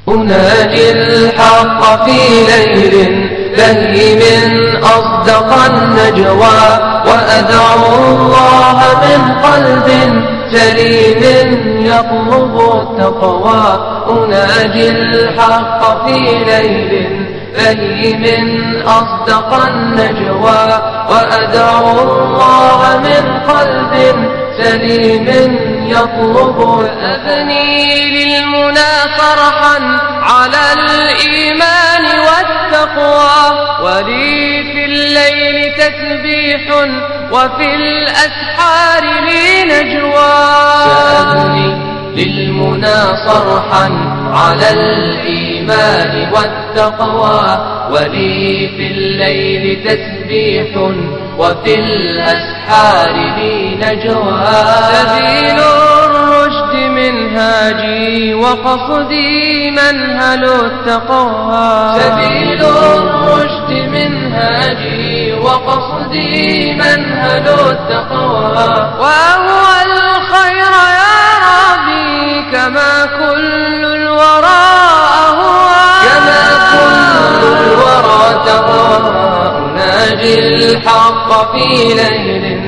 أناجي الحق في ليل بهيم أصدق النجوى وأدعو الله من قلب سليم يطلب التقوى أناجي الحق في ليل بهيم أصدق النجوى وأدعو الله من قلب سليم يطلب أبني للمنى فرحا على الإيمان والتقوى ولي في الليل تسبيح وفي الأسحار لي نجوى سأبني للمنى صرحا على الإيمان والتقوى ولي في الليل تسبيح وفي الأسحار لي نجوى سبيل الرشد منهاجي وقصدي منهل التقوى سبيل الرشد منهاجي وقصدي منهل التقوى وهو الخير يا ربي كما كل الورى أهوى كما كل الورى تقوى أناجي الحق في ليل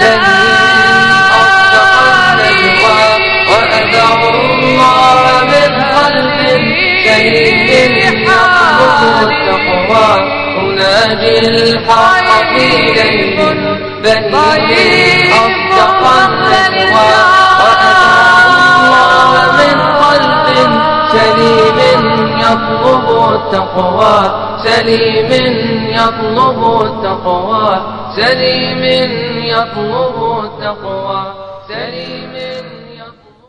وأدعو الله من قلب سليم يطلب التقوى أناجي الحق في ليل بهيم أصدق النجوى وأدعو الله من قلب سليم يطلب التقوى سليم يطلب التقوى سليم يطلب التقوى سليم يطلب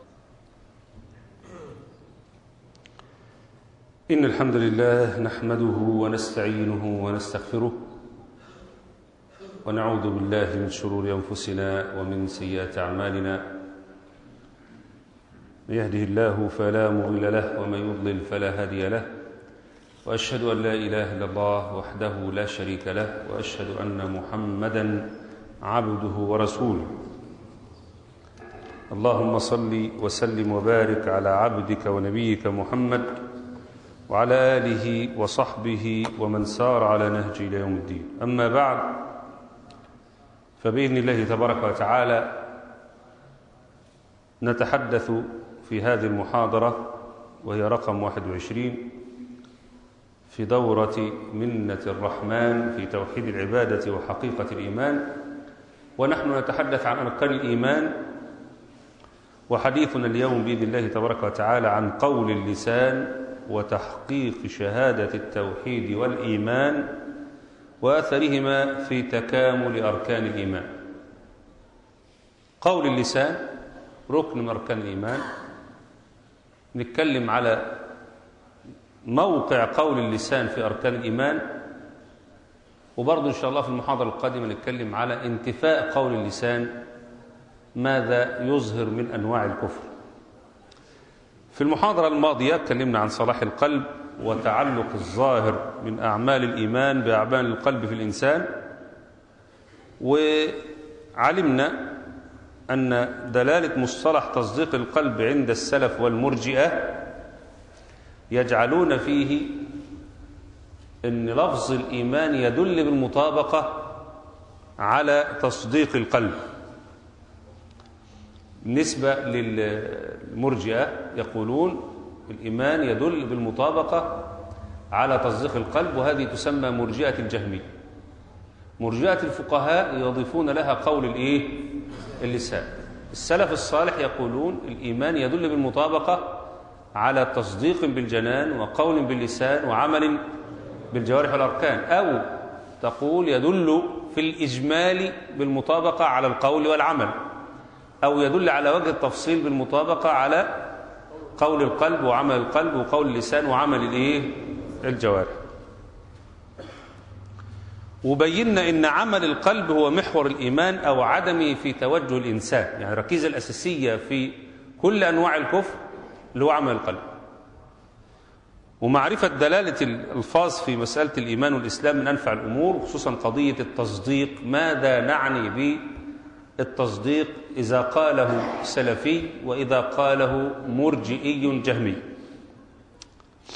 إن الحمد لله نحمده ونستعينه ونستغفره ونعوذ بالله من شرور أنفسنا ومن سيئات أعمالنا من يهده الله فلا مضل له ومن يضلل فلا هادي له وأشهد أن لا إله إلا الله وحده لا شريك له وأشهد أن محمدا عبده ورسوله اللهم صل وسلم وبارك على عبدك ونبيك محمد وعلى آله وصحبه ومن سار على نهج إلى يوم الدين أما بعد فبإذن الله تبارك وتعالى نتحدث في هذه المحاضرة وهي رقم 21 في دورة منة الرحمن في توحيد العبادة وحقيقة الإيمان ونحن نتحدث عن أركان الإيمان وحديثنا اليوم بإذن الله تبارك وتعالى عن قول اللسان وتحقيق شهادة التوحيد والإيمان وأثرهما في تكامل أركان الإيمان قول اللسان ركن من أركان الإيمان نتكلم على موقع قول اللسان في أركان الإيمان وبرضه إن شاء الله في المحاضرة القادمة نتكلم على انتفاء قول اللسان ماذا يظهر من أنواع الكفر في المحاضرة الماضية اتكلمنا عن صلاح القلب وتعلق الظاهر من أعمال الإيمان بأعمال القلب في الإنسان وعلمنا أن دلالة مصطلح تصديق القلب عند السلف والمرجئة يجعلون فيه أن لفظ الإيمان يدل بالمطابقة على تصديق القلب بالنسبة للمرجئة يقولون الإيمان يدل بالمطابقة على تصديق القلب وهذه تسمى مرجئة الجهمية مرجئة الفقهاء يضيفون لها قول الإيه؟ اللسان السلف الصالح يقولون الإيمان يدل بالمطابقة على تصديق بالجنان وقول باللسان وعمل بالجوارح والأركان أو تقول يدل في الإجمال بالمطابقة على القول والعمل أو يدل على وجه التفصيل بالمطابقة على قول القلب وعمل القلب وقول اللسان وعمل الايه الجوارح وبينا ان عمل القلب هو محور الايمان او عدمه في توجه الانسان يعني الركيزه الاساسيه في كل انواع الكفر اللي هو عمل القلب ومعرفة دلالة الألفاظ في مسألة الإيمان والإسلام من أنفع الأمور خصوصا قضية التصديق ماذا نعني بالتصديق إذا قاله سلفي وإذا قاله مرجئي جهمي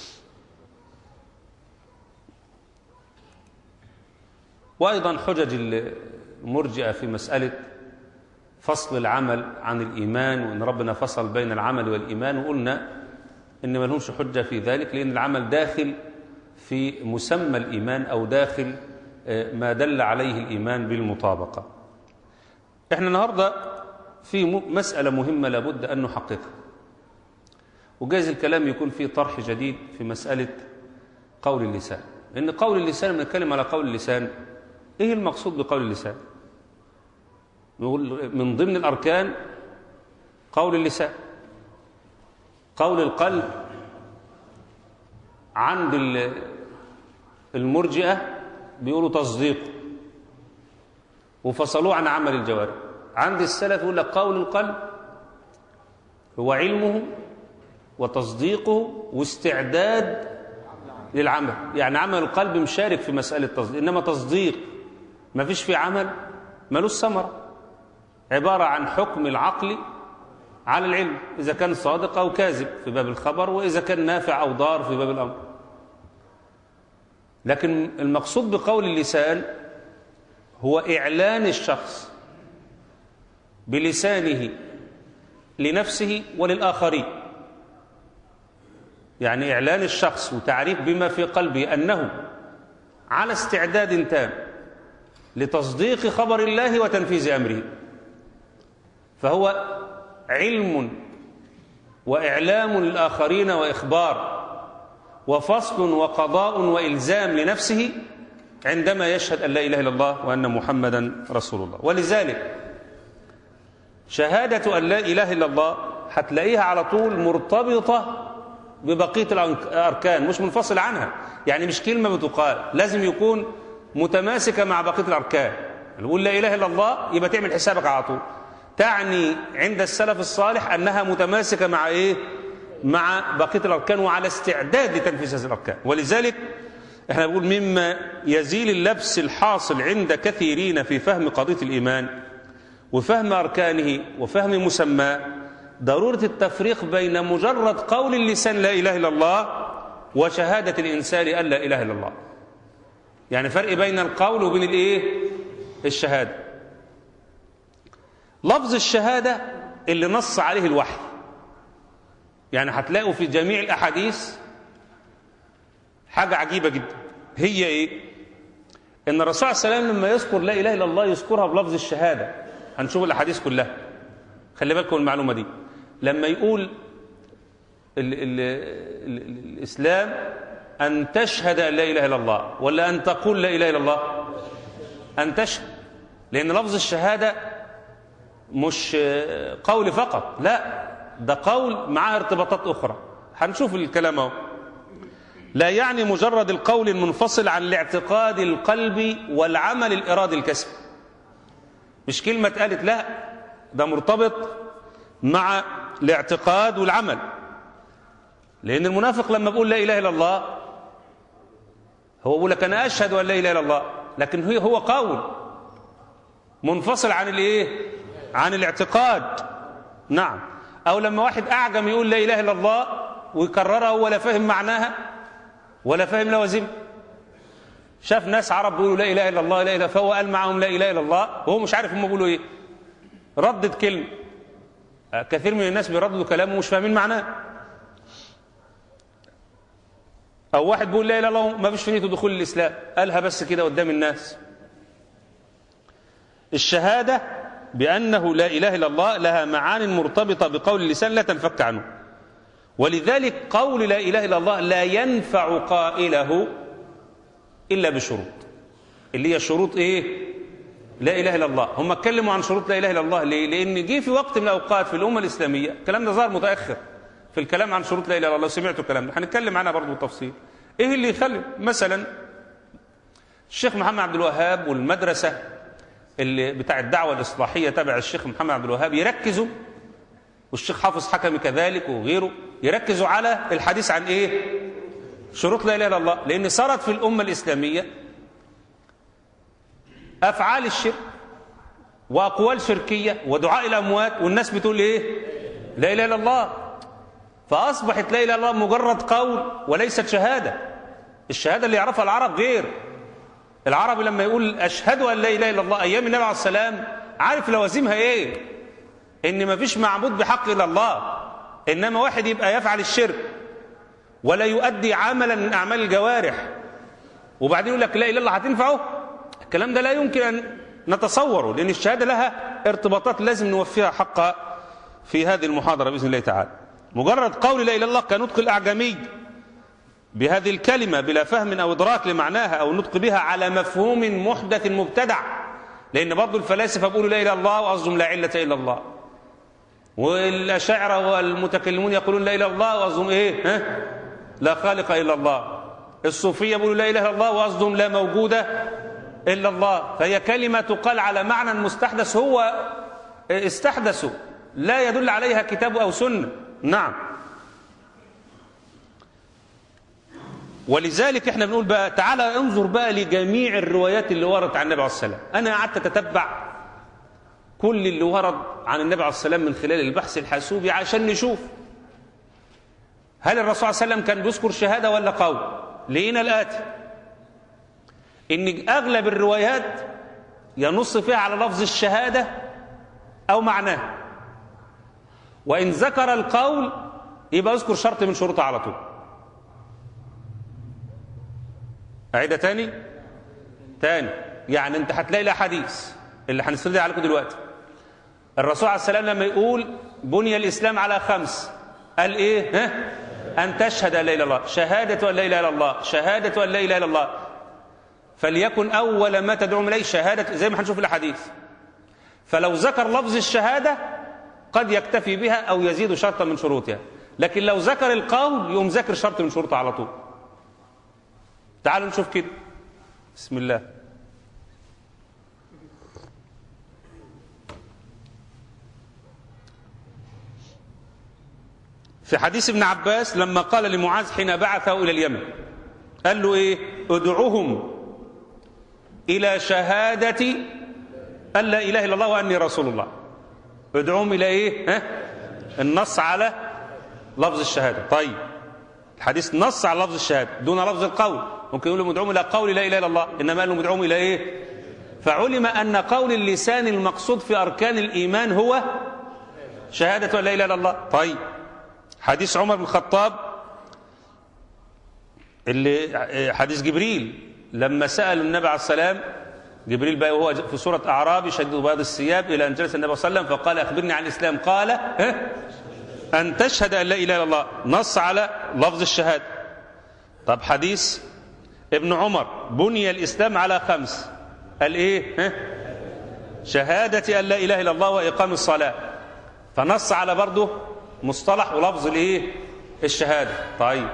وأيضا حجج المرجئة في مسألة فصل العمل عن الإيمان وأن ربنا فصل بين العمل والإيمان وقلنا إن ما لهمش حجة في ذلك لأن العمل داخل في مسمى الإيمان أو داخل ما دل عليه الإيمان بالمطابقة احنا النهاردة في مسألة مهمة لابد أن نحققها وجايز الكلام يكون فيه طرح جديد في مسألة قول اللسان إن قول اللسان بنتكلم على قول اللسان إيه المقصود بقول اللسان نقول من ضمن الأركان قول اللسان قول القلب عند المرجئة بيقولوا تصديق وفصلوه عن عمل الجوارح عند السلف يقول لك قول القلب هو علمه وتصديقه واستعداد للعمل يعني عمل القلب مشارك في مسألة تصديق إنما تصديق ما فيش فيه عمل ملوش ثمرة عبارة عن حكم العقل على العلم إذا كان صادق أو كاذب في باب الخبر وإذا كان نافع أو ضار في باب الأمر لكن المقصود بقول اللسان هو إعلان الشخص بلسانه لنفسه وللآخرين يعني إعلان الشخص وتعريف بما في قلبه أنه على استعداد تام لتصديق خبر الله وتنفيذ أمره فهو علم وإعلام للآخرين وإخبار وفصل وقضاء وإلزام لنفسه عندما يشهد أن لا إله إلا الله وأن محمدا رسول الله ولذلك شهادة أن لا إله إلا الله هتلاقيها على طول مرتبطة ببقية الأركان مش منفصل عنها يعني مش كلمة بتقال لازم يكون متماسكة مع بقية الأركان نقول لا إله إلا الله يبقى تعمل حسابك على طول تعني عند السلف الصالح أنها متماسكة مع إيه مع بقية الأركان وعلى استعداد لتنفيذ هذه الأركان ولذلك احنا بنقول مما يزيل اللبس الحاصل عند كثيرين في فهم قضية الإيمان وفهم أركانه وفهم مسماه ضرورة التفريق بين مجرد قول اللسان لا إله إلا الله وشهادة الإنسان أن لا إله إلا الله يعني فرق بين القول وبين الإيه الشهادة لفظ الشهادة اللي نص عليه الوحي يعني هتلاقوا في جميع الأحاديث حاجة عجيبة جدا هي إيه إن الرسول صلى الله عليه وسلم لما يذكر لا إله إلا الله يذكرها بلفظ الشهادة هنشوف الأحاديث كلها خلي بالكم المعلومة دي لما يقول ال ال ال الإسلام أن تشهد أن لا إله إلا الله ولا أن تقول لا إله إلا الله أن تشهد لأن لفظ الشهادة مش قول فقط لا ده قول معاه ارتباطات أخرى هنشوف الكلام اهو لا يعني مجرد القول المنفصل عن الاعتقاد القلبي والعمل الإرادي الكسبي مش كلمة قالت لا ده مرتبط مع الاعتقاد والعمل لأن المنافق لما بيقول لا إله إلا الله هو بيقول لك أنا أشهد أن لا إله إلا الله لكن هو هو قول منفصل عن الإيه عن الاعتقاد نعم أو لما واحد أعجم يقول لا إله إلا الله ويكررها ولا فاهم معناها ولا فاهم لوازم شاف ناس عرب بيقولوا لا إله إلا الله لا إله فهو قال معهم لا إله إلا الله وهو مش عارف هم بيقولوا إيه ردد كلمة كثير من الناس بيرددوا كلامه ومش فاهمين معناه أو واحد بيقول لا إله إلا الله ما فيش في نيته دخول الإسلام قالها بس كده قدام الناس الشهادة بأنه لا إله إلا الله لها معان مرتبطة بقول اللسان لا تنفك عنه ولذلك قول لا إله إلا الله لا ينفع قائله إلا بشروط اللي هي شروط إيه لا إله إلا الله هم اتكلموا عن شروط لا إله إلا الله ليه لأن جه في وقت من الأوقات في الأمة الإسلامية الكلام ده ظهر متأخر في الكلام عن شروط لا إله إلا الله لو سمعتوا الكلام ده هنتكلم عنها برضه بالتفصيل إيه اللي يخلي مثلا الشيخ محمد عبد الوهاب والمدرسة اللي بتاع الدعوة الإصلاحية تبع الشيخ محمد عبد الوهاب يركزوا والشيخ حافظ حكمي كذلك وغيره يركزوا على الحديث عن إيه شروط لا إله إلا الله لأن صارت في الأمة الإسلامية أفعال الشرك وأقوال شركية ودعاء الأموات والناس بتقول إيه لا إله إلا الله فأصبحت لا إله إلا الله مجرد قول وليست شهادة الشهادة اللي يعرفها العرب غير العربي لما يقول أشهد أن لا إله إلا الله أيام النبي عليه السلام عارف لوازمها إيه إن ما فيش معبود بحق إلا الله إنما واحد يبقى يفعل الشرك ولا يؤدي عملا من أعمال الجوارح وبعدين يقول لك لا إله إلا الله هتنفعه الكلام ده لا يمكن أن نتصوره لأن الشهادة لها ارتباطات لازم نوفيها حقها في هذه المحاضرة بإذن الله تعالى مجرد قول لا إله إلا الله كنطق الأعجمي بهذه الكلمة بلا فهم أو إدراك لمعناها أو النطق بها على مفهوم محدث مبتدع لأن برضو الفلاسفة بيقولوا لا إله إلا الله وقصدهم لا علة إلا الله والأشاعرة والمتكلمون يقولون لا إله إلا الله وقصدهم إيه ها؟ لا خالق إلا الله الصوفية بيقولوا لا إله إلا الله وقصدهم لا موجودة إلا الله فهي كلمة تقال على معنى مستحدث هو استحدثه لا يدل عليها كتاب أو سنة نعم ولذلك احنا بنقول بقى تعالى انظر بقى لجميع الروايات اللي وردت عن النبي عليه السلام انا قعدت اتتبع كل اللي ورد عن النبي عليه السلام من خلال البحث الحاسوبي عشان نشوف هل الرسول صلى الله عليه وسلم كان بيذكر شهاده ولا قول لقينا الاتي ان اغلب الروايات ينص فيها على لفظ الشهاده او معناه وان ذكر القول يبقى يذكر شرط من شروطه على طول أعيدها تاني تاني يعني انت هتلاقي الاحاديث اللي هنستدل عليكم دلوقتي الرسول عليه السلام لما يقول بني الاسلام على خمس قال ايه ها ان تشهد ان لا اله الا الله شهاده ان لا اله الا الله شهاده ان لا اله الا الله فليكن اول ما تدعوهم اليه شهاده زي ما هنشوف الاحاديث فلو ذكر لفظ الشهاده قد يكتفي بها او يزيد شرطا من شروطها لكن لو ذكر القول يقوم ذكر شرط من شروطها على طول تعالوا نشوف كده بسم الله في حديث ابن عباس لما قال لمعاذ حين بعثه إلى اليمن قال له إيه ادعوهم إلى شهادة أن لا إله إلا الله وأني رسول الله ادعوهم إلى إيه ها؟ النص على لفظ الشهادة طيب الحديث نص على لفظ الشهادة دون لفظ القول ممكن يقول لهم ادعوهم إلى قول لا إله إلا الله إنما قال لهم ادعوهم إلى إيه فعلم أن قول اللسان المقصود في أركان الإيمان هو شهادة أن لا إله إلا الله طيب حديث عمر بن الخطاب اللي حديث جبريل لما سأل النبي عليه السلام جبريل بقى وهو في سورة أعراب يشدد بياض الثياب إلى أن جلس النبي صلى الله عليه وسلم فقال أخبرني عن الإسلام قال ها أن تشهد أن لا إله إلا الله نص على لفظ الشهادة طب حديث ابن عمر بني الإسلام على خمس قال إيه ها شهادة أن لا إله إلا الله وإقام الصلاة فنص على برضه مصطلح ولفظ الايه الشهاده طيب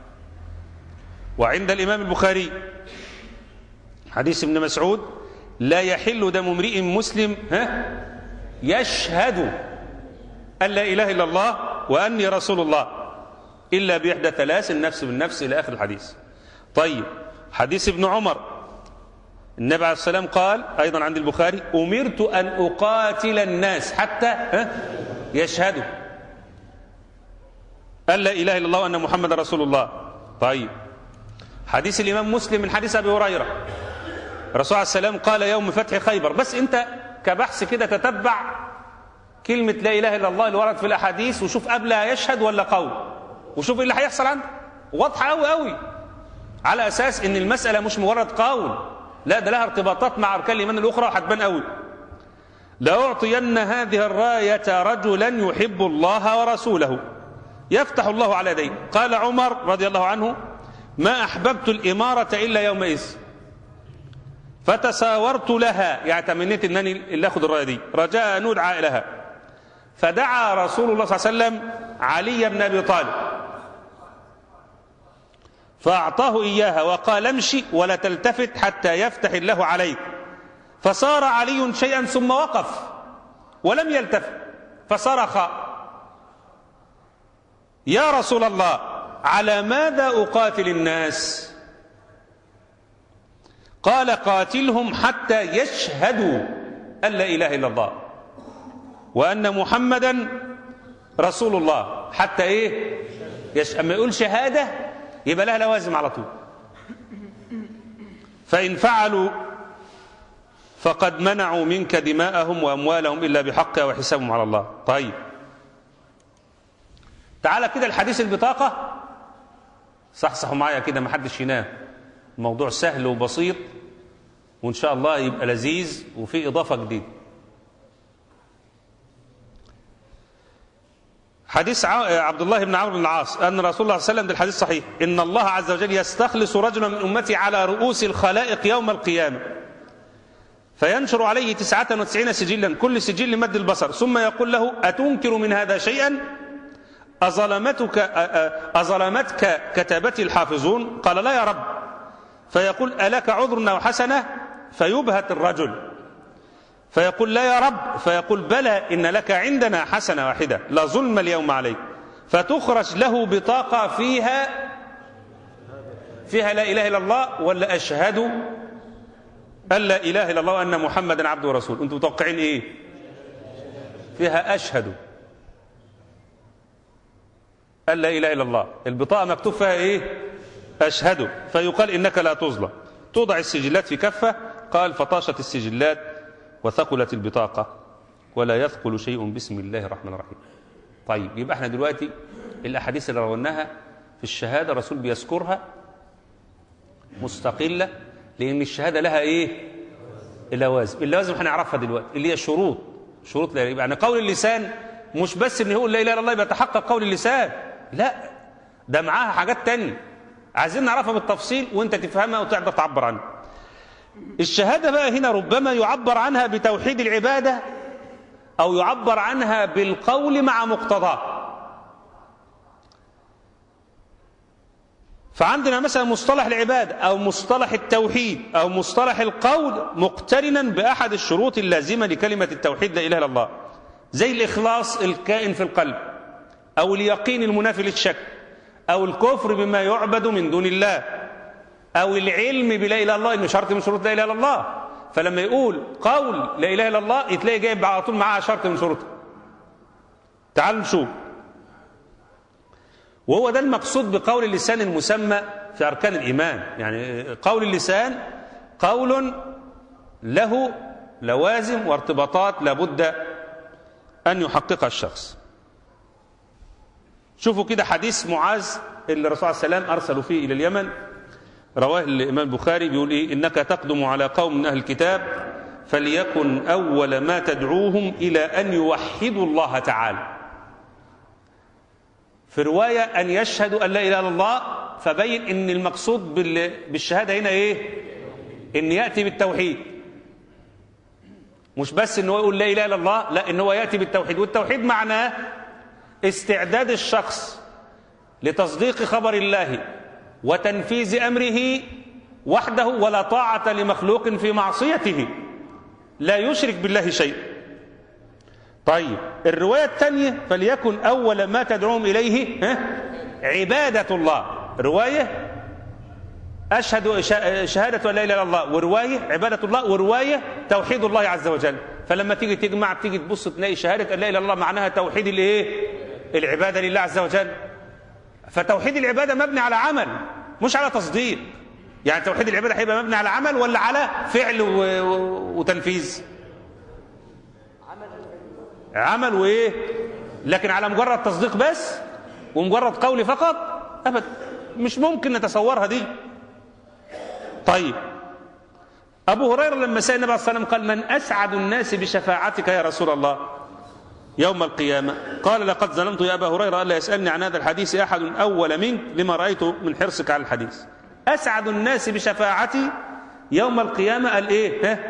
وعند الامام البخاري حديث ابن مسعود لا يحل دم امرئ مسلم ها يشهد ان لا اله الا الله واني رسول الله الا باحدى ثلاث النفس بالنفس الى اخر الحديث طيب حديث ابن عمر النبي عليه السلام قال ايضا عند البخاري امرت ان اقاتل الناس حتى ها يشهدوا أن لا إله إلا الله وأن محمد رسول الله طيب حديث الإمام مسلم من حديث أبي هريرة الرسول عليه السلام قال يوم فتح خيبر بس أنت كبحث كده تتبع كلمة لا إله إلا الله اللي ورد في الأحاديث وشوف قبلها يشهد ولا قول وشوف إيه اللي هيحصل عندك واضحة أوي أوي على أساس إن المسألة مش مجرد قول لا ده لها ارتباطات مع أركان الإيمان الأخرى وهتبان أوي لأعطين هذه الراية رجلا يحب الله ورسوله يفتح الله على يديه قال عمر رضي الله عنه ما أحببت الإمارة إلا يومئذ فتساورت لها يعني تمنيت أنني اللي أخذ الراية دي رجاء أن أدعى لها فدعا رسول الله صلى الله عليه وسلم علي بن أبي طالب فأعطاه إياها وقال امشي ولا تلتفت حتى يفتح الله عليك فصار علي شيئا ثم وقف ولم يلتفت فصرخ يا رسول الله على ماذا أقاتل الناس قال قاتلهم حتى يشهدوا أن لا إله إلا الله وأن محمدا رسول الله حتى إيه يش... أما يقول شهادة يبقى لها لوازم على طول فإن فعلوا فقد منعوا منك دماءهم وأموالهم إلا بحقها وحسابهم على الله طيب تعالى كده الحديث البطاقة صحصحوا معايا كده ما حدش ينام الموضوع سهل وبسيط وإن شاء الله يبقى لذيذ وفي إضافة جديدة حديث عبد الله بن عمرو بن العاص أن رسول الله صلى الله عليه وسلم ده الحديث صحيح إن الله عز وجل يستخلص رجلا من أمتي على رؤوس الخلائق يوم القيامة فينشر عليه تسعة وتسعين سجلا كل سجل مد البصر ثم يقول له أتنكر من هذا شيئا أظلمتك, أظلمتك كتابتي الحافظون قال لا يا رب فيقول ألك عذر أو حسنة فيبهت الرجل فيقول لا يا رب فيقول بلى إن لك عندنا حسنة واحدة لا ظلم اليوم عليك فتخرج له بطاقة فيها فيها لا إله إلا الله ولا أشهد أن لا إله إلا الله وأن محمدا عبده ورسوله أنتم متوقعين إيه فيها أشهد أن لا إله إلا الله البطاقة مكتوب فيها إيه أشهد فيقال إنك لا تظلم توضع السجلات في كفة قال فطاشت السجلات وثقلت البطاقة ولا يثقل شيء بسم الله الرحمن الرحيم طيب يبقى احنا دلوقتي الأحاديث اللي رويناها في الشهادة الرسول بيذكرها مستقلة لأن الشهادة لها إيه اللوازم اللوازم هنعرفها دلوقتي اللي هي شروط شروط لا يعني قول اللسان مش بس ان يقول لا اله الا الله يبقى يتحقق قول اللسان لا ده معاها حاجات تانية عايزين نعرفها بالتفصيل وانت تفهمها وتقدر تعبر عنها الشهادة بقى هنا ربما يعبر عنها بتوحيد العبادة أو يعبر عنها بالقول مع مقتضاه فعندنا مثلا مصطلح العبادة أو مصطلح التوحيد أو مصطلح القول مقترنا بأحد الشروط اللازمة لكلمة التوحيد لا إله إلا الله زي الإخلاص الكائن في القلب أو اليقين المنافي للشك أو الكفر بما يعبد من دون الله أو العلم بلا إله إلا الله إنه شرط من شروط لا إله إلا الله فلما يقول قول لا إله إلا الله يتلاقي جايب على طول معاه شرط من شروطه تعالوا نشوف وهو ده المقصود بقول اللسان المسمى في أركان الإيمان يعني قول اللسان قول له لوازم وارتباطات لابد أن يحققها الشخص شوفوا كده حديث معاذ اللي الرسول صلى الله عليه وسلم أرسلوا فيه إلى اليمن رواه الإمام البخاري بيقول إيه إنك تقدم على قوم من أهل الكتاب فليكن أول ما تدعوهم إلى أن يوحدوا الله تعالى في رواية أن يشهدوا أن لا إله إلا الله فبين إن المقصود بالشهادة هنا إيه إن يأتي بالتوحيد مش بس إن هو يقول لا إله إلا الله لا إن هو يأتي بالتوحيد والتوحيد معناه استعداد الشخص لتصديق خبر الله وتنفيذ أمره وحده ولا طاعة لمخلوق في معصيته لا يشرك بالله شيء طيب الرواية الثانية فليكن أول ما تدعوهم إليه ها؟ عبادة الله رواية أشهد شهادة أن لا إله إلا الله ورواية عبادة الله ورواية توحيد الله عز وجل فلما تيجي تجمع تيجي تبص تلاقي شهادة أن لا إله إلا الله معناها توحيد الإيه العبادة لله عز وجل فتوحيد العبادة مبني على عمل مش على تصديق يعني توحيد العبادة هيبقى مبني على عمل ولا على فعل و... و... وتنفيذ عمل وايه لكن على مجرد تصديق بس ومجرد قول فقط ابدا مش ممكن نتصورها دي طيب ابو هريره لما سال النبي صلى الله عليه وسلم قال من اسعد الناس بشفاعتك يا رسول الله يوم القيامة قال لقد ظلمت يا أبا هريرة ألا يسألني عن هذا الحديث أحد أول منك لما رأيته من حرصك على الحديث أسعد الناس بشفاعتي يوم القيامة قال إيه ها؟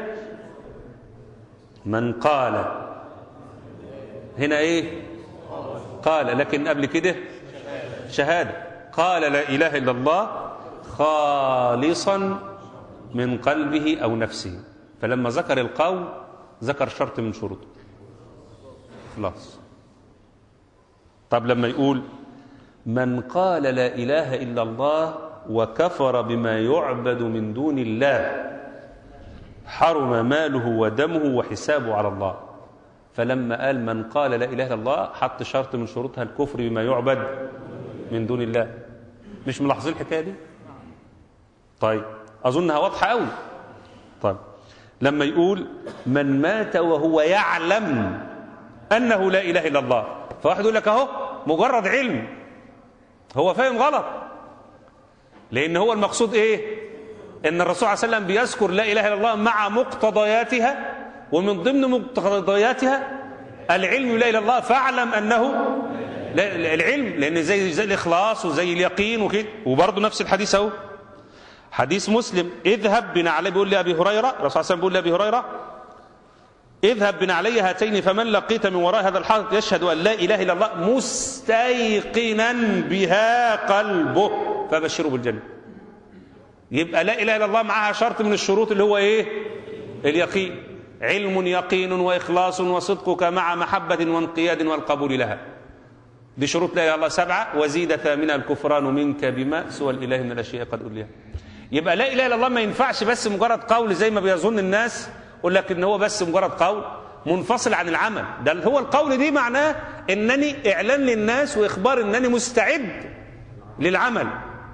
من قال هنا إيه قال لكن قبل كده شهادة قال لا إله إلا الله خالصا من قلبه أو نفسه فلما ذكر القول ذكر شرط من شروطه خلاص طب لما يقول من قال لا إله إلا الله وكفر بما يعبد من دون الله حرم ماله ودمه وحسابه على الله فلما قال من قال لا إله إلا الله حط شرط من شروطها الكفر بما يعبد من دون الله مش ملاحظين الحكاية دي طيب أظنها واضحة أوي طيب لما يقول من مات وهو يعلم أنه لا إله إلا الله فواحد يقول لك أهو مجرد علم هو فاهم غلط لأن هو المقصود إيه إن الرسول عليه وسلم بيذكر لا إله إلا الله مع مقتضياتها ومن ضمن مقتضياتها العلم لا إله إلا الله فاعلم أنه لا العلم لأن زي, زي الإخلاص وزي اليقين وكده وبرضه نفس الحديث أهو حديث مسلم اذهب بنا علي بيقول لأبي هريرة الرسول صلى الله عليه وسلم بيقول لأبي هريرة اذهب بنا علي هاتين فمن لقيت من وراء هذا الحائط يشهد أن لا إله إلا الله مستيقنا بها قلبه فبشره بالجنة يبقى لا إله إلا الله معها شرط من الشروط اللي هو إيه اليقين علم يقين وإخلاص وصدقك مع محبة وانقياد والقبول لها دي شروط لا إله إلا الله سبعة وزيد ثامنها الكفران منك بما سوى الإله من الأشياء قد أوليها يبقى لا إله إلا الله ما ينفعش بس مجرد قول زي ما بيظن الناس يقول لك إن هو بس مجرد قول منفصل عن العمل ده هو القول دي معناه إنني إعلان للناس وإخبار إنني مستعد للعمل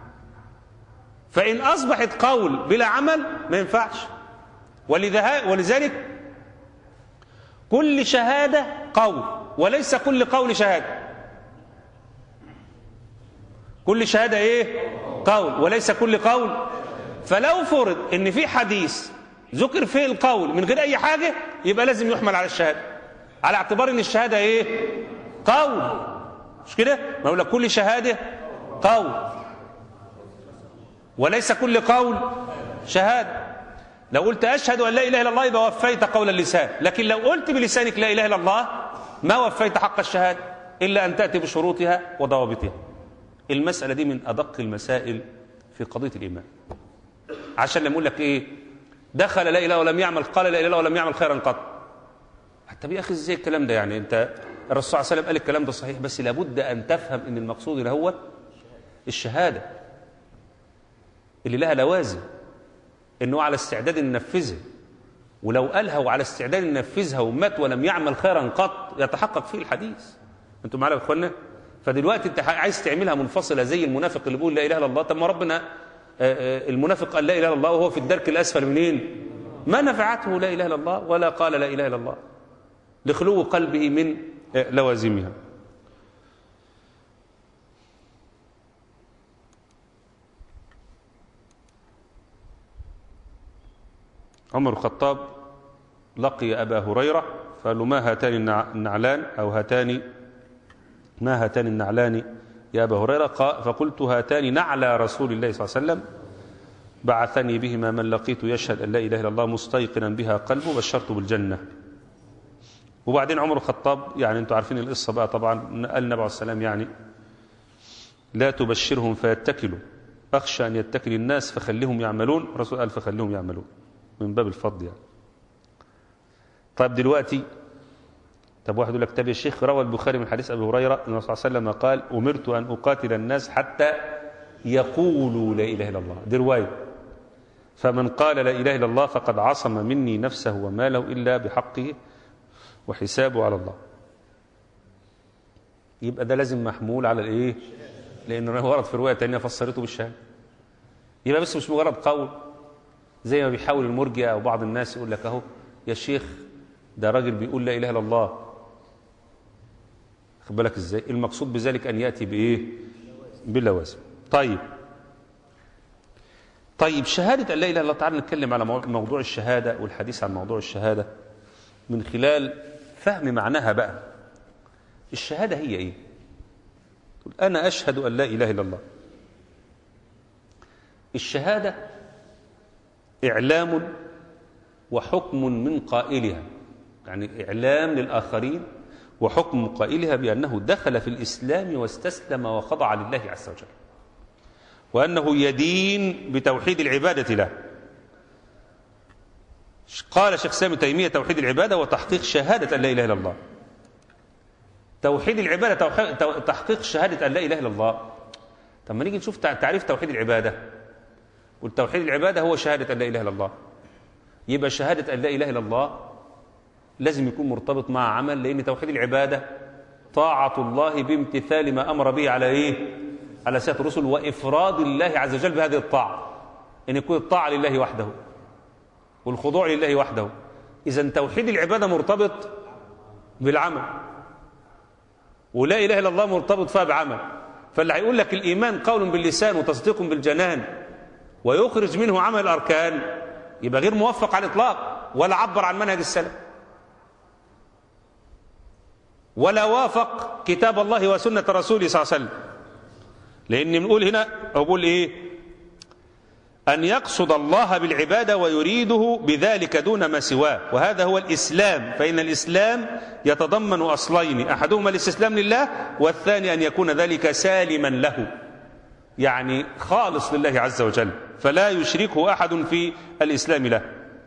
فإن أصبحت قول بلا عمل ما ينفعش ولذلك كل شهادة قول وليس كل قول شهادة كل شهادة ايه قول وليس كل قول فلو فرض ان في حديث ذكر فيه القول من غير اي حاجة يبقى لازم يحمل على الشهادة على اعتبار ان الشهادة ايه قول مش كده ما اقول لك كل شهادة قول وليس كل قول شهادة لو قلت أشهد أن لا إله إلا الله يبقى وفيت قول اللسان لكن لو قلت بلسانك لا إله إلا الله ما وفيت حق الشهادة إلا أن تأتي بشروطها وضوابطها المسألة دي من أدق المسائل في قضية الإيمان عشان لما يقول لك إيه دخل لا إله ولم يعمل قال لا إله ولم يعمل خيرا قط طب يا أخي إزاي الكلام ده يعني أنت الرسول صلى الله عليه وسلم قال الكلام ده صحيح بس لابد أن تفهم أن المقصود اللي هو الشهادة اللي لها لوازم انه على استعداد ان ينفذها ولو قالها وعلى استعداد ان ينفذها ومات ولم يعمل خيرا قط يتحقق فيه الحديث انتم معايا يا اخوانا فدلوقتي انت عايز تعملها منفصله زي المنافق اللي بيقول لا اله الا الله طب ما ربنا المنافق قال لا اله الا الله وهو في الدرك الاسفل منين ما نفعته لا اله الا الله ولا قال لا اله الا الله لخلو قلبه من لوازمها عمر الخطاب لقي أبا هريرة فقال له ما هاتان النعلان أو هاتان ما هاتان النعلان يا أبا هريرة فقلت هاتان نعلى رسول الله صلى الله عليه وسلم بعثني بهما من لقيت يشهد أن لا إله إلا الله مستيقنا بها قلبه بشرت بالجنة وبعدين عمر الخطاب يعني أنتم عارفين القصة بقى طبعا قال النبي عليه السلام يعني لا تبشرهم فيتكلوا أخشى أن يتكل الناس فخليهم يعملون الرسول قال فخليهم يعملون من باب الفضل يعني طيب دلوقتي طب واحد يقول لك طب يا شيخ روى البخاري من حديث ابي هريره ان الرسول صلى الله عليه وسلم قال امرت ان اقاتل الناس حتى يقولوا لا اله الا الله دي روايه فمن قال لا اله الا الله فقد عصم مني نفسه وماله الا بحقه وحسابه على الله يبقى ده لازم محمول على الايه لانه ورد في روايه ثانيه فسرته بالشهاده يبقى بس مش مجرد قول زي ما بيحاول المرجئه او بعض الناس يقول لك اهو يا شيخ ده راجل بيقول لا اله الا الله خد بالك ازاي المقصود بذلك ان ياتي بايه باللوازم طيب طيب شهاده ان لا اله الا الله تعالى نتكلم على موضوع الشهاده والحديث عن موضوع الشهاده من خلال فهم معناها بقى الشهاده هي ايه انا اشهد ان لا اله الا الله الشهاده إعلام وحكم من قائلها يعني إعلام للآخرين وحكم قائلها بأنه دخل في الإسلام واستسلم وخضع لله عز وجل وأنه يدين بتوحيد العبادة له قال شيخ سامي تيمية توحيد العبادة وتحقيق شهادة أن لا إله إلا الله توحيد العبادة تحقيق شهادة أن لا إله إلا الله طب ما نيجي نشوف تعريف توحيد العبادة والتوحيد العبادة هو شهادة أن لا إله إلا الله يبقى شهادة أن لا إله إلا الله لازم يكون مرتبط مع عمل لأن توحيد العبادة طاعة الله بامتثال ما أمر به على إيه؟ على سيادة الرسل وإفراد الله عز وجل بهذه الطاعة ان يكون الطاعه لله وحده والخضوع لله وحده اذا توحيد العباده مرتبط بالعمل ولا اله الا الله مرتبط فيها بعمل فاللي هيقول لك الايمان قول باللسان وتصديق بالجنان ويخرج منه عمل الاركان يبقى غير موفق على الاطلاق ولا عبر عن منهج السلف ولا وافق كتاب الله وسنه رسوله صلى الله عليه وسلم لان بنقول هنا اقول ايه أن يقصد الله بالعبادة ويريده بذلك دون ما سواه وهذا هو الإسلام فإن الإسلام يتضمن أصلين أحدهما الاستسلام لله والثاني أن يكون ذلك سالما له يعني خالص لله عز وجل فلا يشركه أحد في الإسلام له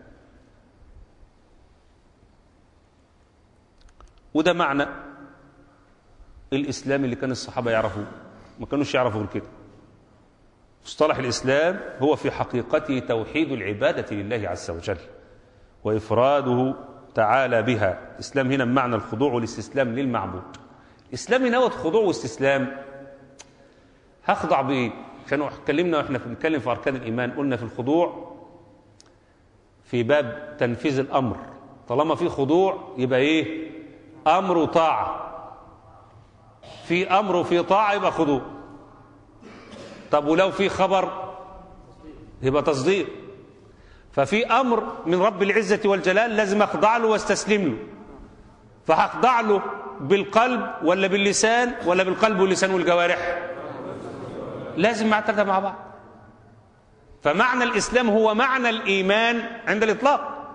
وده معنى الإسلام اللي كان الصحابة يعرفوه ما كانوش يعرفوا غير كده مصطلح الإسلام هو في حقيقته توحيد العبادة لله عز وجل وإفراده تعالى بها الإسلام هنا بمعنى الخضوع والاستسلام للمعبود الإسلام هنا هو خضوع واستسلام هخضع بإيه عشان اتكلمنا واحنا بنتكلم في أركان الإيمان قلنا في الخضوع في باب تنفيذ الأمر طالما في خضوع يبقى إيه أمر وطاعة في أمر وفي طاعة يبقى خضوع طب ولو في خبر يبقى تصديق ففي امر من رب العزه والجلال لازم اخضع له واستسلم له فهخضع له بالقلب ولا باللسان ولا بالقلب واللسان والجوارح لازم مع الثلاثه مع بعض فمعنى الاسلام هو معنى الايمان عند الاطلاق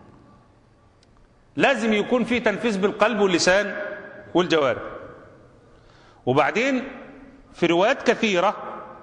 لازم يكون في تنفيذ بالقلب واللسان والجوارح وبعدين في روايات كثيره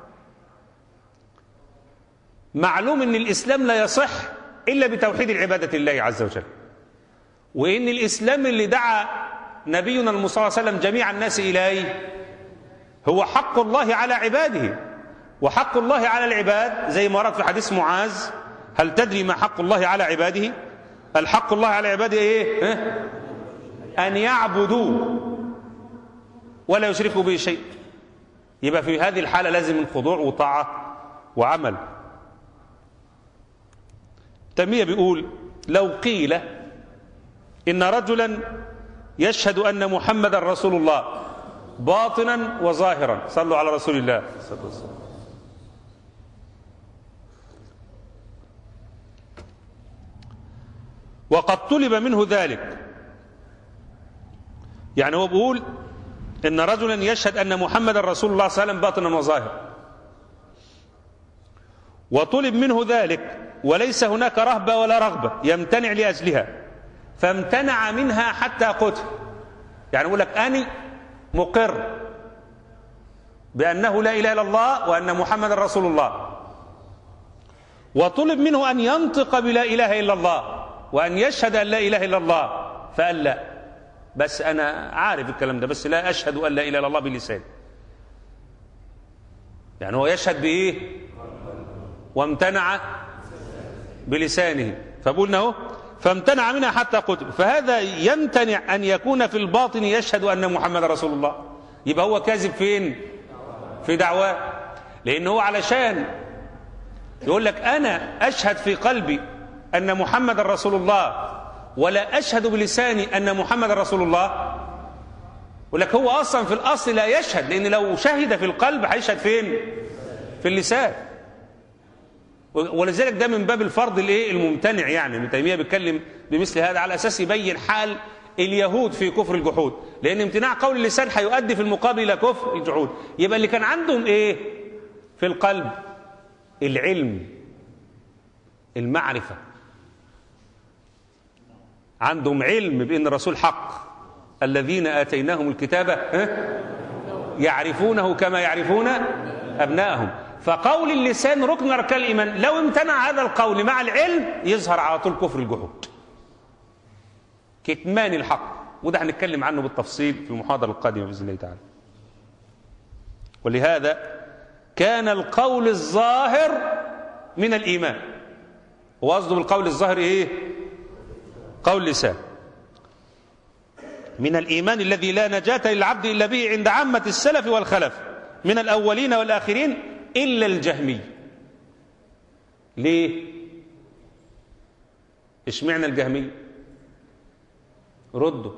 معلوم ان الاسلام لا يصح الا بتوحيد العباده لله عز وجل وان الاسلام اللي دعا نبينا المصطفى صلى الله عليه وسلم جميع الناس اليه هو حق الله على عباده وحق الله على العباد زي ما ورد في حديث معاذ هل تدري ما حق الله على عباده الحق الله على عباده ايه ها؟ ان يعبدوه ولا يشركوا به شيء يبقى في هذه الحاله لازم الخضوع وطاعه وعمل تيمية بيقول لو قيل إن رجلا يشهد أن محمدا رسول الله باطنا وظاهرا صلوا على رسول الله صلى الله عليه وسلم وقد طلب منه ذلك يعني هو بيقول إن رجلا يشهد أن محمدا رسول الله صلى الله عليه وسلم باطنا وظاهرا وطلب منه ذلك وليس هناك رهبة ولا رغبة يمتنع لأجلها فامتنع منها حتى قتل يعني يقول لك أني مقر بأنه لا إله إلا الله وأن محمد رسول الله وطلب منه أن ينطق بلا إله إلا الله وأن يشهد أن لا إله إلا الله فقال لا بس أنا عارف الكلام ده بس لا أشهد أن لا إله إلا الله بلساني يعني هو يشهد بإيه وامتنع بلسانه فقلنا اهو فامتنع منها حتى قتل فهذا يمتنع ان يكون في الباطن يشهد ان محمد رسول الله يبقى هو كاذب فين في دعواه لان هو علشان يقول لك انا اشهد في قلبي ان محمد رسول الله ولا اشهد بلساني ان محمد رسول الله يقول لك هو اصلا في الاصل لا يشهد لان لو شهد في القلب هيشهد فين في اللسان ولذلك ده من باب الفرض الايه الممتنع يعني ابن تيميه بيتكلم بمثل هذا على اساس يبين حال اليهود في كفر الجحود لان امتناع قول اللسان هيؤدي في المقابل الى كفر الجحود يبقى اللي كان عندهم ايه في القلب العلم المعرفه عندهم علم بان الرسول حق الذين اتيناهم الكتاب يعرفونه كما يعرفون ابنائهم فقول اللسان ركن من اركان الايمان لو امتنع هذا القول مع العلم يظهر على طول كفر الجحود كتمان الحق وده هنتكلم عنه بالتفصيل في المحاضره القادمه باذن الله تعالى ولهذا كان القول الظاهر من الايمان وقصده بالقول الظاهر ايه قول لسان من الايمان الذي لا نجاه للعبد الا به عند عامه السلف والخلف من الاولين والاخرين إلا الجهمي ليه اشمعنى الجهمية ردوا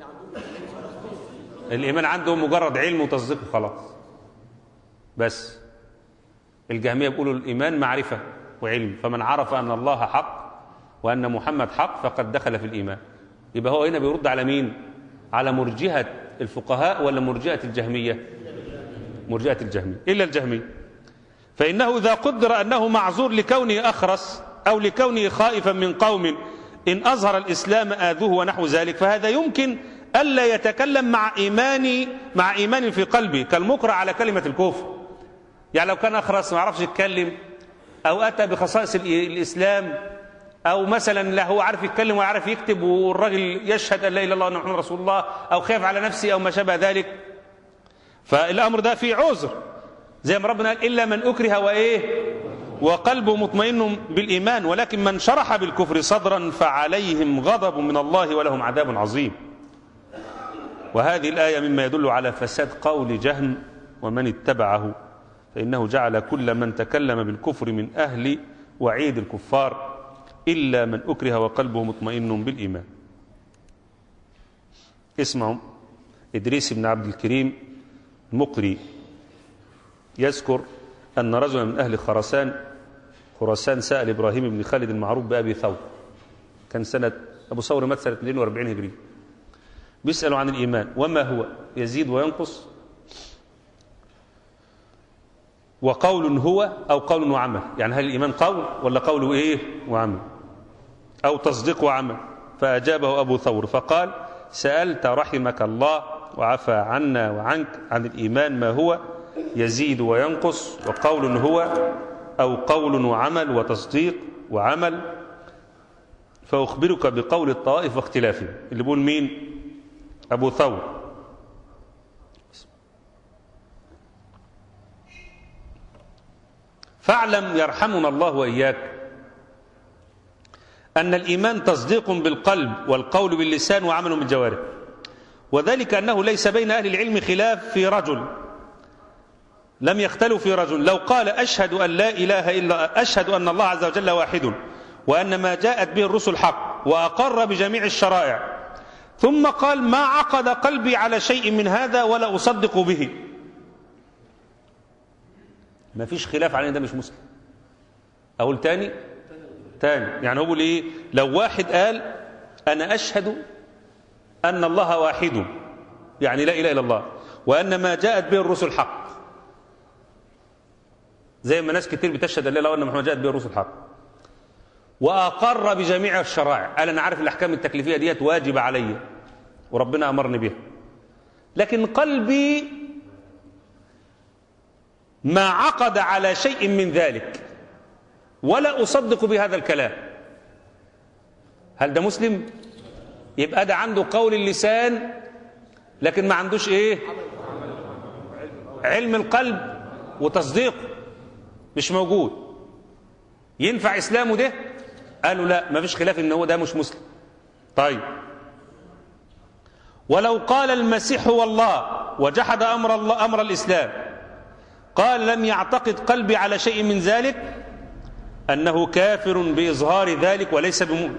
الإيمان عندهم مجرد علم وتصديق وخلاص بس الجهمية بيقولوا الإيمان معرفة وعلم فمن عرف أن الله حق وأن محمد حق فقد دخل في الإيمان يبقى هو هنا بيرد على مين على مرجئة الفقهاء ولا مرجئة الجهمية مرجئة الجهمية إلا الجهمية فإنه إذا قدر أنه معذور لكونه أخرس أو لكونه خائفا من قوم إن أظهر الإسلام آذوه ونحو ذلك فهذا يمكن ألا يتكلم مع إيمان مع إيمان في قلبه كالمكره على كلمة الكفر يعني لو كان أخرس ما يعرفش يتكلم أو أتى بخصائص الإسلام أو مثلا لا هو عارف يتكلم ويعرف يكتب والراجل يشهد أن لا إله إلا الله وأن محمد رسول الله أو خاف على نفسه أو ما شابه ذلك فالأمر ده فيه عذر زي ما ربنا قال إلا من أكره وإيه وقلبه مطمئن بالإيمان ولكن من شرح بالكفر صدرا فعليهم غضب من الله ولهم عذاب عظيم وهذه الآية مما يدل على فساد قول جهم ومن اتبعه فإنه جعل كل من تكلم بالكفر من أهل وعيد الكفار إلا من أكره وقلبه مطمئن بالإيمان اسمعوا إدريس بن عبد الكريم المقري يذكر أن رجلا من أهل خراسان خراسان سأل إبراهيم بن خالد المعروف بأبي ثور كان سنة أبو ثور مات سنة 42 هجري بيسألوا عن الإيمان وما هو يزيد وينقص وقول هو أو قول وعمل يعني هل الإيمان قول ولا قول إيه وعمل أو تصديق وعمل فأجابه أبو ثور فقال سألت رحمك الله وعفى عنا وعنك عن الإيمان ما هو يزيد وينقص وقول هو أو قول وعمل وتصديق وعمل فأخبرك بقول الطوائف واختلافهم اللي بيقول مين أبو ثور فاعلم يرحمنا الله وإياك أن الإيمان تصديق بالقلب والقول باللسان وعمل بالجوارح وذلك أنه ليس بين أهل العلم خلاف في رجل لم يختلوا في رجل لو قال أشهد أن لا إله إلا أشهد أن الله عز وجل واحد وأن ما جاءت به الرسل حق وأقر بجميع الشرائع ثم قال ما عقد قلبي على شيء من هذا ولا أصدق به ما فيش خلاف على ان ده مش مسلم اقول تاني تاني يعني هو بيقول ايه لو واحد قال انا اشهد ان الله واحد يعني لا اله الا الله وان ما جاءت به الرسل حق زي ما ناس كتير بتشهد ان لا وان محمد جاءت به الرسل حق واقر بجميع الشرائع قال انا عارف الاحكام التكليفيه ديت واجب علي وربنا امرني بها لكن قلبي ما عقد على شيء من ذلك ولا أصدق بهذا الكلام هل ده مسلم يبقى ده عنده قول اللسان لكن ما عندوش ايه علم القلب وتصديقه مش موجود ينفع اسلامه ده قالوا لا ما فيش خلاف ان هو ده مش مسلم طيب ولو قال المسيح هو الله وجحد امر الله امر الاسلام قال لم يعتقد قلبي على شيء من ذلك أنه كافر بإظهار ذلك وليس بمؤمن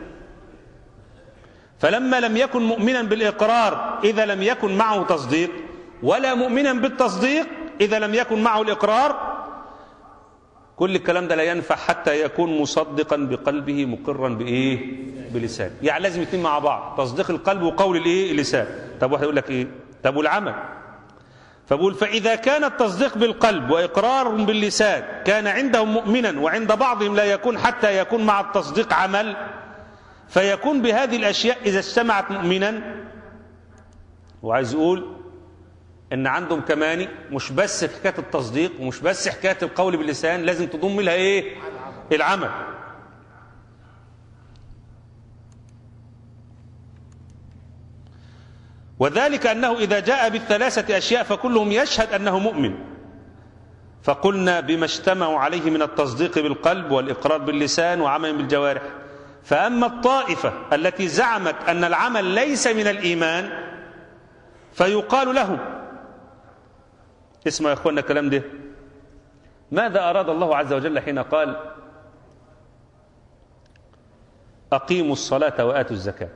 فلما لم يكن مؤمنا بالإقرار إذا لم يكن معه تصديق ولا مؤمنا بالتصديق إذا لم يكن معه الإقرار كل الكلام ده لا ينفع حتى يكون مصدقا بقلبه مقرا بإيه بلسان يعني لازم يتم مع بعض تصديق القلب وقول الإيه اللسان طب واحد يقول لك إيه طب والعمل فبقول فإذا كان التصديق بالقلب وإقرار باللسان كان عندهم مؤمنا وعند بعضهم لا يكون حتى يكون مع التصديق عمل فيكون بهذه الأشياء إذا اجتمعت مؤمنا وعايز يقول إن عندهم كمان مش بس حكاية التصديق ومش بس حكاية القول باللسان لازم تضم لها إيه العمل وذلك أنه إذا جاء بالثلاثة أشياء فكلهم يشهد أنه مؤمن فقلنا بما اجتمعوا عليه من التصديق بالقلب والإقرار باللسان وعمل بالجوارح فأما الطائفة التي زعمت أن العمل ليس من الإيمان فيقال له اسمع يا أخوانا الكلام ده ماذا أراد الله عز وجل حين قال أقيموا الصلاة وآتوا الزكاة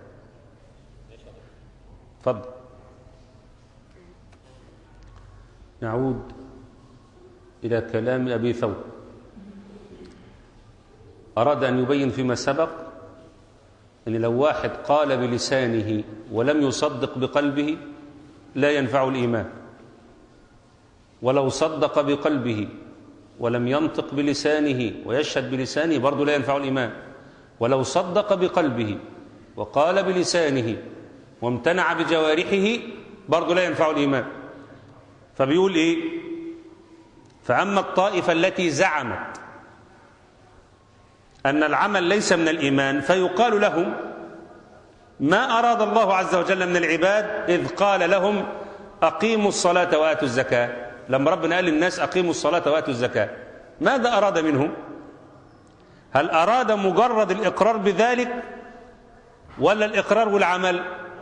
تفضل نعود إلى كلام أبي ثور أراد أن يبين فيما سبق أن لو واحد قال بلسانه ولم يصدق بقلبه لا ينفع الإيمان ولو صدق بقلبه ولم ينطق بلسانه ويشهد بلسانه برضه لا ينفع الإيمان ولو صدق بقلبه وقال بلسانه وامتنع بجوارحه برضه لا ينفع الإيمان فبيقول إيه فأما الطائفة التي زعمت أن العمل ليس من الإيمان فيقال لهم ما أراد الله عز وجل من العباد إذ قال لهم أقيموا الصلاة وآتوا الزكاة لما ربنا قال للناس أقيموا الصلاة وآتوا الزكاة ماذا أراد منهم هل أراد مجرد الإقرار بذلك ولا الإقرار والعمل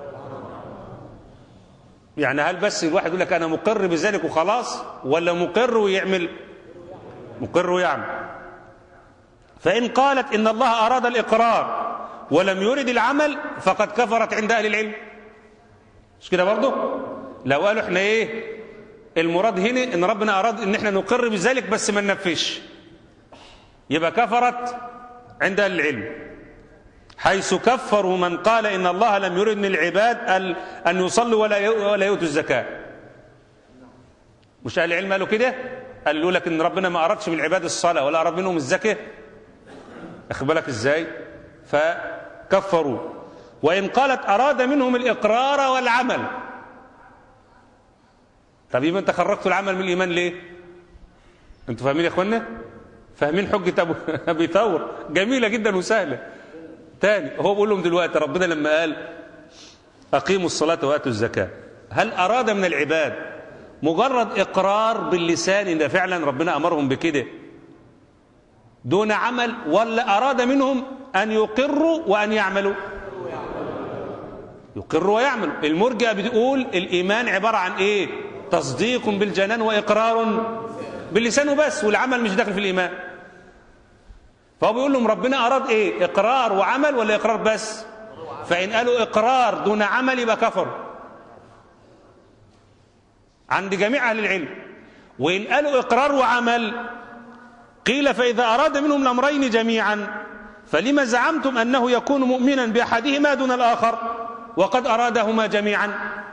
يعني هل بس الواحد يقول لك أنا مقر بذلك وخلاص ولا مقر ويعمل مقر ويعمل فإن قالت إن الله أراد الإقرار ولم يرد العمل فقد كفرت عند أهل العلم مش كده برضه لو قالوا احنا ايه المراد هنا ان ربنا اراد ان احنا نقر بذلك بس ما ننفذش يبقى كفرت عند اهل العلم حيث كفروا من قال ان الله لم يرد من العباد ان يصلوا ولا ولا يؤتوا الزكاه مش اهل العلم قالوا كده قالوا لك ان ربنا ما ارادش من العباد الصلاه ولا اراد منهم الزكاه اخد بالك ازاي فكفروا وان قالت اراد منهم الاقرار والعمل طب يبقى انت خرجتوا العمل من الايمان ليه انتوا فاهمين يا اخوانا فاهمين حجه ابو ابي ثور جميله جدا وسهله تاني هو بيقول لهم دلوقتي ربنا لما قال اقيموا الصلاه واتوا الزكاه هل اراد من العباد مجرد اقرار باللسان ان فعلا ربنا امرهم بكده دون عمل ولا اراد منهم ان يقروا وان يعملوا يقر ويعمل المرجئه بتقول الايمان عباره عن ايه تصديق بالجنان واقرار باللسان وبس والعمل مش داخل في الايمان فهو بيقول لهم ربنا اراد ايه اقرار وعمل ولا اقرار بس فان قالوا اقرار دون عمل يبقى كفر عند جميع اهل العلم وان قالوا اقرار وعمل قيل فاذا اراد منهم الامرين جميعا فلما زعمتم انه يكون مؤمنا باحدهما دون الاخر وقد ارادهما جميعا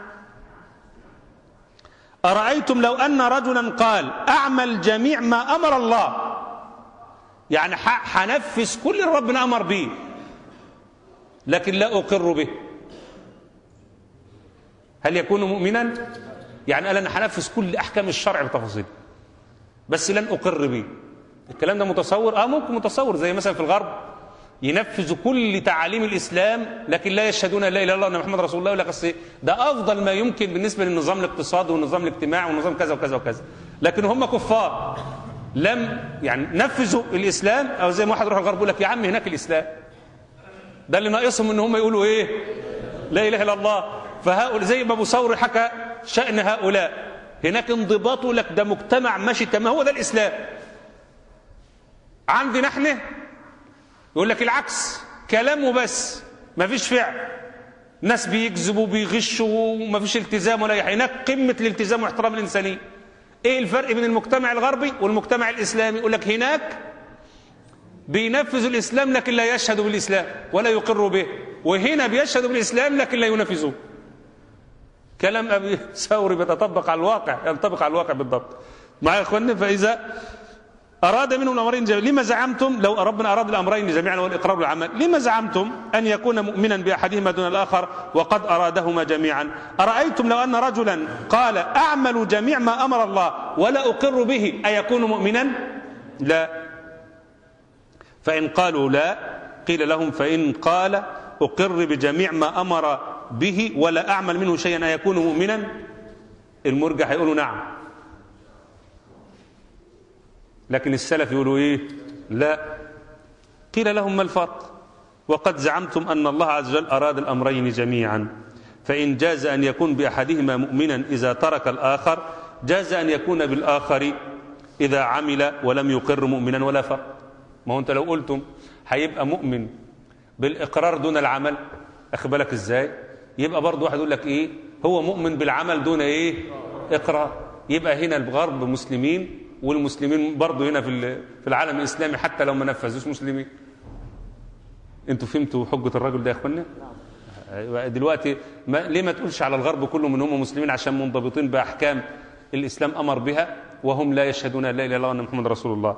أرأيتم لو أن رجلا قال أعمل جميع ما أمر الله يعني حنفذ كل اللي ربنا أمر به لكن لا أقر به هل يكون مؤمنا يعني قال أنا حنفذ كل أحكام الشرع بتفاصيل بس لن أقر به الكلام ده متصور آه ممكن متصور زي مثلا في الغرب ينفذوا كل تعاليم الإسلام لكن لا يشهدون لا إله إلا الله أن محمد رسول الله ولا قصة ده أفضل ما يمكن بالنسبة للنظام الاقتصادي والنظام الاجتماعي والنظام كذا وكذا وكذا لكن هم كفار لم يعني نفذوا الإسلام أو زي ما واحد يروح الغرب يقول لك يا عم هناك الإسلام ده اللي ناقصهم ان هم يقولوا ايه لا اله الا الله فهؤلاء زي ما ابو ثور حكى شان هؤلاء هناك انضباط لك ده مجتمع ماشي تمام هو ده الاسلام عندنا احنا يقول لك العكس كلام وبس ما فيش فعل ناس بيكذبوا بيغشوا وما فيش التزام ولا أي حاجة. هناك قمه الالتزام واحترام الانسانيه ايه الفرق بين المجتمع الغربي والمجتمع الاسلامي يقول لك هناك بينفذوا الإسلام لكن لا يشهدوا بالإسلام ولا يقروا به وهنا بيشهدوا بالإسلام لكن لا ينفذوه كلام أبي ثوري بيتطبق على الواقع ينطبق على الواقع بالضبط معايا يا اخوانا فإذا أراد منهم الأمرين جميعا لما زعمتم لو ربنا أراد الأمرين جميعا والإقرار والعمل لما زعمتم أن يكون مؤمنا بأحدهما دون الآخر وقد أرادهما جميعا أرأيتم لو أن رجلا قال أعمل جميع ما أمر الله ولا أقر به أيكون مؤمنا لا فإن قالوا لا قيل لهم فإن قال أقر بجميع ما أمر به ولا أعمل منه شيئا أيكون مؤمنا المرجع هيقولوا نعم لكن السلف يقولوا إيه لا قيل لهم ما الفرق وقد زعمتم أن الله عز وجل أراد الأمرين جميعا فإن جاز أن يكون بأحدهما مؤمنا إذا ترك الآخر جاز أن يكون بالآخر إذا عمل ولم يقر مؤمنا ولا فرق ما هو انت لو قلتم هيبقى مؤمن بالإقرار دون العمل أخد بالك إزاي يبقى برضه واحد يقول لك إيه هو مؤمن بالعمل دون إيه إقرار يبقى هنا الغرب مسلمين والمسلمين برضه هنا في في العالم الإسلامي حتى لو ما نفذوش مسلمين انتوا فهمتوا حجة الرجل ده يا اخوانا دلوقتي ما ليه ما تقولش على الغرب كلهم ان هم مسلمين عشان منضبطين باحكام الاسلام امر بها وهم لا يشهدون ان لا اله الا الله وان محمد رسول الله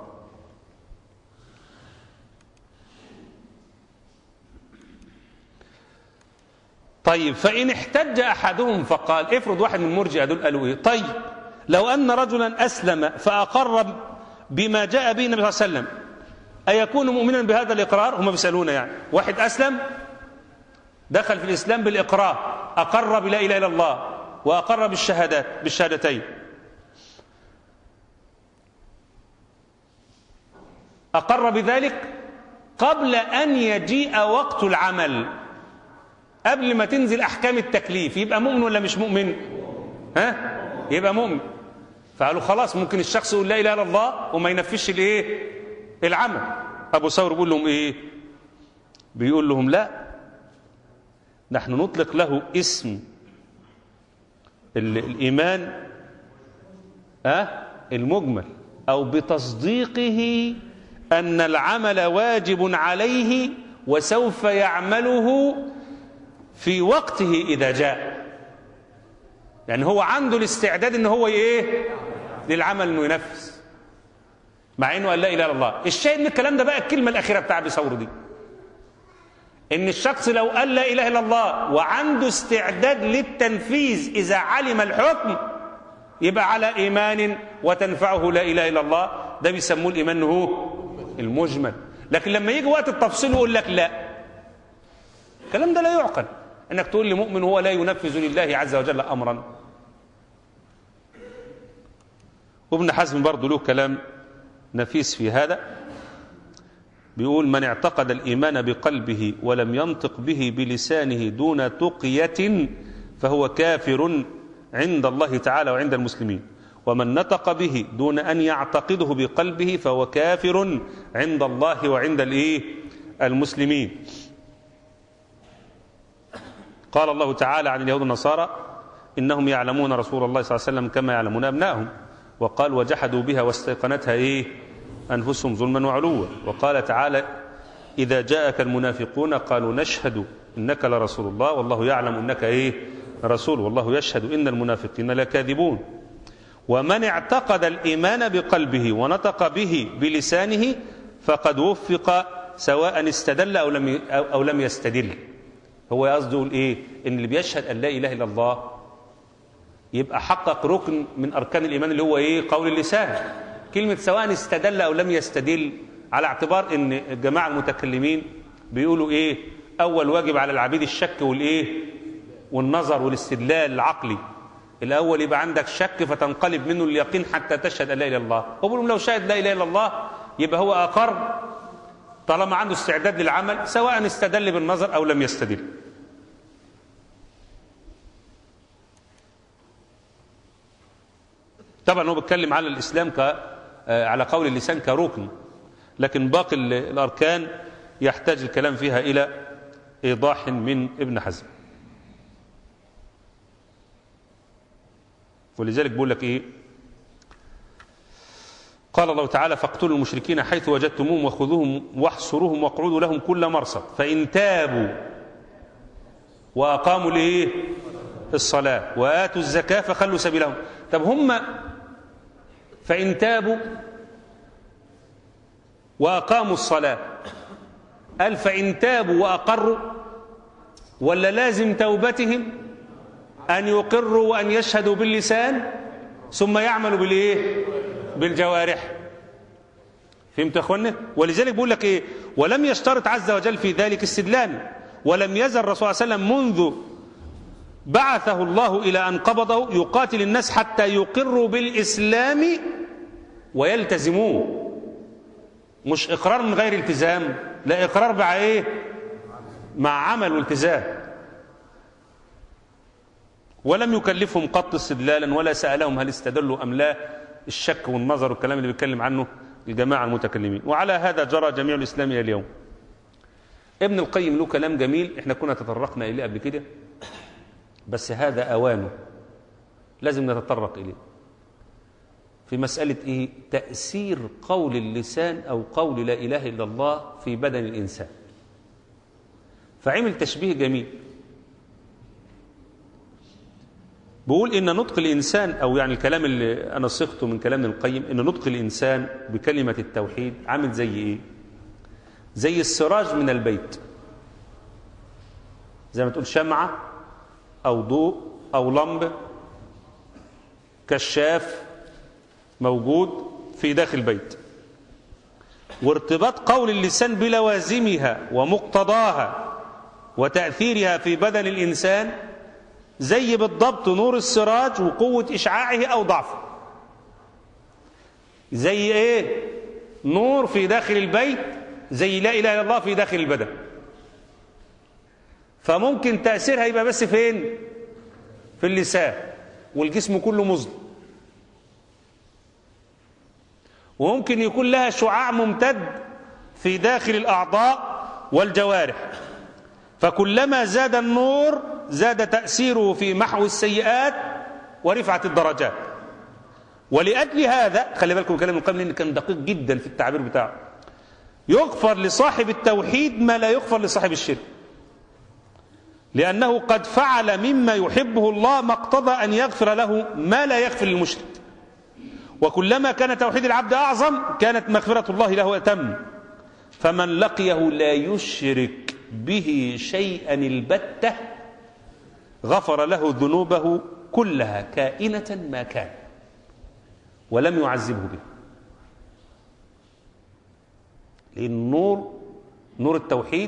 طيب فان احتج احدهم فقال افرض واحد من المرجئه دول قالوا ايه طيب لو ان رجلا اسلم فاقر بما جاء به النبي صلى الله عليه وسلم أيكون مؤمنا بهذا الإقرار هم بيسألون يعني واحد أسلم دخل في الإسلام بالإقرار أقر بلا إله إلا الله وأقر بالشهادات بالشهادتين أقر بذلك قبل أن يجيء وقت العمل قبل ما تنزل أحكام التكليف يبقى مؤمن ولا مش مؤمن ها يبقى مؤمن فقالوا خلاص ممكن الشخص يقول لا إله إلا الله وما ينفذش الإيه العمل أبو ثور بيقول لهم إيه بيقول لهم لا نحن نطلق له اسم الإيمان أه المجمل أو بتصديقه أن العمل واجب عليه وسوف يعمله في وقته إذا جاء يعني هو عنده الاستعداد ان هو ايه للعمل انه ينفذ مع انه قال لا اله الا الله الشاهد من الكلام ده بقى الكلمه الاخيره بتاع ابي ثور دي ان الشخص لو قال لا اله الا الله وعنده استعداد للتنفيذ اذا علم الحكم يبقى على ايمان وتنفعه لا اله الا الله ده بيسموه الايمان هو المجمل لكن لما يجي وقت التفصيل يقول لك لا الكلام ده لا يعقل انك تقول لمؤمن هو لا ينفذ لله عز وجل امرا وابن حزم برضه له كلام نفيس في هذا بيقول من اعتقد الإيمان بقلبه ولم ينطق به بلسانه دون تقية فهو كافر عند الله تعالى وعند المسلمين ومن نطق به دون أن يعتقده بقلبه فهو كافر عند الله وعند الإيه المسلمين قال الله تعالى عن اليهود والنصارى إنهم يعلمون رسول الله صلى الله عليه وسلم كما يعلمون أبنائهم وقال وجحدوا بها واستيقنتها إيه أنفسهم ظلما وعلوا وقال تعالى إذا جاءك المنافقون قالوا نشهد إنك لرسول الله والله يعلم إنك إيه رسول والله يشهد إن المنافقين لكاذبون ومن اعتقد الإيمان بقلبه ونطق به بلسانه فقد وفق سواء استدل أو لم أو لم يستدل هو قصده يقول إيه إن اللي بيشهد أن لا إله إلا الله يبقى حقق ركن من أركان الإيمان اللي هو إيه قول اللسان كلمة سواء استدل أو لم يستدل على اعتبار ان الجماعة المتكلمين بيقولوا ايه اول واجب على العبيد الشك والايه والنظر والاستدلال العقلي الاول يبقى عندك شك فتنقلب منه اليقين حتى تشهد ان لا اله الا الله هو بيقول لو شهد لا اله الا الله يبقى هو اقر طالما عنده استعداد للعمل سواء استدل بالنظر او لم يستدل طبعا هو بيتكلم على الاسلام ك على قول اللسان كركن لكن باقي الأركان يحتاج الكلام فيها إلى إيضاح من ابن حزم ولذلك بقول لك إيه قال الله تعالى فاقتلوا المشركين حيث وجدتموهم وخذوهم واحصروهم واقعدوا لهم كل مرصد فإن تابوا وأقاموا الإيه الصلاة وآتوا الزكاة فخلوا سبيلهم طب هم فإن تابوا وأقاموا الصلاة قال فإن تابوا وأقروا ولا لازم توبتهم أن يقروا وأن يشهدوا باللسان ثم يعملوا بالإيه بالجوارح فهمت يا أخوانا ولذلك بيقول لك إيه ولم يشترط عز وجل في ذلك استدلال ولم يزل الرسول صلى الله عليه وسلم منذ بعثه الله إلى أن قبضه يقاتل الناس حتى يقروا بالإسلام ويلتزموه مش إقرار من غير التزام لا إقرار مع إيه مع عمل والتزام ولم يكلفهم قط استدلالا ولا سألهم هل استدلوا أم لا الشك والنظر والكلام اللي بيتكلم عنه الجماعة المتكلمين وعلى هذا جرى جميع الإسلام إلى اليوم ابن القيم له كلام جميل احنا كنا تطرقنا إليه قبل كده بس هذا أوانه لازم نتطرق إليه في مسألة إيه؟ تأثير قول اللسان أو قول لا إله إلا الله في بدن الإنسان فعمل تشبيه جميل بقول إن نطق الإنسان أو يعني الكلام اللي أنا صيغته من كلام ابن القيم إن نطق الإنسان بكلمة التوحيد عامل زي إيه؟ زي السراج من البيت زي ما تقول شمعة أو ضوء أو لمبة كشاف موجود في داخل البيت وارتباط قول اللسان بلوازمها ومقتضاها وتأثيرها في بدن الإنسان زي بالضبط نور السراج وقوة إشعاعه أو ضعفه زي إيه نور في داخل البيت زي لا إله إلا الله في داخل البدن فممكن تأثيرها يبقى بس فين في اللسان والجسم كله مظلم وممكن يكون لها شعاع ممتد في داخل الأعضاء والجوارح فكلما زاد النور زاد تأثيره في محو السيئات ورفعة الدرجات ولأجل هذا خلي بالكم كلام القيم لأن كان دقيق جدا في التعبير بتاعه يغفر لصاحب التوحيد ما لا يغفر لصاحب الشرك لأنه قد فعل مما يحبه الله ما اقتضى أن يغفر له ما لا يغفر للمشرك وكلما كان توحيد العبد أعظم كانت مغفرة الله له أتم فمن لقيه لا يشرك به شيئا البتة غفر له ذنوبه كلها كائنة ما كان ولم يعذبه به لأن النور نور التوحيد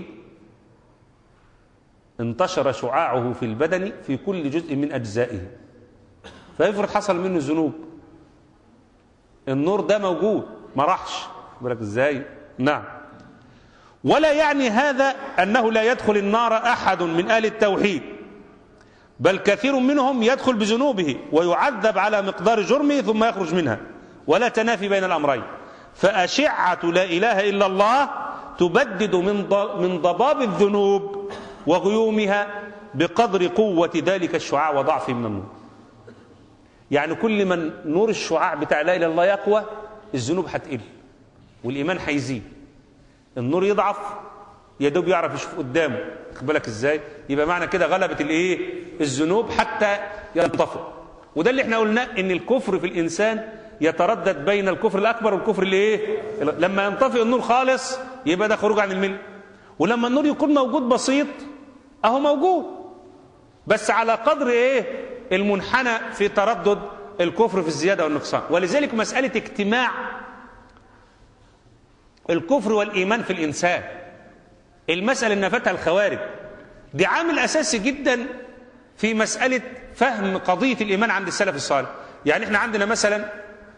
انتشر شعاعه في البدن في كل جزء من أجزائه فيفرض حصل منه ذنوب النور ده موجود ما راحش بالك ازاي نعم ولا يعني هذا أنه لا يدخل النار أحد من أهل التوحيد بل كثير منهم يدخل بذنوبه ويعذب على مقدار جرمه ثم يخرج منها ولا تنافي بين الأمرين فأشعة لا إله إلا الله تبدد من من ضباب الذنوب وغيومها بقدر قوة ذلك الشعاع وضعفه من النور يعني كل من نور الشعاع بتاع لا إله إلا الله يقوى الذنوب هتقل والإيمان هيزيد النور يضعف يا دوب يعرف يشوف قدامه خد بالك ازاي يبقى معنى كده غلبة الايه الذنوب حتى ينطفئ وده اللي احنا قلناه ان الكفر في الانسان يتردد بين الكفر الاكبر والكفر اللي ايه لما ينطفئ النور خالص يبقى ده خروج عن المله ولما النور يكون موجود بسيط اهو موجود بس على قدر ايه المنحنى في تردد الكفر في الزياده والنقصان ولذلك مساله اجتماع الكفر والايمان في الانسان المساله اللي نفتها الخوارج دي عامل اساسي جدا في مساله فهم قضيه الايمان عند السلف الصالح يعني احنا عندنا مثلا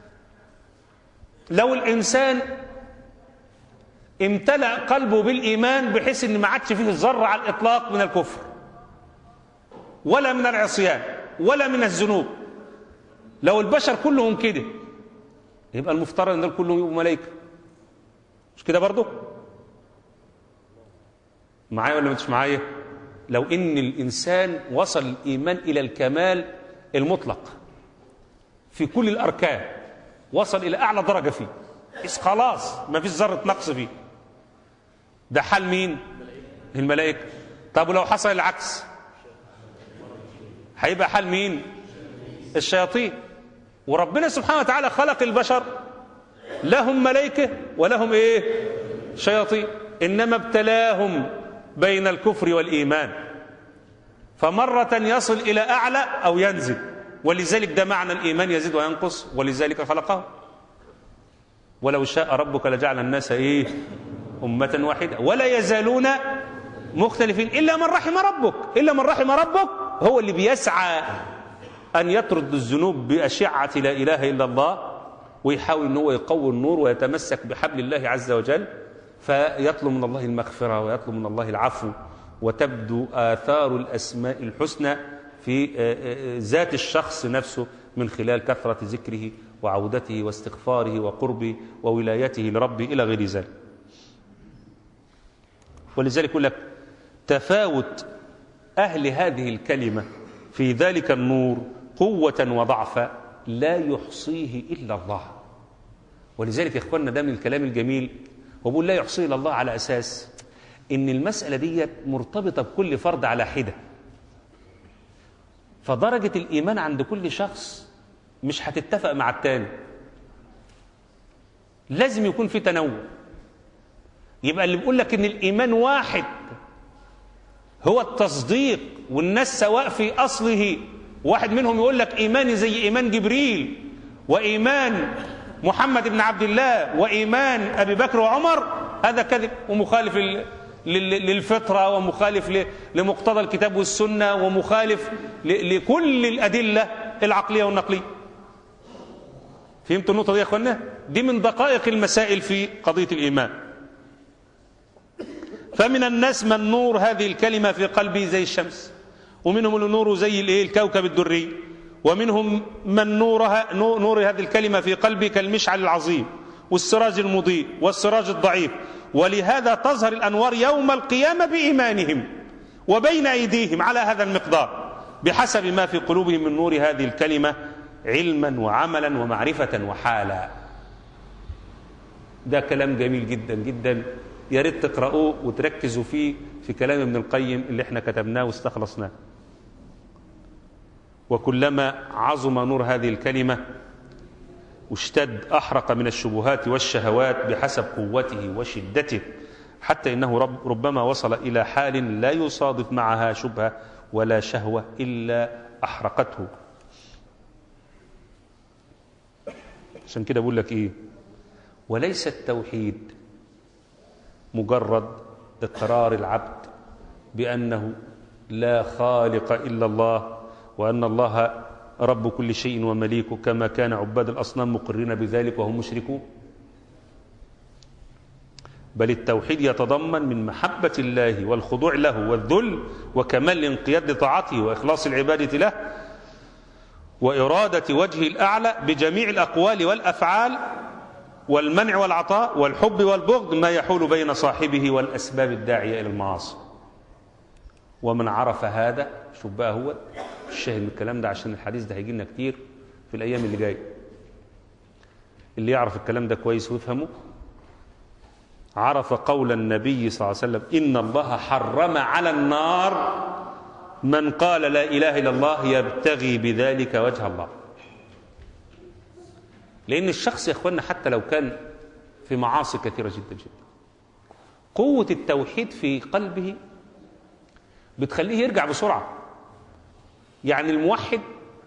لو الانسان امتلأ قلبه بالإيمان بحيث أن ما عادش فيه ذرة على الإطلاق من الكفر ولا من العصيان ولا من الذنوب لو البشر كلهم كده يبقى المفترض ان دول كلهم يبقوا ملائكه مش كده برضه معايا ولا مش معايا لو ان الانسان وصل الايمان الى الكمال المطلق في كل الاركان وصل الى اعلى درجه فيه بس خلاص ما فيش ذره نقص فيه ده حال مين الملائكه طب ولو حصل العكس هيبقى حال مين الشياطين وربنا سبحانه وتعالى خلق البشر لهم ملائكه ولهم ايه شياطين انما ابتلاهم بين الكفر والايمان فمره يصل الى اعلى او ينزل ولذلك ده معنى الايمان يزيد وينقص ولذلك خلقه ولو شاء ربك لجعل الناس ايه امه واحده ولا يزالون مختلفين الا من رحم ربك الا من رحم ربك هو اللي بيسعى أن يطرد الذنوب بأشعة لا إله إلا الله ويحاول أن هو يقوي النور ويتمسك بحبل الله عز وجل فيطلب من الله المغفرة ويطلب من الله العفو وتبدو آثار الأسماء الحسنى في ذات الشخص نفسه من خلال كثرة ذكره وعودته واستغفاره وقربه وولايته لربه إلى غير ذلك ولذلك يقول لك تفاوت أهل هذه الكلمة في ذلك النور قوة وضعفا لا يحصيه إلا الله ولذلك يا إخواننا ده من الكلام الجميل وبقول لا يحصيه إلا الله على أساس إن المسألة دي مرتبطة بكل فرد على حدة فدرجة الإيمان عند كل شخص مش هتتفق مع التاني لازم يكون في تنوع يبقى اللي بيقول لك ان الايمان واحد هو التصديق والناس سواء في اصله واحد منهم يقول لك ايماني زي ايمان جبريل وايمان محمد بن عبد الله وايمان ابي بكر وعمر هذا كذب ومخالف لل- لل- للفطره ومخالف ل- لمقتضى الكتاب والسنه ومخالف ل- لكل الادله العقليه والنقليه فهمتوا النقطه دي يا اخوانا دي من دقائق المسائل في قضيه الايمان فمن الناس من نور هذه الكلمة في قلبه زي الشمس ومنهم اللي نوره زي الايه الكوكب الدري ومنهم من نورها نور نور هذه الكلمة في قلبه كالمشعل العظيم والسراج المضيء والسراج الضعيف ولهذا تظهر الأنوار يوم القيامة بإيمانهم وبين أيديهم على هذا المقدار بحسب ما في قلوبهم من نور هذه الكلمة علما وعملا ومعرفة وحالا ده كلام جميل جدا جدا يا ريت تقرأوه وتركزوا فيه في كلام ابن القيم اللي احنا كتبناه واستخلصناه وكلما عظم نور هذه الكلمة واشتد أحرق من الشبهات والشهوات بحسب قوته وشدته حتى إنه رب ربما وصل إلى حال لا يصادف معها شبهة ولا شهوة إلا أحرقته عشان كده بقول لك إيه وليس التوحيد مجرد اقرار العبد بانه لا خالق الا الله وان الله رب كل شيء ومليكه كما كان عباد الاصنام مقرين بذلك وهم مشركون بل التوحيد يتضمن من محبه الله والخضوع له والذل وكمال الانقياد لطاعته واخلاص العباده له واراده وجهه الاعلى بجميع الاقوال والافعال والمنع والعطاء والحب والبغض ما يحول بين صاحبه والأسباب الداعية إلى المعاصي ومن عرف هذا شوف بقى هو الشاهد من الكلام ده عشان الحديث ده هيجي لنا كتير في الأيام اللي جاية اللي يعرف الكلام ده كويس ويفهمه عرف قول النبي صلى الله عليه وسلم إن الله حرم على النار من قال لا إله إلا الله يبتغي بذلك وجه الله لأن الشخص يا إخوانا حتى لو كان في معاصي كثيرة جدا جدا قوة التوحيد في قلبه بتخليه يرجع بسرعة يعني الموحد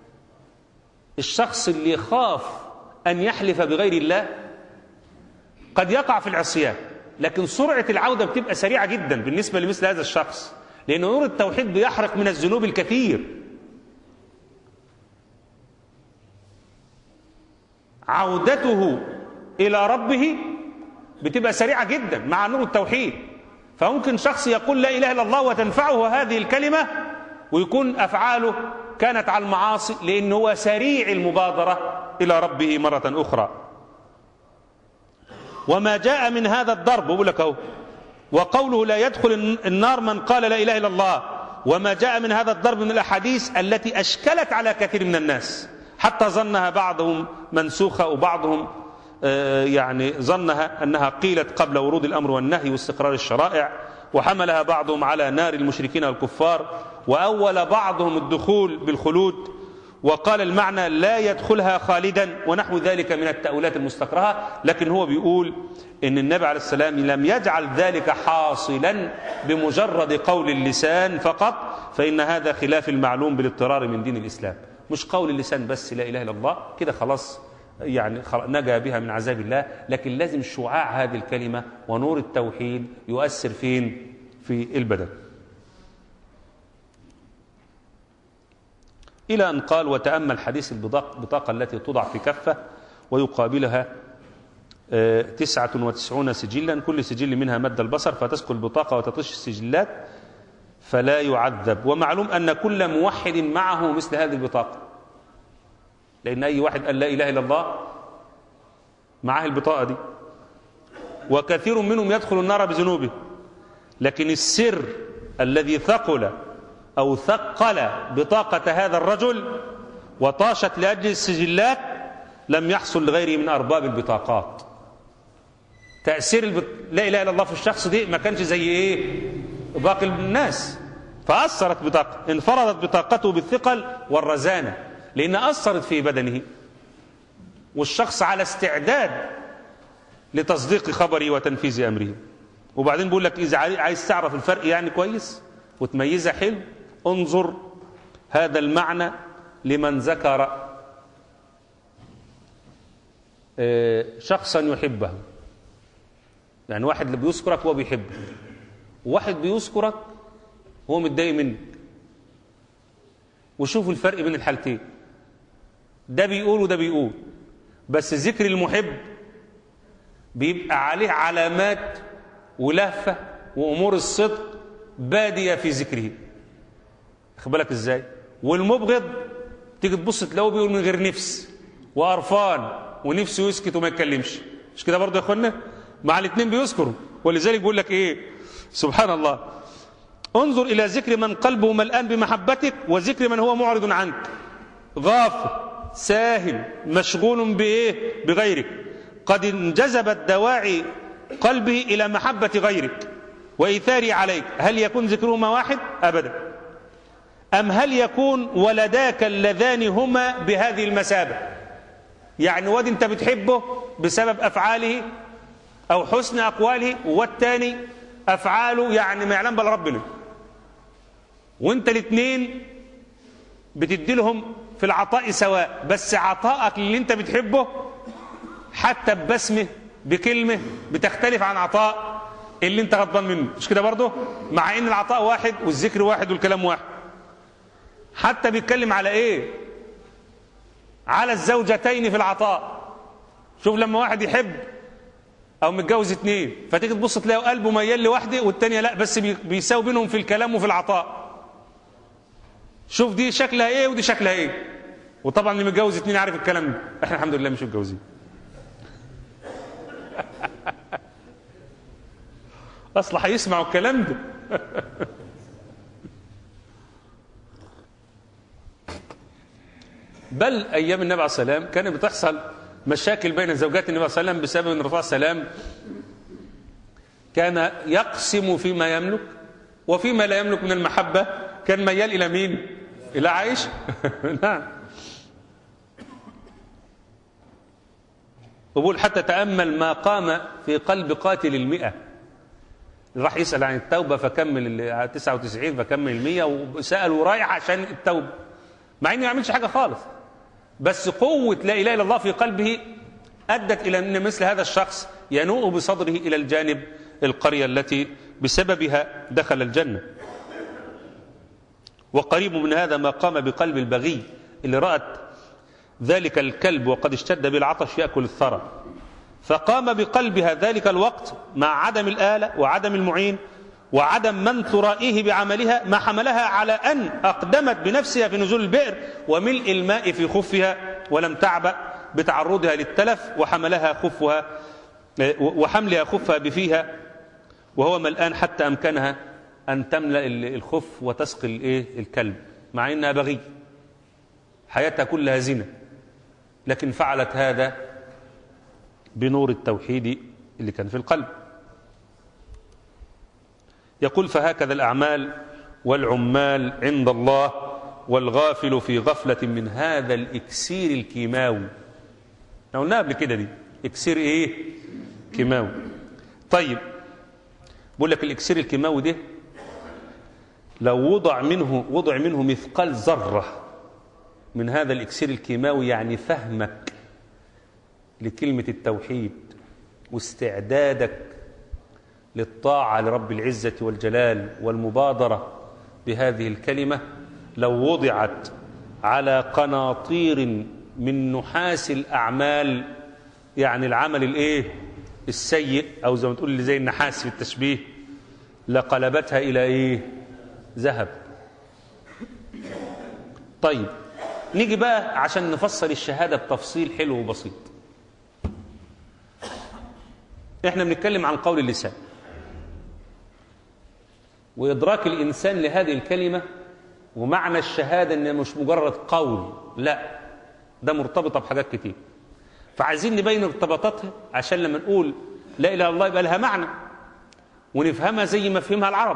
الشخص اللي يخاف أن يحلف بغير الله قد يقع في العصيان لكن سرعة العودة بتبقى سريعة جدا بالنسبة لمثل هذا الشخص لأن نور التوحيد بيحرق من الذنوب الكثير عودته إلى ربه بتبقى سريعة جدا مع نور التوحيد فممكن شخص يقول لا إله إلا الله وتنفعه هذه الكلمة ويكون أفعاله كانت على المعاصي لأنه هو سريع المبادرة إلى ربه مرة أخرى وما جاء من هذا الضرب بقول لك اهو وقوله لا يدخل النار من قال لا اله الا الله وما جاء من هذا الضرب من الاحاديث التي اشكلت على كثير من الناس حتى ظنها بعضهم منسوخه وبعضهم آه، يعني ظنها انها قيلت قبل ورود الامر والنهي واستقرار الشرائع وحملها بعضهم على نار المشركين والكفار واول بعضهم الدخول بالخلود وقال المعنى لا يدخلها خالدا ونحو ذلك من التأويلات المستكرهة لكن هو بيقول إن النبي عليه السلام لم يجعل ذلك حاصلا بمجرد قول اللسان فقط فإن هذا خلاف المعلوم بالاضطرار من دين الإسلام مش قول اللسان بس لا إله إلا الله كده خلاص يعني خلاص نجا بها من عذاب الله لكن لازم شعاع هذه الكلمة ونور التوحيد يؤثر فين في البدن إلى أن قال وتأمل حديث البطاقة التي توضع في كفة ويقابلها آه، تسعة وتسعون سجلا كل سجل منها مد البصر فتسقل البطاقة وتطش السجلات فلا يعذب ومعلوم أن كل موحد معه مثل هذه البطاقة لأن أي واحد قال لا إله إلا الله معه البطاقة دي وكثير منهم يدخل النار بذنوبه لكن السر الذي ثقل أو ثقل بطاقة هذا الرجل وطاشت لأجل السجلات لم يحصل لغيره من أرباب البطاقات تأثير البط... لا إله إلا الله في الشخص دي ما كانش زي إيه باقي الناس فأثرت بطاقة انفردت بطاقته بالثقل والرزانة لأن أثرت في بدنه والشخص على استعداد لتصديق خبره وتنفيذ أمره وبعدين بيقول لك إذا عايز تعرف الفرق يعني كويس وتميزها حلو انظر هذا المعنى لمن ذكر شخصا يحبه يعني واحد اللي بيذكرك هو بيحبك وواحد بيذكرك هو متضايق منك وشوفوا الفرق بين الحالتين ده بيقول وده بيقول بس ذكر المحب بيبقى عليه علامات ولهفة وأمور الصدق بادية في ذكره خد بالك ازاي والمبغض تيجي تبص تلاقيه بيقول من غير نفس وقرفان ونفسه يسكت وما يتكلمش مش كده برضه يا اخوانا مع الاثنين بيذكروا ولذلك بيقول لك ايه سبحان الله انظر الى ذكر من قلبه ملآن بمحبتك وذكر من هو معرض عنك غافل ساهل مشغول بايه بغيرك قد انجذبت دواعي قلبه الى محبه غيرك وايثاره عليك هل يكون ذكرهما واحد ابدا ام هل يكون ولداك اللذان هما بهذه المثابه يعني واد انت بتحبه بسبب افعاله او حسن اقواله والتاني افعاله يعني ما يعلم بل ربنا وانت الاثنين بتدي لهم في العطاء سواء بس عطائك اللي انت بتحبه حتى ببسمه بكلمه بتختلف عن عطاء اللي انت غضبان منه مش كده برضه مع ان العطاء واحد والذكر واحد والكلام واحد حتى بيتكلم على ايه على الزوجتين في العطاء شوف لما واحد يحب او متجوز اتنين فتيجي تبص تلاقي قلبه ميال لواحده والتانيه لا بس بيساوي بينهم في الكلام وفي العطاء شوف دي شكلها ايه ودي شكلها ايه وطبعا اللي متجوز اتنين عارف الكلام ده احنا الحمد لله مش متجوزين اصل هيسمعوا الكلام ده بل ايام النبي عليه السلام كان بتحصل مشاكل بين زوجات النبي صلى الله عليه وسلم بسبب ان الرسول صلى الله عليه وسلم كان يقسم فيما يملك وفيما لا يملك من المحبة كان ميال إلى مين إلى عائشة نعم وبقول حتى تأمل ما قام في قلب قاتل المئة راح يسأل عن التوبة فكمل ال 99 فكمل المية وسأل ورايح عشان التوبة مع انه ما يعملش حاجة خالص بس قوة لا إله إلا الله في قلبه أدت إلى أن مثل هذا الشخص ينوء بصدره إلى الجانب القرية التي بسببها دخل الجنة وقريب من هذا ما قام بقلب البغي اللي رأت ذلك الكلب وقد اشتد بالعطش يأكل الثرى فقام بقلبها ذلك الوقت مع عدم الآلة وعدم المعين وعدم من ترائيه بعملها ما حملها على أن أقدمت بنفسها في نزول البئر وملء الماء في خفها ولم تعبأ بتعرضها للتلف وحملها خفها وحملها خفها بفيها وهو ملآن حتى أمكنها أن تملأ الخف وتسقي الإيه الكلب مع إنها بغي حياتها كلها زنا لكن فعلت هذا بنور التوحيد اللي كان في القلب يقول فهكذا الأعمال والعمال عند الله والغافل في غفلة من هذا الإكسير الكيماوي احنا قلناها قبل كده دي إكسير إيه كيماوي طيب بقول لك الإكسير الكيماوي ده لو وضع منه وضع منه مثقال ذرة من هذا الإكسير الكيماوي يعني فهمك لكلمة التوحيد واستعدادك للطاعة لرب العزة والجلال والمبادرة بهذه الكلمة لو وضعت على قناطير من نحاس الأعمال يعني العمل الإيه السيء أو زي ما تقول لي زي النحاس في التشبيه لقلبتها إلى إيه ذهب طيب نيجي بقى عشان نفصل الشهادة بتفصيل حلو وبسيط احنا بنتكلم عن قول اللسان وإدراك الإنسان لهذه الكلمة ومعنى الشهادة إنها مش مجرد قول لا ده مرتبطة بحاجات كتير فعايزين نبين ارتباطاتها عشان لما نقول لا إله إلا الله يبقى لها معنى ونفهمها زي ما فهمها العرب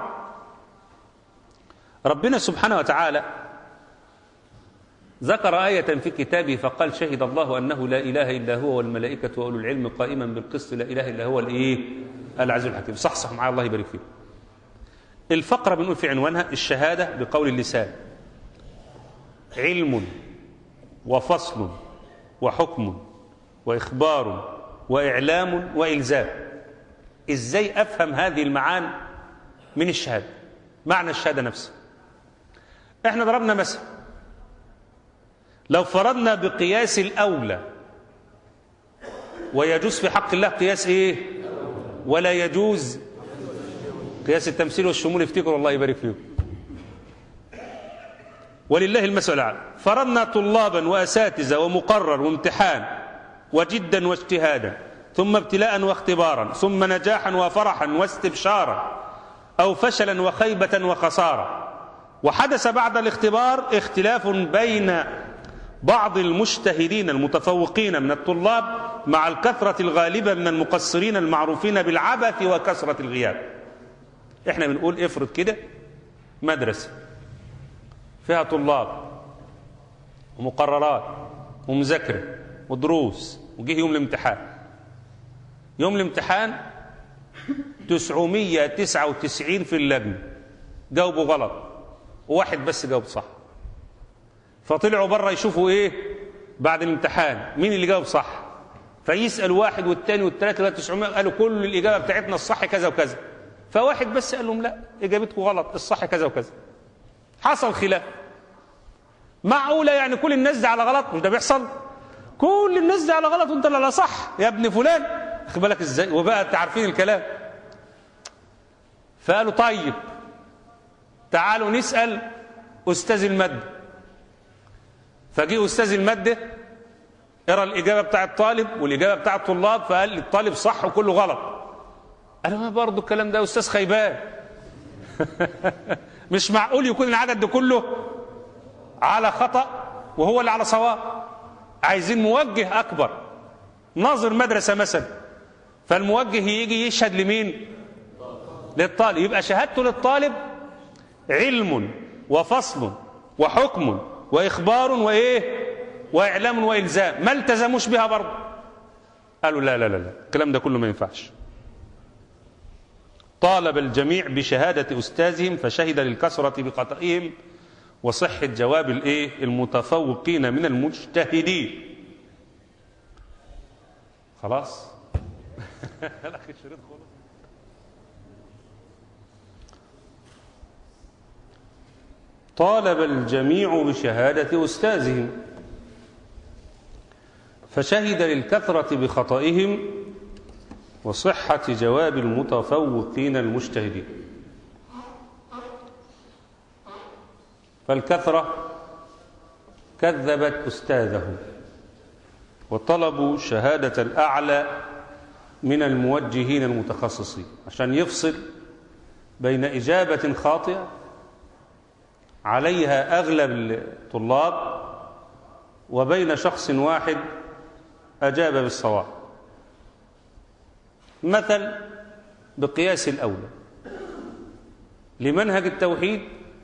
ربنا سبحانه وتعالى ذكر آية في كتابه فقال شهد الله أنه لا إله إلا هو والملائكة وأولو العلم قائما بالقسط لا إله إلا هو الإيه العزيز الحكيم صح صح معايا الله يبارك فيك الفقرة بنقول في عنوانها الشهادة بقول اللسان علم وفصل وحكم وإخبار وإعلام وإلزام إزاي أفهم هذه المعاني من الشهادة معنى الشهادة نفسها احنا ضربنا مثل لو فرضنا بقياس الأولى ويجوز في حق الله قياس ايه ولا يجوز قياس التمثيل والشمول افتكروا الله يبارك فيكم ولله المثل الاعلى فرضنا طلابا واساتذه ومقرر وامتحان وجدا واجتهادا ثم ابتلاء واختبارا ثم نجاحا وفرحا واستبشارا او فشلا وخيبه وخساره وحدث بعد الاختبار اختلاف بين بعض المجتهدين المتفوقين من الطلاب مع الكثرة الغالبة من المقصرين المعروفين بالعبث وكثرة الغياب احنا بنقول افرض كده مدرسة فيها طلاب ومقررات ومذاكرة ودروس وجه يوم الامتحان يوم الامتحان 999 في اللجنة جاوبوا غلط وواحد بس جاوب صح فطلعوا بره يشوفوا ايه بعد الامتحان مين اللي جاوب صح فيسأل واحد والتاني والتلاتة لغايه 900 قالوا كل الإجابة بتاعتنا الصح كذا وكذا فواحد بس قال لهم لا إجابتكم غلط الصح كذا وكذا حصل خلاف معقولة يعني كل الناس دي على غلط مش ده بيحصل كل الناس دي على غلط وانت اللي على صح يا ابن فلان خد بالك ازاي وبقى انت عارفين الكلام فقالوا طيب تعالوا نسأل أستاذ المادة فجي أستاذ المادة قرا الإجابة بتاع الطالب والإجابة بتاع الطلاب فقال الطالب صح وكله غلط قال ما برضه الكلام ده أستاذ خيبان مش معقول يكون العدد ده كله على خطأ وهو اللي على صواب عايزين موجه أكبر ناظر مدرسة مثلا فالموجه يجي يشهد لمين للطالب يبقى شهادته للطالب علم وفصل وحكم وإخبار وإيه وإعلام وإلزام ما التزموش بها برضه قالوا لا لا لا لا الكلام ده كله ما ينفعش طالب الجميع بشهادة أستاذهم فشهد للكسرة بخطئهم وصحة جواب الإيه المتفوقين من المجتهدين خلاص الأخي الشريط خلص طالب الجميع بشهادة أستاذهم فشهد للكثرة بخطئهم وصحة جواب المتفوقين المجتهدين فالكثرة كذبت أستاذه وطلبوا شهادة الأعلى من الموجهين المتخصصين عشان يفصل بين إجابة خاطئة عليها أغلب الطلاب وبين شخص واحد أجاب بالصواب مثل بقياس الأولى لمنهج التوحيد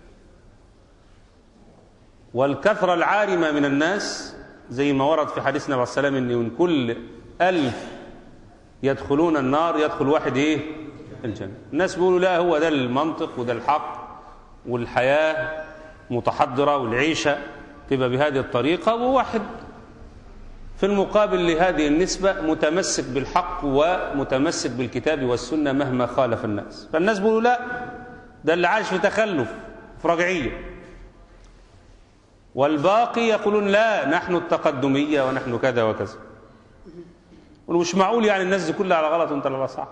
والكثرة العارمة من الناس زي ما ورد في حديث النبي عليه السلام ان من كل ألف يدخلون النار يدخل واحد ايه الجنة الناس بيقولوا لا هو ده المنطق وده الحق والحياة متحضرة والعيشة تبقى بهذه الطريقة وواحد في المقابل لهذه النسبة متمسك بالحق ومتمسك بالكتاب والسنة مهما خالف الناس فالناس بيقولوا لا ده اللي عايش في تخلف في رجعية والباقي يقولون لا نحن التقدمية ونحن كذا وكذا مش معقول يعني الناس دي كلها على غلط وانت على صح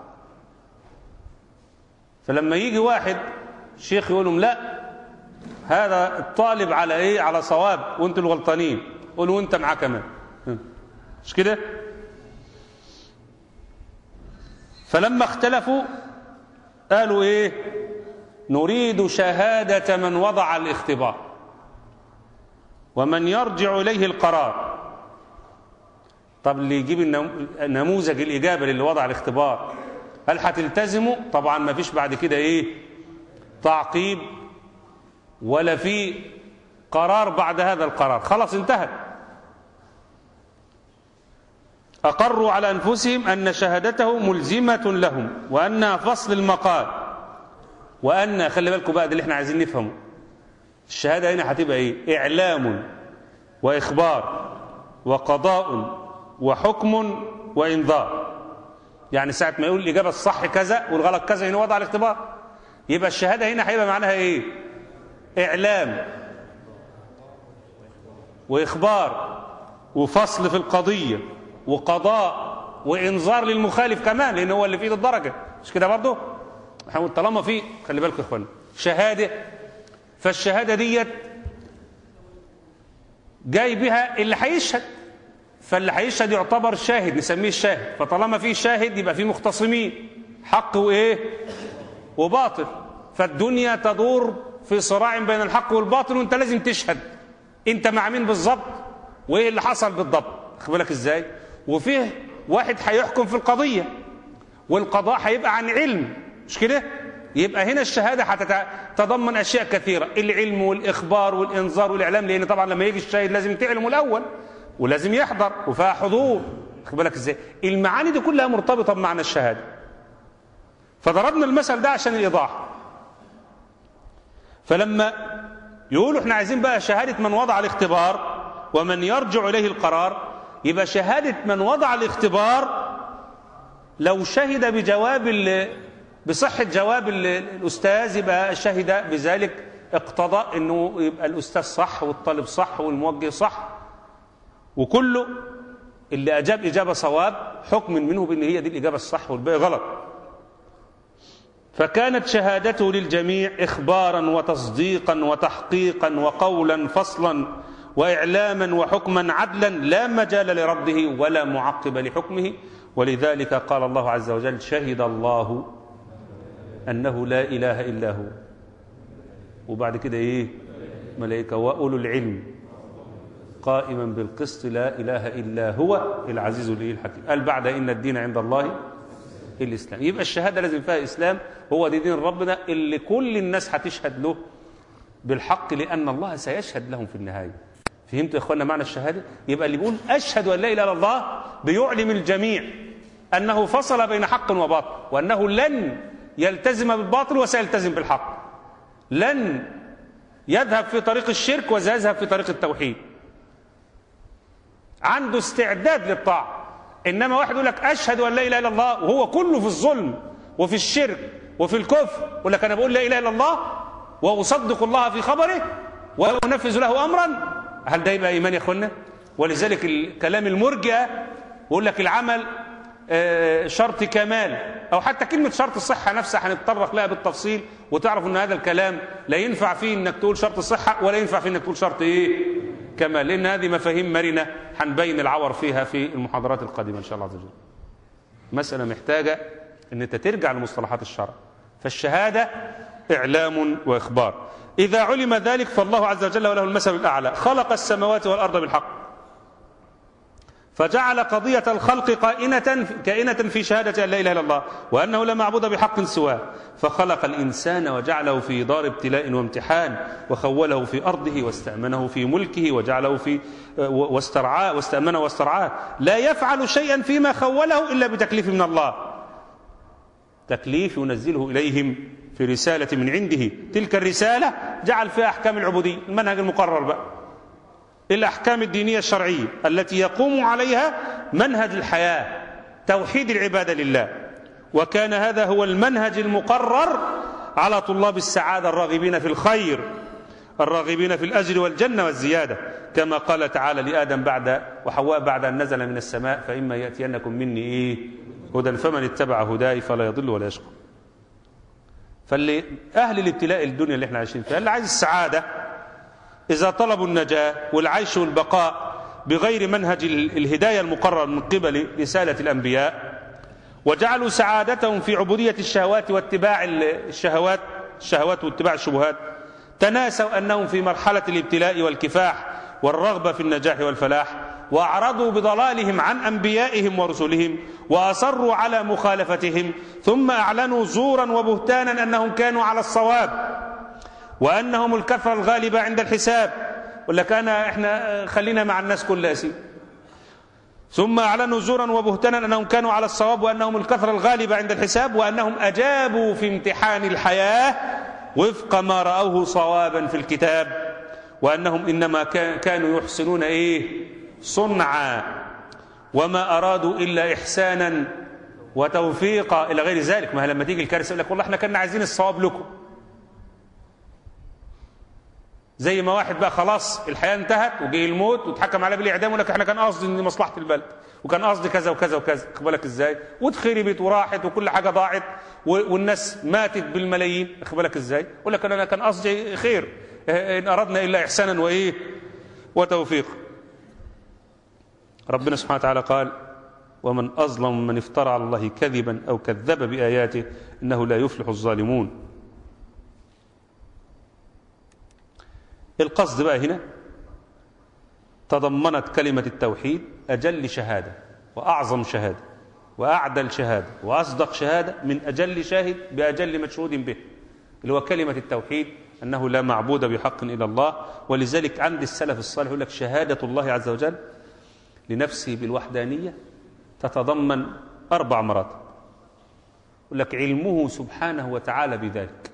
فلما يجي واحد شيخ يقول لهم لا هذا الطالب على ايه على صواب وانتوا الغلطانين قولوا وانت معاه كمان مش كده فلما اختلفوا قالوا ايه نريد شهادة من وضع الاختبار ومن يرجع إليه القرار طب اللي يجيب النم- نموذج الإجابة للي وضع الاختبار هل هتلتزموا طبعا ما فيش بعد كده إيه تعقيب ولا في قرار بعد هذا القرار خلاص انتهت أقروا على أنفسهم أن شهادته ملزمة لهم وأنها فصل المقال وأن خلي بالكم بقى ده اللي احنا عايزين نفهمه الشهادة هنا هتبقى إيه إعلام وإخبار وقضاء وحكم وإنذار يعني ساعة ما يقول الإجابة الصح كذا والغلط كذا هنا وضع الاختبار يبقى الشهادة هنا هيبقى معناها إيه إعلام وإخبار وفصل في القضية وقضاء وإنذار للمخالف كمان لأن هو اللي في إيد الدرجة مش كده برضه احنا طالما في خلي بالكم يا إخوانا شهادة فالشهادة ديت جاي بها اللي هيشهد فاللي هيشهد يعتبر شاهد نسميه الشاهد فطالما في شاهد يبقى في مختصمين حق وايه وباطل فالدنيا تدور في صراع بين الحق والباطل وانت لازم تشهد انت مع مين بالظبط وايه اللي حصل بالضبط خد بالك ازاي وفيه واحد هيحكم في القضيه والقضاء هيبقى عن علم مش كده يبقى هنا الشهاده هتتضمن اشياء كثيره العلم والاخبار والانذار والاعلام لان طبعا لما يجي الشاهد لازم تعلمه الاول ولازم يحضر وفيها حضور خد بالك ازاي المعاني دي كلها مرتبطه بمعنى الشهاده فضربنا المثل ده عشان الايضاح فلما يقولوا احنا عايزين بقى شهاده من وضع الاختبار ومن يرجع اليه القرار يبقى شهاده من وضع الاختبار لو شهد بجواب بصحة جواب الأستاذ يبقى شهد بذلك اقتضى أنه يبقى الأستاذ صح والطالب صح والموجه صح وكله اللي أجاب إجابة صواب حكم منه بأن هي دي الإجابة الصح والباقي غلط فكانت شهادته للجميع إخبارا وتصديقا وتحقيقا وقولا فصلا وإعلاما وحكما عدلا لا مجال لرده ولا معقب لحكمه ولذلك قال الله عز وجل شهد الله أنه لا إله إلا هو وبعد كده إيه ملائكة وأولو العلم قائما بالقسط لا إله إلا هو العزيز الإيه الحكيم قال بعد إن الدين عند الله الإسلام يبقى الشهادة لازم فيها إسلام هو دي دين ربنا اللي كل الناس هتشهد له بالحق لأن الله سيشهد لهم في النهاية فهمتوا يا إخوانا معنى الشهادة يبقى اللي بيقول أشهد أن لا إله إلا الله بيعلم الجميع أنه فصل بين حق وباطل وأنه لن يلتزم بالباطل وسيلتزم بالحق لن يذهب في طريق الشرك وسيذهب في طريق التوحيد عنده استعداد للطاعة إنما واحد يقول لك أشهد أن لا إله إلا الله وهو كله في الظلم وفي الشرك وفي الكفر يقول لك أنا بقول لا إله إلا الله وأصدق الله في خبره وأنفذ له أمرا هل ده يبقى إيمان يا أخوانا ولذلك الكلام المرجئة يقول لك العمل شرط كمال أو حتى كلمة شرط الصحة نفسها هنتطرق لها بالتفصيل وتعرف أن هذا الكلام لا ينفع فيه أنك تقول شرط الصحة ولا ينفع فيه أنك تقول شرط إيه كمال لأن هذه مفاهيم مرنة هنبين العور فيها في المحاضرات القادمة إن شاء الله عز وجل مسألة محتاجة أن أنت ترجع لمصطلحات الشرع فالشهادة إعلام وإخبار إذا علم ذلك فالله عز وجل وله المثل الأعلى خلق السماوات والأرض بالحق فجعل قضية الخلق قائنة كائنة في شهادة أن لا إله إلا الله وأنه لا معبود بحق سواه فخلق الإنسان وجعله في دار ابتلاء وامتحان وخوله في أرضه واستأمنه في ملكه وجعله في واسترعاه واستأمنه واسترعاه لا يفعل شيئا فيما خوله إلا بتكليف من الله تكليف ينزله إليهم في رسالة من عنده تلك الرسالة جعل فيها أحكام العبودية المنهج المقرر بقى الأحكام الدينية الشرعية التي يقوم عليها منهج الحياة توحيد العبادة لله وكان هذا هو المنهج المقرر على طلاب السعادة الراغبين في الخير الراغبين في الأجر والجنة والزيادة كما قال تعالى لآدم بعد وحواء بعد أن نزل من السماء فإما يأتينكم مني إيه هدى فمن اتبع هداي فلا يضل ولا يشقى فاللي أهل الابتلاء الدنيا اللي احنا عايشين فيها اللي عايز السعادة إذا طلبوا النجاة والعيش والبقاء بغير منهج الهداية المقرر من قبل رسالة الأنبياء وجعلوا سعادتهم في عبودية الشهوات واتباع الشهوات الشهوات واتباع الشبهات تناسوا أنهم في مرحلة الابتلاء والكفاح والرغبة في النجاح والفلاح وأعرضوا بضلالهم عن أنبيائهم ورسلهم وأصروا على مخالفتهم ثم أعلنوا زورا وبهتانا أنهم كانوا على الصواب وأنهم الكثرة الغالبة عند الحساب ولا كان احنا خلينا مع الناس كلها سي ثم أعلنوا زورا وبهتانا أنهم كانوا على الصواب وأنهم الكثرة الغالبة عند الحساب وأنهم أجابوا في امتحان الحياة وفق ما رأوه صوابا في الكتاب وأنهم إنما كانوا يحسنون إيه صنعا وما أرادوا إلا إحسانا وتوفيقا إلى غير ذلك ما لما تيجي الكارثة يقول لك والله احنا كنا عايزين الصواب لكم زي ما واحد بقى خلاص الحياة انتهت وجه الموت واتحكم عليه بالإعدام ولك احنا كان قصدي ان مصلحة البلد وكان قصدي كذا وكذا وكذا خد بالك ازاي واتخربت وراحت وكل حاجة ضاعت والناس ماتت بالملايين خد بالك ازاي يقول لك انا كان قصدي خير ان اردنا الا احسانا وايه وتوفيق ربنا سبحانه وتعالى قال ومن اظلم من افترى على الله كذبا او كذب باياته انه لا يفلح الظالمون القصد بقى هنا تضمنت كلمة التوحيد أجل شهادة وأعظم شهادة وأعدل شهادة وأصدق شهادة من أجل شاهد بأجل مشهود به اللي هو كلمة التوحيد أنه لا معبود بحق إلا الله ولذلك عند السلف الصالح يقول لك شهادة الله عز وجل لنفسه بالوحدانية تتضمن أربع مراتب يقول لك علمه سبحانه وتعالى بذلك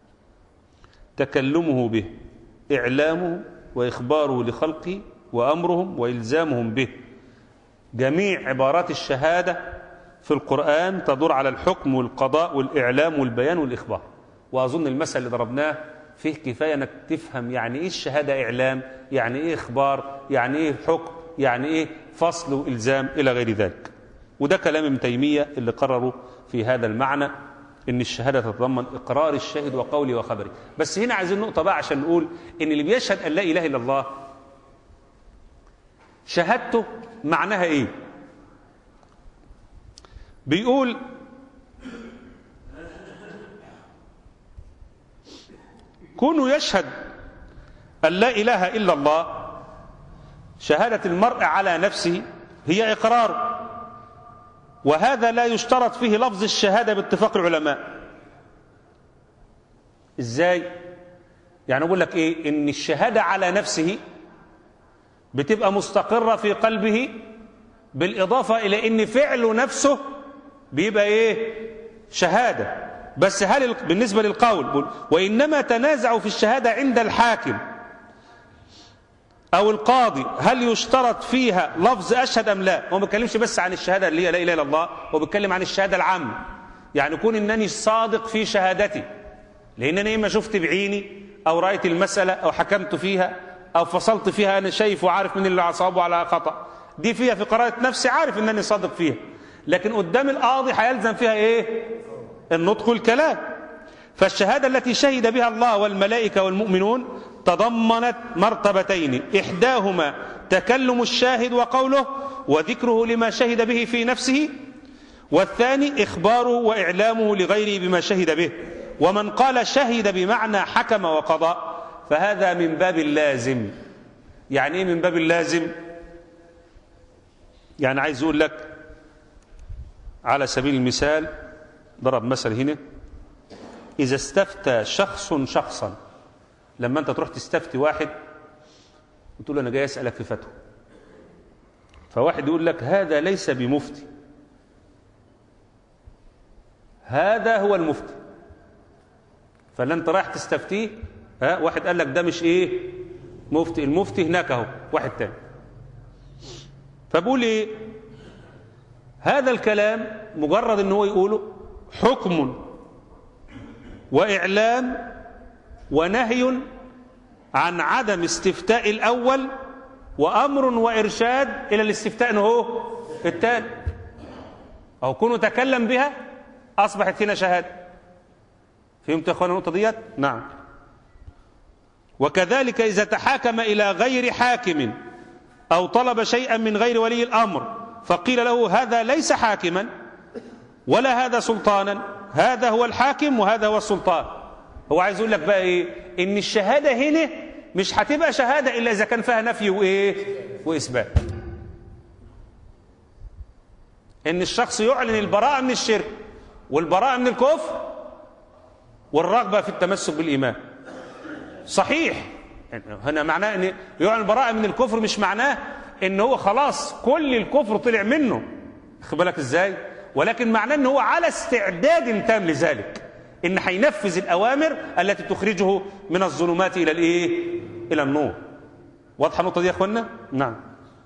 تكلمه به إعلامه وإخباره لخلقه وأمرهم وإلزامهم به جميع عبارات الشهادة في القرآن تدور على الحكم والقضاء والإعلام والبيان والإخبار وأظن المثل اللي ضربناه فيه كفاية أنك تفهم يعني إيه الشهادة إعلام يعني إيه إخبار يعني إيه حكم يعني إيه فصل وإلزام إلى غير ذلك وده كلام ابن تيمية اللي قرروا في هذا المعنى ان الشهاده تتضمن اقرار الشاهد وقوله وخبره بس هنا عايزين نقطه بقى عشان نقول ان اللي بيشهد ان لا اله الا الله شهادته معناها ايه بيقول كونه يشهد ان لا اله الا الله شهاده المرء على نفسه هي اقرار وهذا لا يشترط فيه لفظ الشهادة باتفاق العلماء ازاي يعني اقول لك ايه ان الشهادة على نفسه بتبقى مستقرة في قلبه بالإضافة إلى ان فعله نفسه بيبقى ايه شهادة بس هل بالنسبة للقول وإنما تنازعوا في الشهادة عند الحاكم أو القاضي هل يشترط فيها لفظ أشهد أم لا هو ما بيتكلمش بس عن الشهادة اللي هي لا إله إلا الله هو بيتكلم عن الشهادة العامة يعني يكون إنني صادق في شهادتي لأنني إما شفت بعيني أو رأيت المسألة أو حكمت فيها أو فصلت فيها أنا شايف وعارف من اللي صاب وعلى خطأ دي فيها في قراءة نفسي عارف إنني صادق فيها لكن قدام القاضي هيلزم فيها إيه النطق والكلام فالشهادة التي شهد بها الله والملائكة والمؤمنون تضمنت مرتبتين إحداهما تكلم الشاهد وقوله وذكره لما شهد به في نفسه والثاني إخباره وإعلامه لغيره بما شهد به ومن قال شهد بمعنى حكم وقضى فهذا من باب اللازم يعني إيه من باب اللازم يعني عايز أقول لك على سبيل المثال ضرب مثل هنا إذا استفتى شخص شخصا لما أنت تروح تستفتي واحد وتقول له أنا جاي أسألك في فتوى فواحد يقول لك هذا ليس بمفتي هذا هو المفتي فلا أنت رايح تستفتيه ها واحد قال لك ده مش إيه مفتي المفتي هناك أهو واحد تاني فبقول إيه هذا الكلام مجرد ان هو يقوله حكم وإعلام ونهي عن عدم استفتاء الأول وأمر وإرشاد إلى الاستفتاء هو الثاني أو كونه تكلم بها أصبحت هنا شهادة فهمت يا أخوانا النقطة ديت؟ نعم وكذلك إذا تحاكم إلى غير حاكم أو طلب شيئا من غير ولي الأمر فقيل له هذا ليس حاكما ولا هذا سلطانا هذا هو الحاكم وهذا هو السلطان هو عايز يقول لك بقى ايه ان الشهاده هنا مش هتبقى شهاده الا اذا كان فيها نفي وايه واثبات ان الشخص يعلن البراءه من الشرك والبراءه من الكفر والرغبه في التمسك بالايمان صحيح هنا معناه ان يعلن البراءه من الكفر مش معناه ان هو خلاص كل الكفر طلع منه خد بالك ازاي ولكن معناه ان هو على استعداد تام لذلك ان هينفذ الاوامر التي تخرجه من الظلمات الى الايه الى النور واضحه النقطه دي يا اخوانا نعم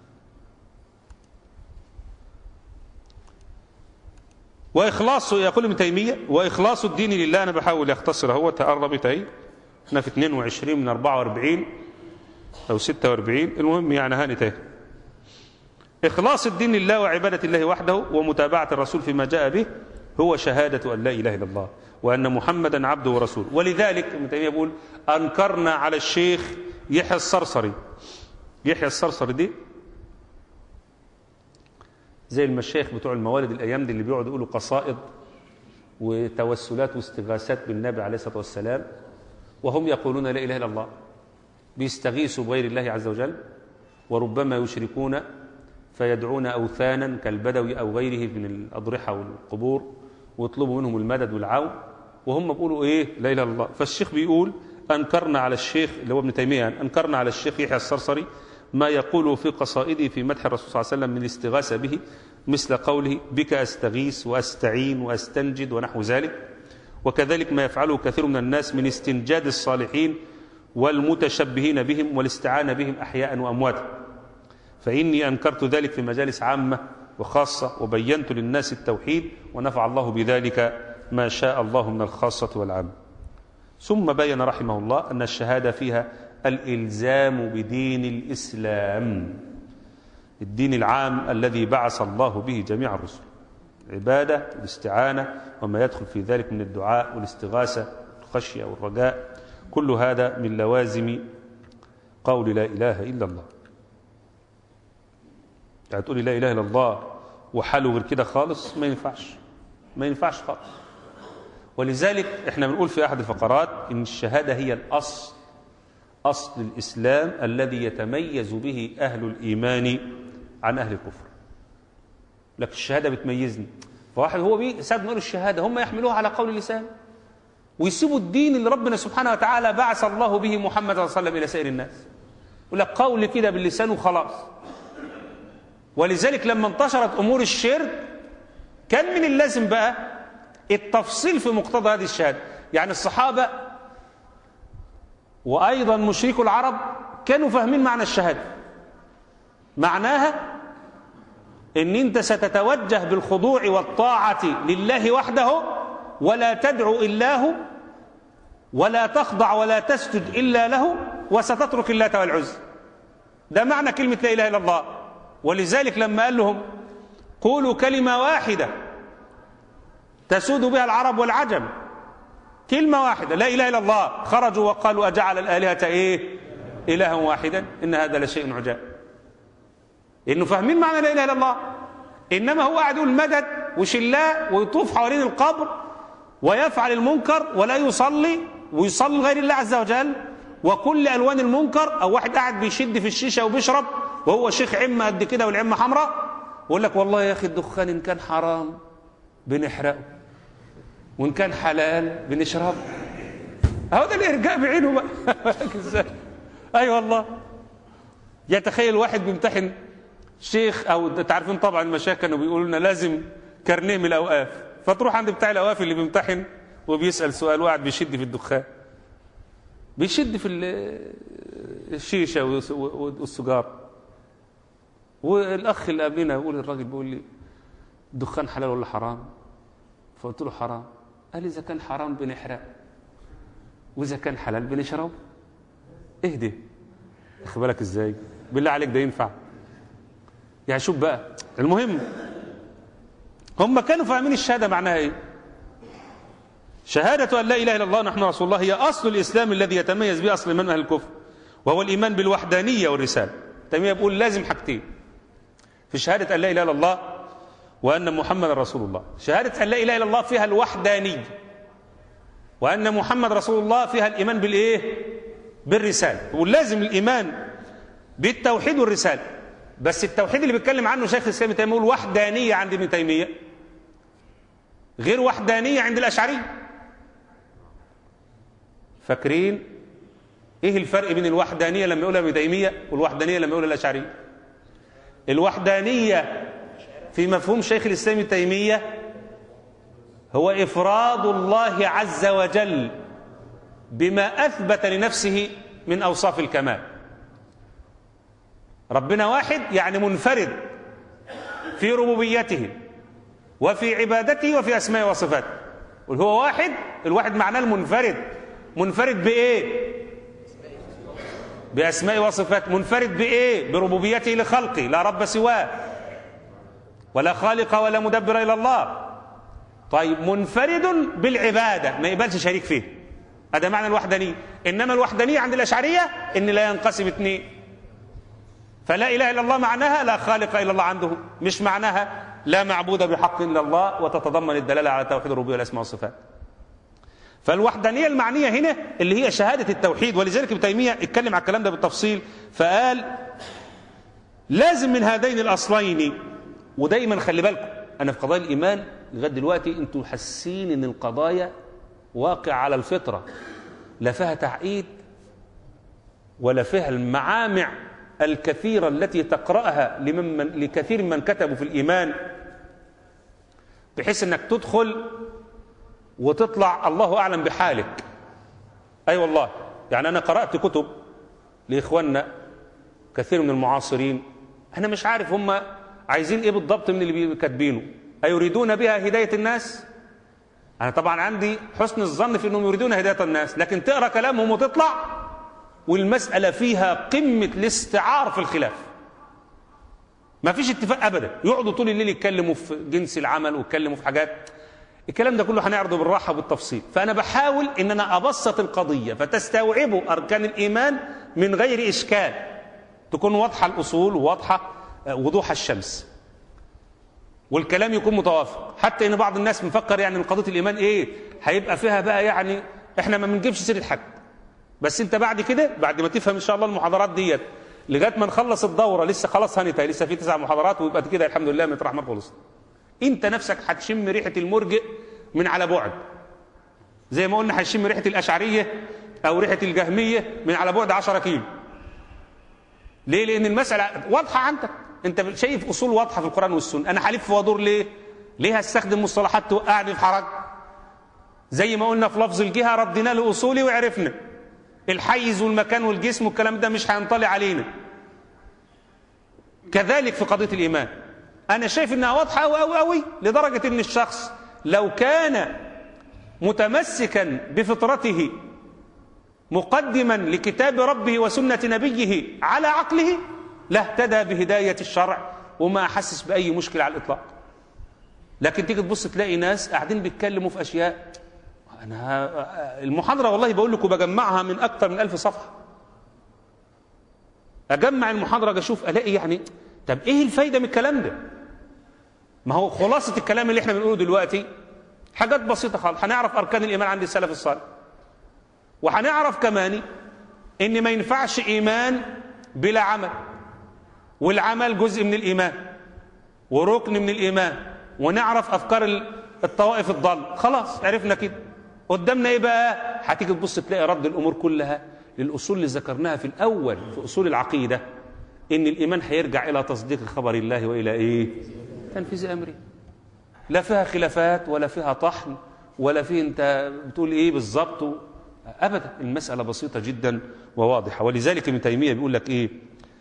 واخلاص يقول ابن تيميه واخلاص الدين لله انا بحاول اختصر اهو تقربت اهي احنا في 22 من 44 او 46 المهم يعني هانت اهي إخلاص الدين لله وعبادة الله وحده ومتابعة الرسول فيما جاء به هو شهادة أن لا إله إلا الله وأن محمدا عبده ورسوله ولذلك ابن تيمية يقول أنكرنا على الشيخ يحيى الصرصري يحيى الصرصري دي زي المشايخ بتوع الموالد الأيام دي اللي بيقعدوا يقولوا قصائد وتوسلات واستغاثات بالنبي عليه الصلاة والسلام وهم يقولون لا إله إلا الله بيستغيثوا بغير الله عز وجل وربما يشركون فيدعون أوثانا كالبدوي أو غيره من الأضرحة والقبور ويطلبوا منهم المدد والعون وهم بيقولوا إيه لا إله إلا الله فالشيخ بيقول أنكرنا على الشيخ اللي هو ابن تيمية يعني أنكرنا على الشيخ يحيى الصرصري ما يقوله في قصائده في مدح الرسول صلى الله عليه وسلم من الاستغاثة به مثل قوله بك أستغيث وأستعين وأستنجد ونحو ذلك وكذلك ما يفعله كثير من الناس من استنجاد الصالحين والمتشبهين بهم والاستعانة بهم أحياء وأمواتا فإني أنكرت ذلك في مجالس عامة وخاصة وبينت للناس التوحيد ونفع الله بذلك ما شاء الله من الخاصة والعامة ثم بين رحمه الله أن الشهادة فيها الإلزام بدين الإسلام الدين العام الذي بعث الله به جميع الرسل العبادة والاستعانة وما يدخل في ذلك من الدعاء والاستغاثة والخشية والرجاء كل هذا من لوازم قول لا إله إلا الله يعني تقولي لا إله إلا الله وحاله غير كده خالص ما ينفعش ما ينفعش خالص ولذلك احنا بنقول في أحد الفقرات إن الشهادة هي الأصل أصل الإسلام الذي يتميز به أهل الإيمان عن أهل الكفر لكن الشهادة بتميزني فواحد هو بي ساعة نقول الشهادة هم يحملوها على قول اللسان ويسيبوا الدين اللي ربنا سبحانه وتعالى بعث الله به محمد صلى الله عليه وسلم إلى سائر الناس يقول لك قول كده باللسان وخلاص ولذلك لما انتشرت أمور الشرك كان من اللازم بقى التفصيل في مقتضى هذه الشهادة يعني الصحابة وأيضا مشركو العرب كانوا فاهمين معنى الشهادة معناها ان انت ستتوجه بالخضوع والطاعة لله وحده ولا تدعو إلا هو ولا تخضع ولا تسجد إلا له وستترك اللات والعزى ده معنى كلمة لا إله إلا الله ولذلك لما قال لهم قولوا كلمة واحدة تسود بها العرب والعجم كلمة واحدة لا إله إلا الله خرجوا وقالوا أجعل الآلهة إيه إلها واحدا إن هذا لشيء عجاب إنه فاهمين معنى لا إله إلا الله إنما هو قاعد يقول مدد وشلاء ويطوف حوالين القبر ويفعل المنكر ولا يصلي ويصلي غير الله عز وجل وكل ألوان المنكر أو واحد قاعد بيشد في الشيشة وبيشرب وهو شيخ عمة قد كده والعمة حمراء ويقول لك والله يا أخي الدخان إن كان حرام بنحرقه وإن كان حلال بنشربه أهو ده الإرجاء بعينه بقى إزاي أي والله يتخيل واحد بيمتحن شيخ أو تعرفين طبعا المشايخ كانوا بيقولوا لنا لازم كارنيه من الأوقاف فتروح عند بتاع الأوقاف اللي بيمتحن وبيسأل سؤال وقاعد بيشد في الدخان بيشد في الشيشة والسجار والأخ اللي قبلنا يقول الراجل بيقول لي الدخان حلال ولا حرام فقلت له حرام قال إذا كان حرام بنحرق وإذا كان حلال بنشرب اهدي اخد بالك ازاي بالله عليك ده ينفع يعني شوف بقى المهم هم كانوا فاهمين الشهادة معناها ايه شهادة أن لا إله إلا الله نحن رسول الله هي أصل الإسلام الذي يتميز به أصل من أهل الكفر وهو الإيمان بالوحدانية والرسالة تيمية بيقول لازم حاجتين في شهادة أن لا إله إلا الله وأن محمد رسول الله شهادة أن لا إله إلا الله فيها الوحدانية وأن محمد رسول الله فيها الإيمان بالإيه بالرسالة ولازم الإيمان بالتوحيد والرسالة بس التوحيد اللي بيتكلم عنه شيخ الإسلام تيمية يقول وحدانية عند ابن تيمية غير وحدانية عند الأشعرية فاكرين ايه الفرق بين الوحدانية لما يقولها ابن تيمية والوحدانية لما يقولها الأشعرية الوحدانية في مفهوم شيخ الإسلام ابن تيمية هو إفراد الله عز وجل بما أثبت لنفسه من أوصاف الكمال ربنا واحد يعني منفرد في ربوبيته وفي عبادته وفي أسمائه وصفاته وهو واحد الواحد معناه المنفرد منفرد بإيه بأسمائه وصفاته منفرد بإيه بربوبيته لخلقه لا رب سواه ولا خالق ولا مدبر إلى الله طيب منفرد بالعبادة ما يقبلش شريك فيه هذا معنى الوحدانية إنما الوحدانية عند الأشعرية إن لا ينقسم اثنين فلا إله إلا الله معناها لا خالق إلا الله عنده مش معناها لا معبود بحق إلا الله وتتضمن الدلالة على توحيد الربوبية والأسماء والصفات فالوحدانية المعنية هنا اللي هي شهادة التوحيد ولذلك ابن تيمية اتكلم على الكلام ده بالتفصيل فقال لازم من هذين الأصلين ودايما خلي بالكم أنا في قضايا الإيمان لغاية دلوقتي أنتوا حاسين إن القضايا واقع على الفطرة لا فيها تعقيد ولا فيها المعامع الكثيرة التي تقرأها لمن من لكثير من كتبوا في الإيمان بحيث أنك تدخل وتطلع الله أعلم بحالك أي أيوة والله يعني أنا قرأت كتب لإخواننا كثير من المعاصرين أنا مش عارف هم عايزين إيه بالضبط من اللي كاتبينه أيريدون بها هداية الناس أنا طبعا عندي حسن الظن في أنهم يريدون هداية الناس لكن تقرأ كلامهم وتطلع والمسألة فيها قمة الاستعار في الخلاف ما فيش اتفاق أبدا يقعدوا طول الليل يتكلموا في جنس العمل ويتكلموا في حاجات الكلام ده كله هنعرضه بالراحة وبالتفصيل فأنا بحاول إن أنا أبسط القضية فتستوعبوا أركان الإيمان من غير إشكال تكون واضحة الأصول وواضحة وضوح الشمس والكلام يكون متوافق حتى ان بعض الناس مفكر يعني ان قضيه الايمان ايه هيبقى فيها بقى يعني احنا ما بنجيبش سيره حد بس انت بعد كده بعد ما تفهم ان شاء الله المحاضرات ديت لغايه ما نخلص الدوره لسه خلاص هنتهي لسه في تسع محاضرات ويبقى كده الحمد لله مطرح ما خلص انت نفسك هتشم ريحه المرجئ من على بعد زي ما قلنا هتشم ريحه الاشعريه او ريحه الجهميه من على بعد 10 كيلو ليه لان المساله واضحه عندك انت شايف اصول واضحه في القران والسنه انا هلف وادور ليه ليه هستخدم مصطلحات توقعني في حرج زي ما قلنا في لفظ الجهه ردينا له اصولي وعرفنا الحيز والمكان والجسم والكلام ده مش هينطلع علينا كذلك في قضيه الايمان انا شايف انها واضحه قوي قوي قوي لدرجه ان الشخص لو كان متمسكا بفطرته مقدما لكتاب ربه وسنه نبيه على عقله لاهتدى بهداية الشرع وما أحسس بأي مشكلة على الإطلاق لكن تيجي تبص تلاقي ناس قاعدين بيتكلموا في أشياء أنا المحاضرة والله بقول لكم بجمعها من أكثر من ألف صفحة أجمع المحاضرة أشوف ألاقي يعني طب إيه الفايدة من الكلام ده ما هو خلاصة الكلام اللي احنا بنقوله دلوقتي حاجات بسيطة خالص هنعرف أركان الإيمان عند السلف الصالح وهنعرف كمان إن ما ينفعش إيمان بلا عمل والعمل جزء من الإيمان وركن من الإيمان ونعرف أفكار الطوائف الضال خلاص عرفنا كده قدامنا إيه بقى هتيجي تبص تلاقي رد الأمور كلها للأصول اللي ذكرناها في الأول في أصول العقيدة إن الإيمان هيرجع إلى تصديق خبر الله وإلى إيه تنفيذ أمره لا فيها خلافات ولا فيها طحن ولا فيه أنت بتقول إيه بالظبط أبدا المسألة بسيطة جدا وواضحة ولذلك ابن تيمية بيقول لك إيه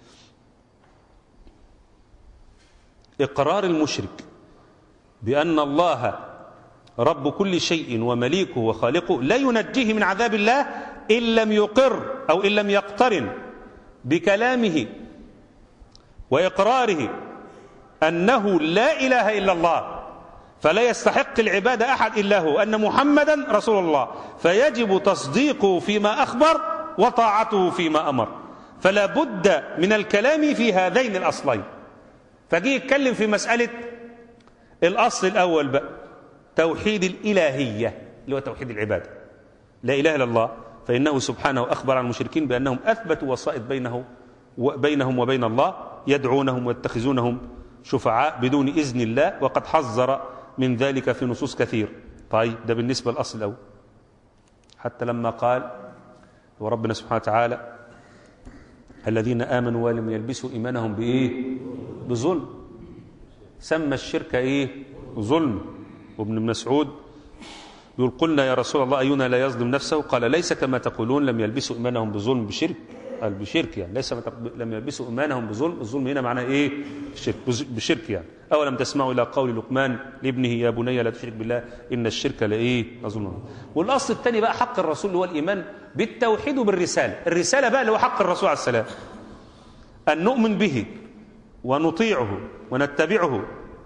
إقرار المشرك بأن الله رب كل شيء ومليكه وخالقه لا ينجيه من عذاب الله إن لم يقر أو إن لم يقترن بكلامه وإقراره أنه لا إله إلا الله فلا يستحق العبادة أحد إلا هو أن محمدا رسول الله فيجب تصديقه فيما أخبر وطاعته فيما أمر فلا بد من الكلام في هذين الأصلين فجي يتكلم في مسألة الأصل الأول بقى توحيد الإلهية اللي هو توحيد العبادة لا إله إلا الله فإنه سبحانه أخبر عن المشركين بأنهم أثبتوا وسائط بينه وبينهم وبين الله يدعونهم ويتخذونهم شفعاء بدون إذن الله وقد حذر من ذلك في نصوص كثير طيب ده بالنسبة للأصل الأول حتى لما قال وربنا سبحانه وتعالى الذين آمنوا ولم يلبسوا إيمانهم بإيه بظلم سمى الشرك إيه ظلم وابن مسعود يقول قلنا يا رسول الله أينا لا يظلم نفسه قال ليس كما تقولون لم يلبسوا إيمانهم بظلم بشرك قال بشرك يعني ليس لم يلبسوا إيمانهم بظلم الظلم هنا معناه إيه الشرك بشرك يعني أولم تسمعوا إلى قول لقمان لابنه يا بني لا تشرك بالله إن الشرك لإيه لظلم والأصل الثاني بقى حق الرسول اللي هو الإيمان بالتوحيد وبالرسالة الرسالة بقى اللي هو حق الرسول عليه السلام أن نؤمن به ونطيعه ونتبعه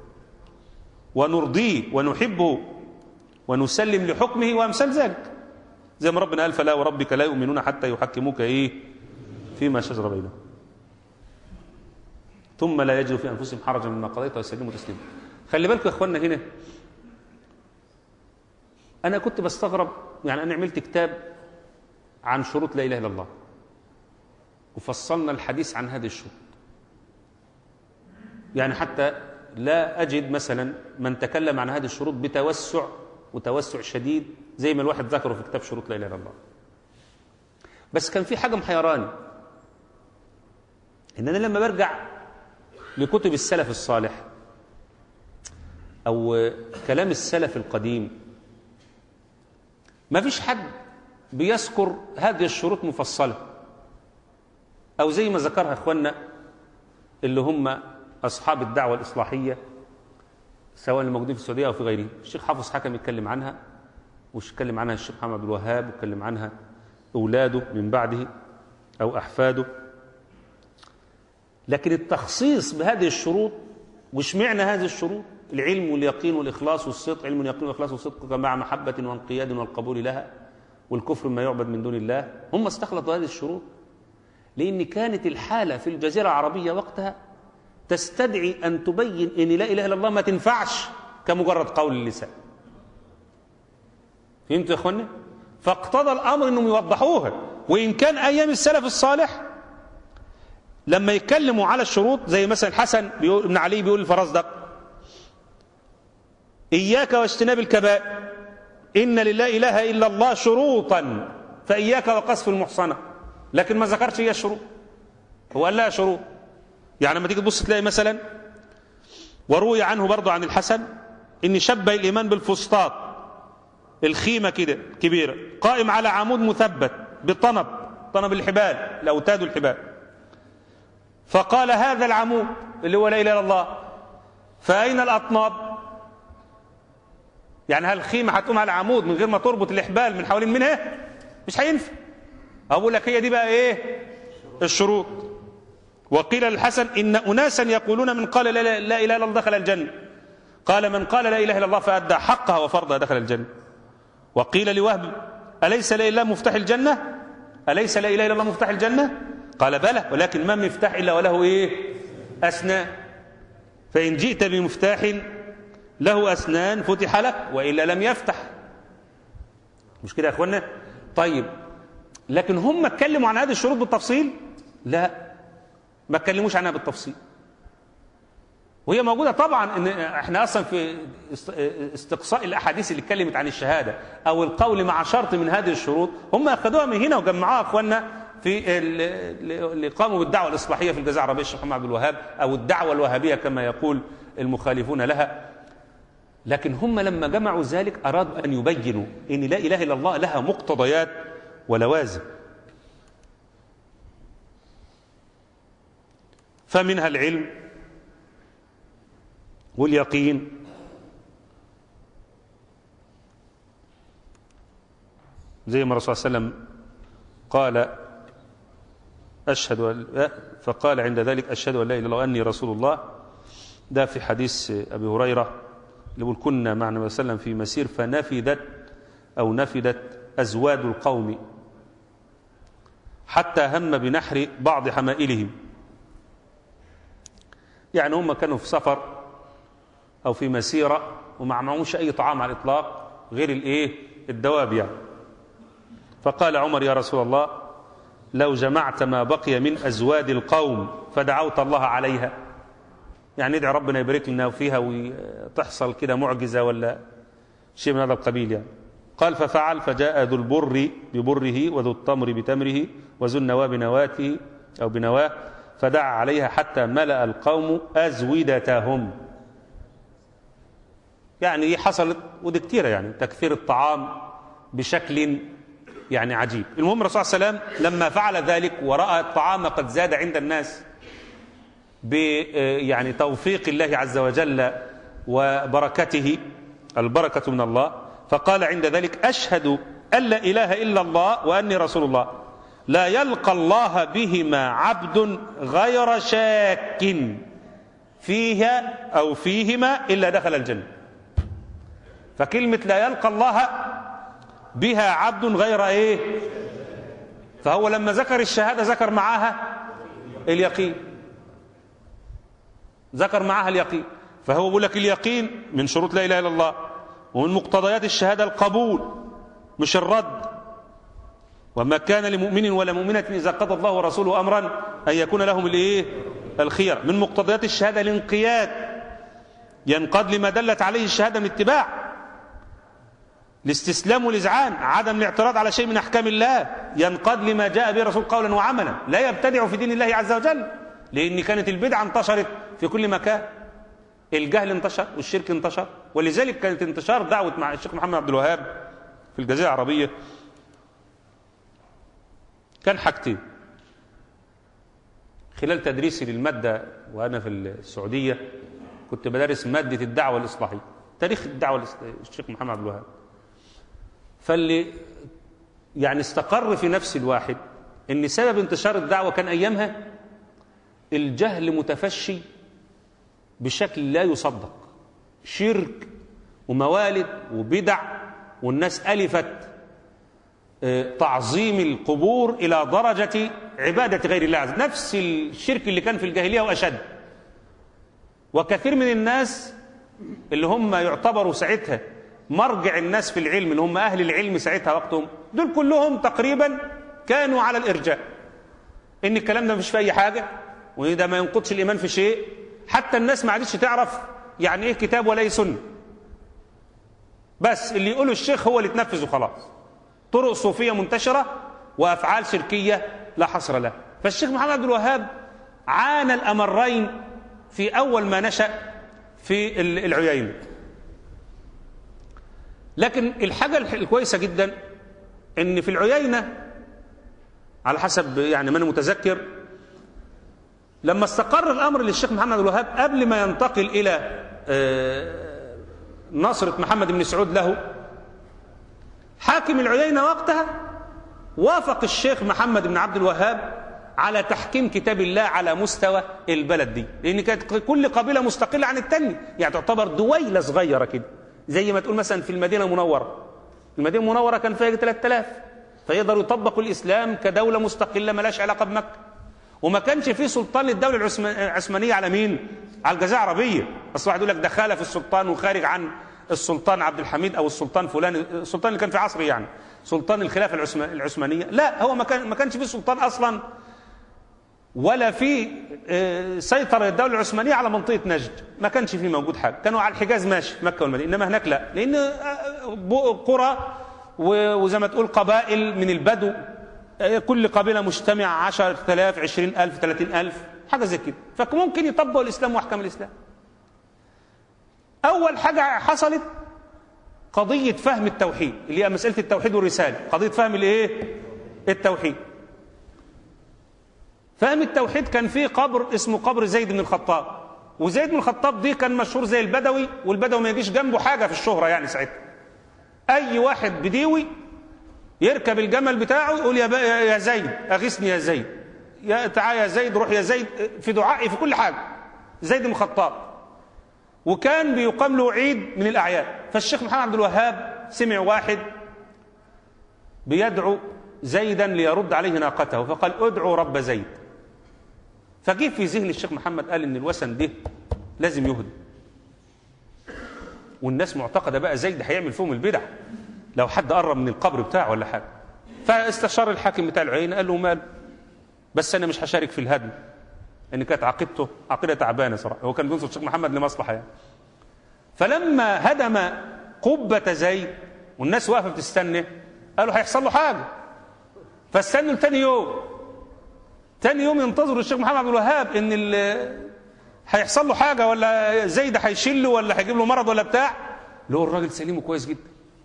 ونرضيه ونحبه ونسلم لحكمه وامثال ذلك زي ما ربنا قال فلا وربك لا يؤمنون حتى يحكموك ايه فيما شجر بينهم ثم لا يجدوا في انفسهم حرجا مما قضيت ويسلموا تسليما خلي بالكم يا اخواننا هنا انا كنت بستغرب يعني انا عملت كتاب عن شروط لا اله الا الله وفصلنا الحديث عن هذه الشروط يعني حتى لا أجد مثلا من تكلم عن هذه الشروط بتوسع وتوسع شديد زي ما الواحد ذكره في كتاب شروط لا إله إلا الله بس كان في حاجة محيراني إن أنا لما برجع لكتب السلف الصالح أو كلام السلف القديم ما فيش حد بيذكر هذه الشروط مفصلة أو زي ما ذكرها إخواننا اللي هم أصحاب الدعوة الإصلاحية سواء الموجودين في السعودية أو في غيره الشيخ حافظ حكم يتكلم عنها ويتكلم عنها الشيخ محمد عبد الوهاب ويتكلم عنها أولاده من بعده أو أحفاده لكن التخصيص بهذه الشروط واشمعنى هذه الشروط العلم واليقين والإخلاص والصدق علم واليقين والإخلاص والصدق مع محبة وانقياد والقبول لها والكفر ما يعبد من دون الله هم استخلطوا هذه الشروط لأن كانت الحالة في الجزيرة العربية وقتها تستدعي أن تبين أن لا إله إلا الله ما تنفعش كمجرد قول اللسان فهمت يا أخوانا فاقتضى الأمر أنهم يوضحوها وإن كان أيام السلف الصالح لما يتكلموا على الشروط زي مثلا الحسن بيقول ابن علي بيقول الفرزدق إياك واجتناب الكبائر إن لله إله إلا الله شروطا فإياك وقصف المحصنة لكن ما ذكرش هي الشروط هو قال لها شروط يعني لما تيجي تبص تلاقي مثلا وروي عنه برضه عن الحسن ان شبه الايمان بالفسطاط الخيمه كده كبيره قائم على عمود مثبت بطنب طنب الحبال الاوتاد الحبال فقال هذا العمود اللي هو لا اله الا الله فاين الاطناب يعني هل الخيمه هتقوم على عمود من غير ما تربط الحبال من حوالين منها مش هينفع اقول لك هي دي بقى ايه الشروط وقيل للحسن إن أناسا يقولون من قال لا, لا, لا إله إلا الله دخل الجنة قال من قال لا إله إلا الله فأدى حقها وفرضها دخل الجنة وقيل لوهب أليس لا إله مفتاح الجنة أليس لا إله إلا الله مفتاح الجنة قال بلى ولكن ما مفتاح إلا وله إيه أسنان فإن جئت بمفتاح له أسنان فتح لك وإلا لم يفتح مش كده يا أخوانا طيب لكن هم اتكلموا عن هذه الشروط بالتفصيل لا ما اتكلموش عنها بالتفصيل وهي موجودة طبعا ان احنا اصلا في استقصاء الاحاديث اللي اتكلمت عن الشهادة او القول مع شرط من هذه الشروط هم اخذوها من هنا وجمعوها اخواننا في اللي قاموا بالدعوة الاصلاحية في الجزائر العربية الشيخ محمد عبد الوهاب او الدعوة الوهابية كما يقول المخالفون لها لكن هم لما جمعوا ذلك ارادوا ان يبينوا ان لا اله الا الله لها مقتضيات ولوازم فمنها العلم واليقين زي ما الرسول صلى الله عليه وسلم قال أشهد فقال عند ذلك أشهد أن لا إله إلا الله وأني رسول الله ده في حديث أبي هريرة اللي بيقول كنا مع النبي صلى الله عليه وسلم في مسير فنفدت أو نفدت أزواد القوم حتى هم بنحر بعض حمائلهم يعني هم كانوا في سفر أو في مسيرة وما معهمش أي طعام على الإطلاق غير الإيه الدواب يعني فقال عمر يا رسول الله لو جمعت ما بقي من أزواد القوم فدعوت الله عليها يعني ندعي ربنا يبارك لنا فيها وتحصل كده معجزة ولا شيء من هذا القبيل يعني قال ففعل فجاء ذو البر ببره وذو التمر بتمره وذو النوى بنواته أو بنواه فدعا عليها حتى ملأ القوم أزودتهم يعني دي حصلت ودي كتيرة يعني تكثير الطعام بشكل يعني عجيب المهم الرسول صلى الله عليه وسلم لما فعل ذلك ورأى الطعام قد زاد عند الناس ب يعني توفيق الله عز وجل وبركته البركة من الله فقال عند ذلك أشهد أن لا إله إلا الله وأني رسول الله لا يلقى الله بهما عبد غير شاك فيها أو فيهما إلا دخل الجنة فكلمة لا يلقى الله بها عبد غير إيه فهو لما ذكر الشهادة ذكر معاها اليقين ذكر معاها اليقين فهو بيقول لك اليقين من شروط لا إله إلا الله ومن مقتضيات الشهادة القبول مش الرد وما كان لمؤمن ولا مؤمنة إذا قضى الله ورسوله أمرا أن يكون لهم الإيه الخير من مقتضيات الشهادة الانقياد ينقاد لما دلت عليه الشهادة من اتباع الاستسلام والإذعان عدم الاعتراض على شيء من أحكام الله ينقاد لما جاء به الرسول قولا وعملا لا يبتدع في دين الله عز وجل لأن كانت البدعة انتشرت في كل مكان الجهل انتشر والشرك انتشر ولذلك كانت انتشار دعوة مع الشيخ محمد عبد الوهاب في الجزيرة العربية كان حاجتين خلال تدريسي للمادة وأنا في السعودية كنت بدرس مادة الدعوة الإصلاحية تاريخ الدعوة الشيخ محمد عبد الوهاب فاللي يعني استقر في نفس الواحد ان سبب انتشار الدعوة كان أيامها الجهل متفشي بشكل لا يصدق شرك وموالد وبدع والناس ألفت تعظيم القبور إلى درجة عبادة غير الله عز نفس الشرك اللي كان في الجاهلية وأشد وكثير من الناس اللي هم يعتبروا ساعتها مرجع الناس في العلم اللي هم أهل العلم ساعتها وقتهم دول كلهم تقريبا كانوا على الإرجاء إن الكلام ده مش في أي حاجة وده ما ينقضش الإيمان في شيء حتى الناس ما عادتش تعرف يعني إيه كتاب ولا إيه سنة بس اللي يقوله الشيخ هو اللي تنفذه خلاص طرق صوفية منتشرة وأفعال شركية لا حصر لها فالشيخ محمد عبد الوهاب عانى الأمرين في أول ما نشأ في العيين لكن الحاجة الكويسة جدا ان في العيينة على حسب يعني من متذكر لما استقر الأمر للشيخ محمد الوهاب قبل ما ينتقل إلى نصرة محمد بن سعود له حاكم العيينة وقتها وافق الشيخ محمد بن عبد الوهاب على تحكيم كتاب الله على مستوى البلد دي لأن كانت كل قبيلة مستقلة عن التانية يعني تعتبر دويلة صغيرة كده زي ما تقول مثلا في المدينة المنورة المدينة المنورة كان فيها 3000 فيقدروا يطبقوا الإسلام كدولة مستقلة ملاش علاقة بمكة وما كانش فيه سلطان للدولة العثمانية على مين؟ على الجزيرة العربية أصل واحد يقول لك ده خالف السلطان وخارج عن السلطان عبد الحميد أو السلطان فلان السلطان اللي كان في عصره يعني سلطان الخلافة العثمانية لا هو ما كان ما كانش فيه سلطان أصلا ولا في سيطرة الدولة العثمانية على منطقة نجد ما كانش فيه موجود حاجة كانوا على الحجاز ماشي مكة والمدينة إنما هناك لا لأن قرى وزي ما تقول قبائل من البدو كل قبيلة مجتمعة عشر تلاف عشرين ألف ثلاثين ألف حاجة زي كده فممكن يطبقوا الإسلام وأحكام الإسلام أول حاجة حصلت قضية فهم التوحيد اللي هي مسألة التوحيد والرسالة قضية فهم الإيه التوحيد فهم التوحيد كان فيه قبر اسمه قبر زيد بن الخطاب وزيد بن الخطاب دي كان مشهور زي البدوي والبدوي ما يجيش جنبه حاجة في الشهرة يعني ساعتها أي واحد بديوي يركب الجمل بتاعه يقول يا, يا زيد أغثني يا زيد يا تعال يا زيد روح يا زيد في دعائي في كل حاجة زيد بن الخطاب وكان بيقام له عيد من الأعياد فالشيخ محمد عبد الوهاب سمع واحد بيدعو زيدا ليرد عليه ناقته فقال ادعوا رب زيد فجه في ذهن الشيخ محمد قال ان الوثن ده لازم يهدى والناس معتقده بقى زيد هيعمل فيهم البدع لو حد قرب من القبر بتاعه ولا حاجه فاستشار الحاكم بتاع العين قال له مال بس انا مش هشارك في الهدم ان كانت عقيدته عقيده تعبانه صراحه هو كان بينصر الشيخ محمد لمصلحه يعني فلما هدم قبه زيد والناس واقفه بتستنى قالوا هيحصل له حاجه فاستنوا لتاني يوم تاني يوم ينتظروا الشيخ محمد عبد الوهاب ان ال- هيحصل له حاجه ولا زيد هيشله ولا هيجيب له مرض ولا بتاع لقوا الراجل سليم وكويس جدا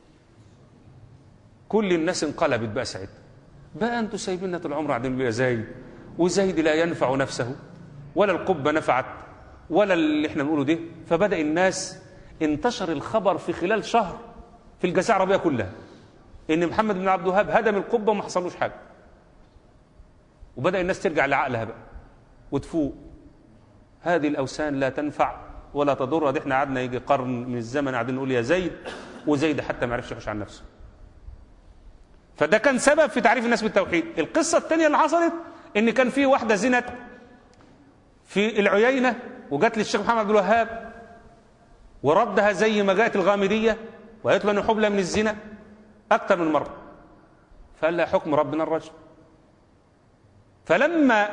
كل الناس انقلبت بقى ساعتها بقى انتوا سايبيننا طول العمر قاعدين بيها زيد وزيد لا ينفع نفسه ولا القبه نفعت ولا اللي احنا بنقوله ده فبدا الناس انتشر الخبر في خلال شهر في الجزيره العربيه كلها ان محمد بن عبد الوهاب هدم القبه وما حصلوش حاجه وبدا الناس ترجع لعقلها بقى وتفوق هذه الاوثان لا تنفع ولا تضر ده احنا قعدنا يجي قرن من الزمن قاعدين نقول يا زيد وزيد حتى ما عرفش يحوش عن نفسه فده كان سبب في تعريف الناس بالتوحيد القصه الثانيه اللي حصلت ان كان في واحده زنت في العيينه وجات للشيخ محمد عبد الوهاب وردها زي ما جاءت الغامديه وقالت له انا حبلى من الزنا اكثر من مره فقال لها حكم ربنا الرجم فلما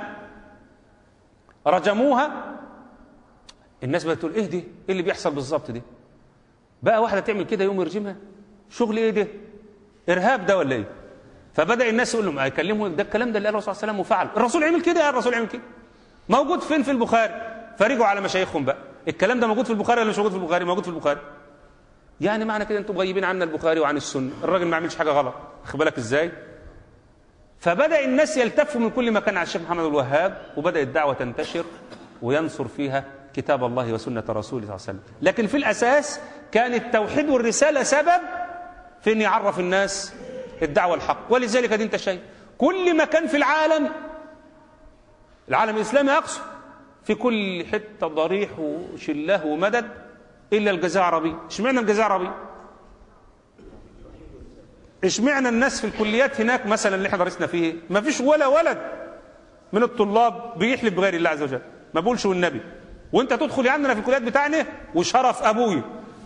رجموها الناس بقت تقول ايه دي ايه اللي بيحصل بالظبط دي بقى واحده تعمل كده يوم يرجمها شغل ايه ده ارهاب ده ولا ايه فبدا الناس يقول لهم يكلموا ده الكلام ده اللي قاله الرسول صلى الله عليه وسلم وفعل الرسول عمل كده يا الرسول عمل كده موجود فين في البخاري فرجعوا على مشايخهم بقى الكلام ده موجود في البخاري ولا مش موجود في البخاري موجود في البخاري يعني معنى كده انتم مغيبين عنا البخاري وعن السنه الراجل ما عملش حاجه غلط خد بالك ازاي فبدا الناس يلتفوا من كل مكان على الشيخ محمد الوهاب وبدات الدعوه تنتشر وينصر فيها كتاب الله وسنه رسوله صلى الله عليه وسلم لكن في الاساس كان التوحيد والرساله سبب في ان يعرف الناس الدعوه الحق ولذلك دي انت شايف كل مكان في العالم العالم الاسلامي اقصد في كل حته ضريح وشله ومدد الا الجزيره العربيه اشمعنى الجزيره العربيه اشمعنى الناس في الكليات هناك مثلا اللي احنا درسنا فيه ما فيش ولا ولد من الطلاب بيحلف بغير الله عز وجل ما بقولش والنبي وانت تدخل عندنا في الكليات بتاعنا وشرف ابوي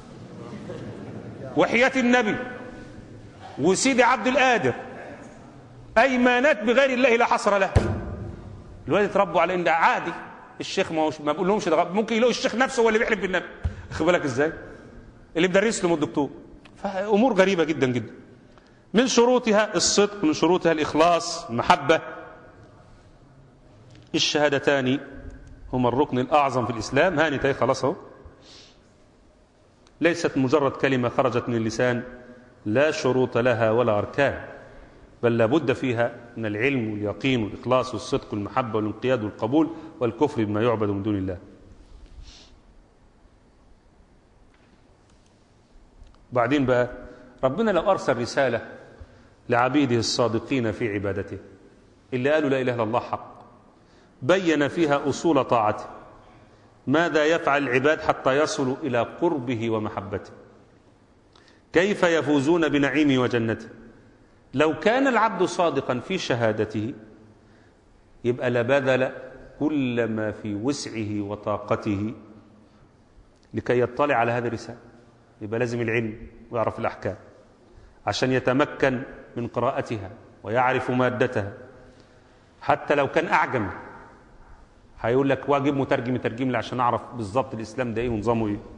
وحياة النبي وسيدي عبد القادر ايمانات بغير الله لا حصر لها الولاد يتربوا على ان ده عادي الشيخ ما هوش ما بقول لهمش ده غلط. ممكن يلاقوا الشيخ نفسه هو اللي بيحلف بالنبي خد بالك ازاي اللي بدرس لهم الدكتور فامور غريبه جدا جدا من شروطها الصدق من شروطها الإخلاص المحبة الشهادتان هما الركن الأعظم في الإسلام هاني تاي خلاص اهو ليست مجرد كلمة خرجت من اللسان لا شروط لها ولا أركان بل لابد فيها من العلم واليقين والإخلاص والصدق والمحبة والانقياد والقبول والكفر بما يعبد من دون الله بعدين بقى ربنا لو أرسل رسالة لعبيده الصادقين في عبادته اللي قالوا لا إله إلا الله حق بين فيها أصول طاعته ماذا يفعل العباد حتى يصلوا إلى قربه ومحبته كيف يفوزون بنعيمه وجنته لو كان العبد صادقا في شهادته يبقى لبذل كل ما في وسعه وطاقته لكي يطلع على هذه الرسالة يبقى لازم العلم ويعرف الأحكام عشان يتمكن من قراءتها ويعرف مادتها حتى لو كان أعجم هيقول لك واجب مترجم يترجم لي عشان أعرف بالظبط الإسلام ده إيه ونظامه إيه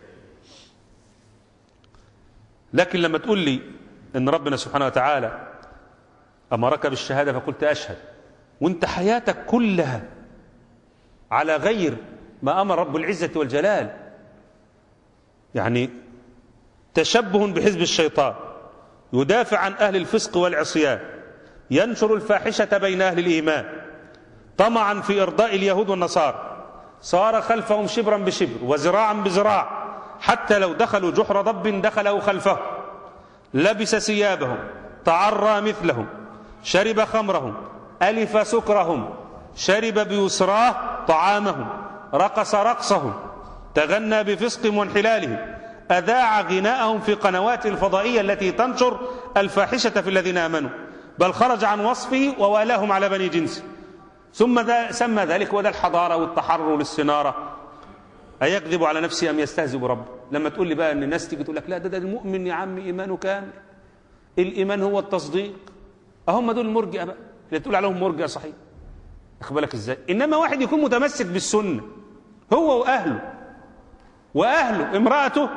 لكن لما تقول لي إن ربنا سبحانه وتعالى أمرك بالشهادة فقلت أشهد وانت حياتك كلها على غير ما أمر رب العزة والجلال يعني تشبه بحزب الشيطان يدافع عن أهل الفسق والعصيان ينشر الفاحشة بين أهل الإيمان طمعا في إرضاء اليهود والنصارى صار خلفهم شبرا بشبر وزراعا بزراع حتى لو دخلوا جحر ضب دخله خلفه لبس ثيابهم تعرى مثلهم شرب خمرهم ألف سكرهم شرب بيسراه طعامهم رقص رقصهم تغنى بفسق وانحلالهم أذاع غناءهم في قنوات الفضائية التي تنشر الفاحشة في الذين آمنوا بل خرج عن وصفه ووالاهم على بني جنسه ثم ذا سمى ذلك وده الحضارة والتحرر للسنارة أيكذب على نفسه أم يستهزئ بربه لما تقول لي بقى أن الناس تيجي تقول لك لا ده ده المؤمن يا عم إيمانه كامل الإيمان هو التصديق اهم دول المرجئه بقى اللي تقول عليهم مرجئه صحيح واخد بالك ازاي انما واحد يكون متمسك بالسنه هو واهله واهله امراته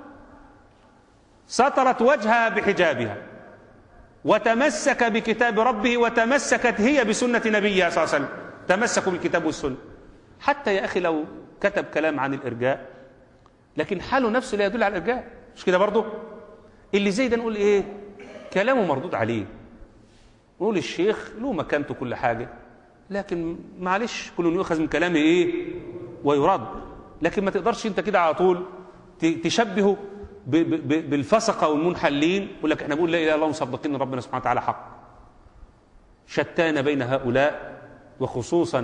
سترت وجهها بحجابها وتمسك بكتاب ربه وتمسكت هي بسنه نبيها صلى الله عليه وسلم تمسكوا بالكتاب والسنه حتى يا اخي لو كتب كلام عن الارجاء لكن حاله نفسه لا يدل على الارجاء مش كده برضه اللي زي ده نقول ايه كلامه مردود عليه نقول الشيخ له مكانته كل حاجه لكن معلش كل يؤخذ من كلامه ايه ويرد لكن ما تقدرش انت كده على طول ت- تشبهه ب- ب- ب- بالفسقه والمنحلين يقول لك احنا بنقول لا اله الا الله مصدقين ان ربنا سبحانه وتعالى حق شتان بين هؤلاء وخصوصا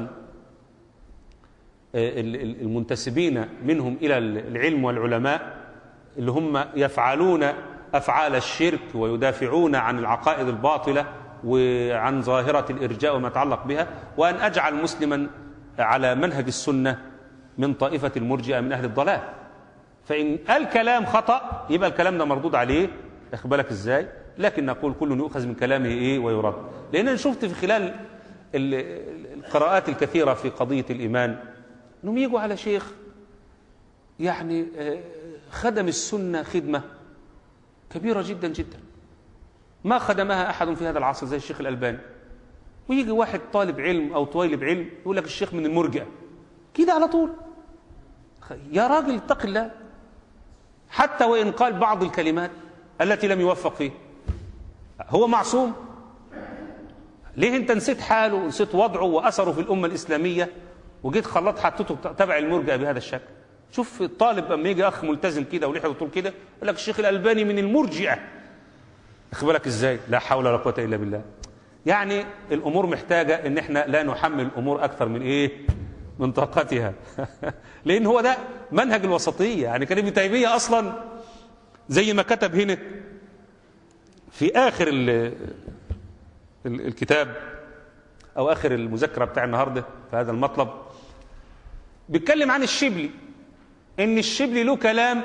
آه، ال- ال- المنتسبين منهم الى العلم والعلماء اللي هم يفعلون افعال الشرك ويدافعون عن العقائد الباطله وعن ظاهره الارجاء وما يتعلق بها وان اجعل مسلما على منهج السنه من طائفه المرجئه من اهل الضلال فان قال كلام خطا يبقى الكلام ده مردود عليه واخد بالك ازاي لكن نقول كل يؤخذ من كلامه ايه ويرد لان انا شفت في خلال ال- ال- القراءات الكثيره في قضيه الايمان انهم يجوا على شيخ يعني آه، خدم السنه خدمه كبيره جدا جدا ما خدمها احد في هذا العصر زي الشيخ الالباني ويجي واحد طالب علم او طالب علم يقول لك الشيخ من المرجئه كده على طول يا راجل اتق الله حتى وان قال بعض الكلمات التي لم يوفق فيه هو معصوم ليه انت نسيت حاله ونسيت وضعه واثره في الامه الاسلاميه وجيت خلطت حطيته تبع المرجئه بهذا الشكل شوف الطالب لما يجي اخ ملتزم كده ولحيته طول كده يقول لك الشيخ الالباني من المرجئه واخد بالك ازاي لا حول ولا قوه الا بالله يعني الامور محتاجه ان احنا لا نحمل الامور اكثر من ايه من طاقتها لان هو ده منهج الوسطيه يعني كان ابن تيميه اصلا زي ما كتب هنا في اخر ال ال الكتاب او اخر المذكره بتاع النهارده في هذا المطلب بيتكلم عن الشبلي ان الشبلي له كلام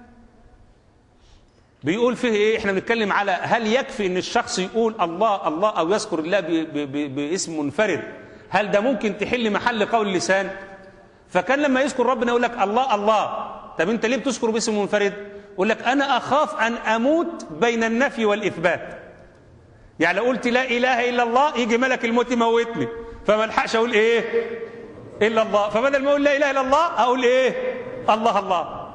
بيقول فيه ايه احنا بنتكلم على هل يكفي ان الشخص يقول الله الله او يذكر الله ب- ب- ب- باسم منفرد هل ده ممكن تحل محل قول اللسان فكان لما يذكر ربنا يقول لك الله الله طب انت ليه بتذكره باسم منفرد يقول لك انا اخاف ان اموت بين النفي والاثبات يعني لو قلت لا اله الا الله يجي ملك الموت يموتني فما الحقش اقول ايه الا الله فبدل ما اقول لا اله الا الله اقول ايه الله الله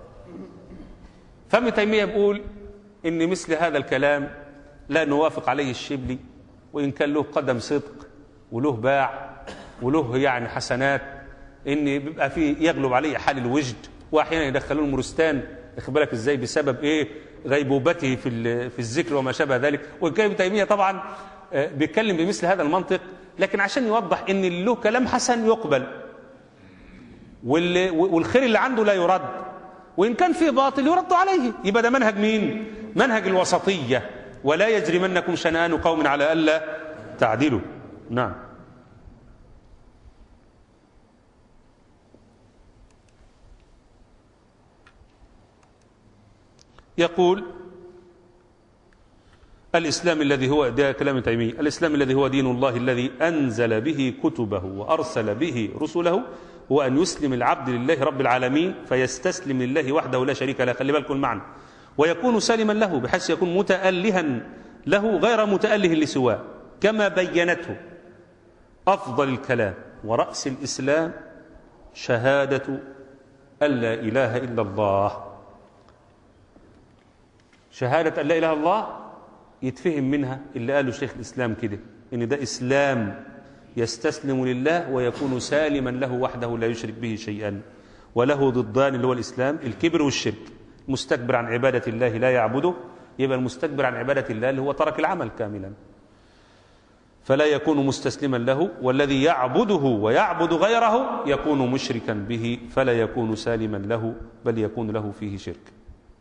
فابن تيميه بيقول ان مثل هذا الكلام لا نوافق عليه الشبلي وان كان له قدم صدق وله باع وله يعني حسنات ان بيبقى فيه يغلب عليه حال الوجد واحيانا يدخلون المرستان واخد بالك ازاي بسبب ايه غيبوبته في ال- في الذكر وما شابه ذلك وان كان ابن تيميه طبعا آه، بيتكلم بمثل هذا المنطق لكن عشان يوضح ان اللي له كلام حسن يقبل واللي والخير اللي عنده لا يرد وإن كان فيه باطل يرد عليه يبقى ده منهج مين منهج الوسطية ولا يجرمنكم شنآن قوم على ألا تعدلوا نعم يقول الإسلام الذي هو ده كلام ابن تيمية الإسلام الذي هو دين الله الذي أنزل به كتبه وأرسل به رسله هو أن يسلم العبد لله رب العالمين فيستسلم لله وحده لا شريك له خلي بالكم المعنى ويكون سالما له بحيث يكون متألها له غير متأله لسواه كما بينته أفضل الكلام ورأس الإسلام شهادة أن لا إله إلا الله شهادة أن لا إله إلا الله يتفهم منها اللي قاله شيخ الإسلام كده إن ده إسلام يستسلم لله ويكون سالما له وحده لا يشرك به شيئا وله ضدان اللي هو الإسلام الكبر والشرك مستكبر عن عبادة الله لا يعبده يبقى المستكبر عن عبادة الله اللي هو ترك العمل كاملا فلا يكون مستسلما له والذي يعبده ويعبد غيره يكون مشركا به فلا يكون سالما له بل يكون له فيه شرك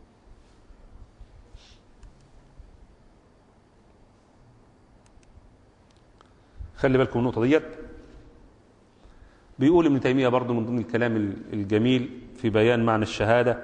خلي بالكم النقطة ديت بيقول ابن تيمية برضه من ضمن الكلام الجميل في بيان معنى الشهادة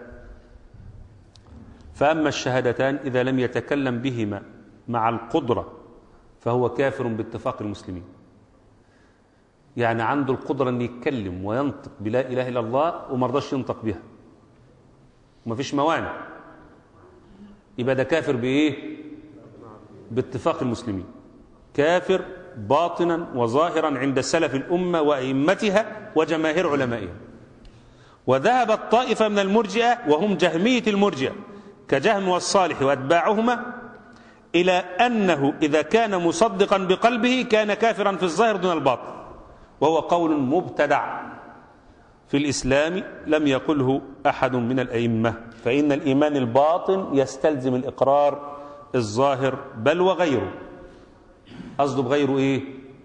فأما الشهادتان إذا لم يتكلم بهما مع القدرة فهو كافر باتفاق المسلمين يعني عنده القدرة أن يتكلم وينطق بلا إله إلا الله وما رضاش ينطق بها وما فيش موانع يبقى ده كافر بإيه باتفاق المسلمين كافر باطنا وظاهرا عند سلف الأمة وأئمتها وجماهير علمائها وذهبت طائفة من المرجئة وهم جهمية المرجئة كجهم والصالح وأتباعهما إلى أنه إذا كان مصدقا بقلبه كان كافرا في الظاهر دون الباطن وهو قول مبتدع في الإسلام لم يقله أحد من الأئمة فإن الإيمان الباطن يستلزم الإقرار الظاهر بل وغيره قصده بغيره إيه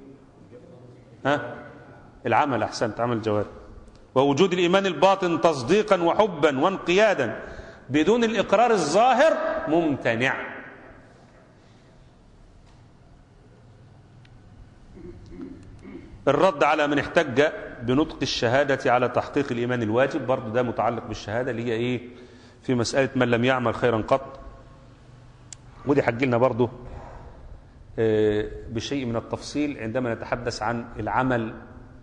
ها العمل أحسنت عمل الجوارح ووجود الإيمان الباطن تصديقا وحبا وانقيادا بدون الإقرار الظاهر ممتنع الرد على من احتج بنطق الشهادة على تحقيق الإيمان الواجب برضو ده متعلق بالشهادة اللي هي إيه في مسألة من لم يعمل خيرا قط ودي حج لنا برضو بشيء من التفصيل عندما نتحدث عن العمل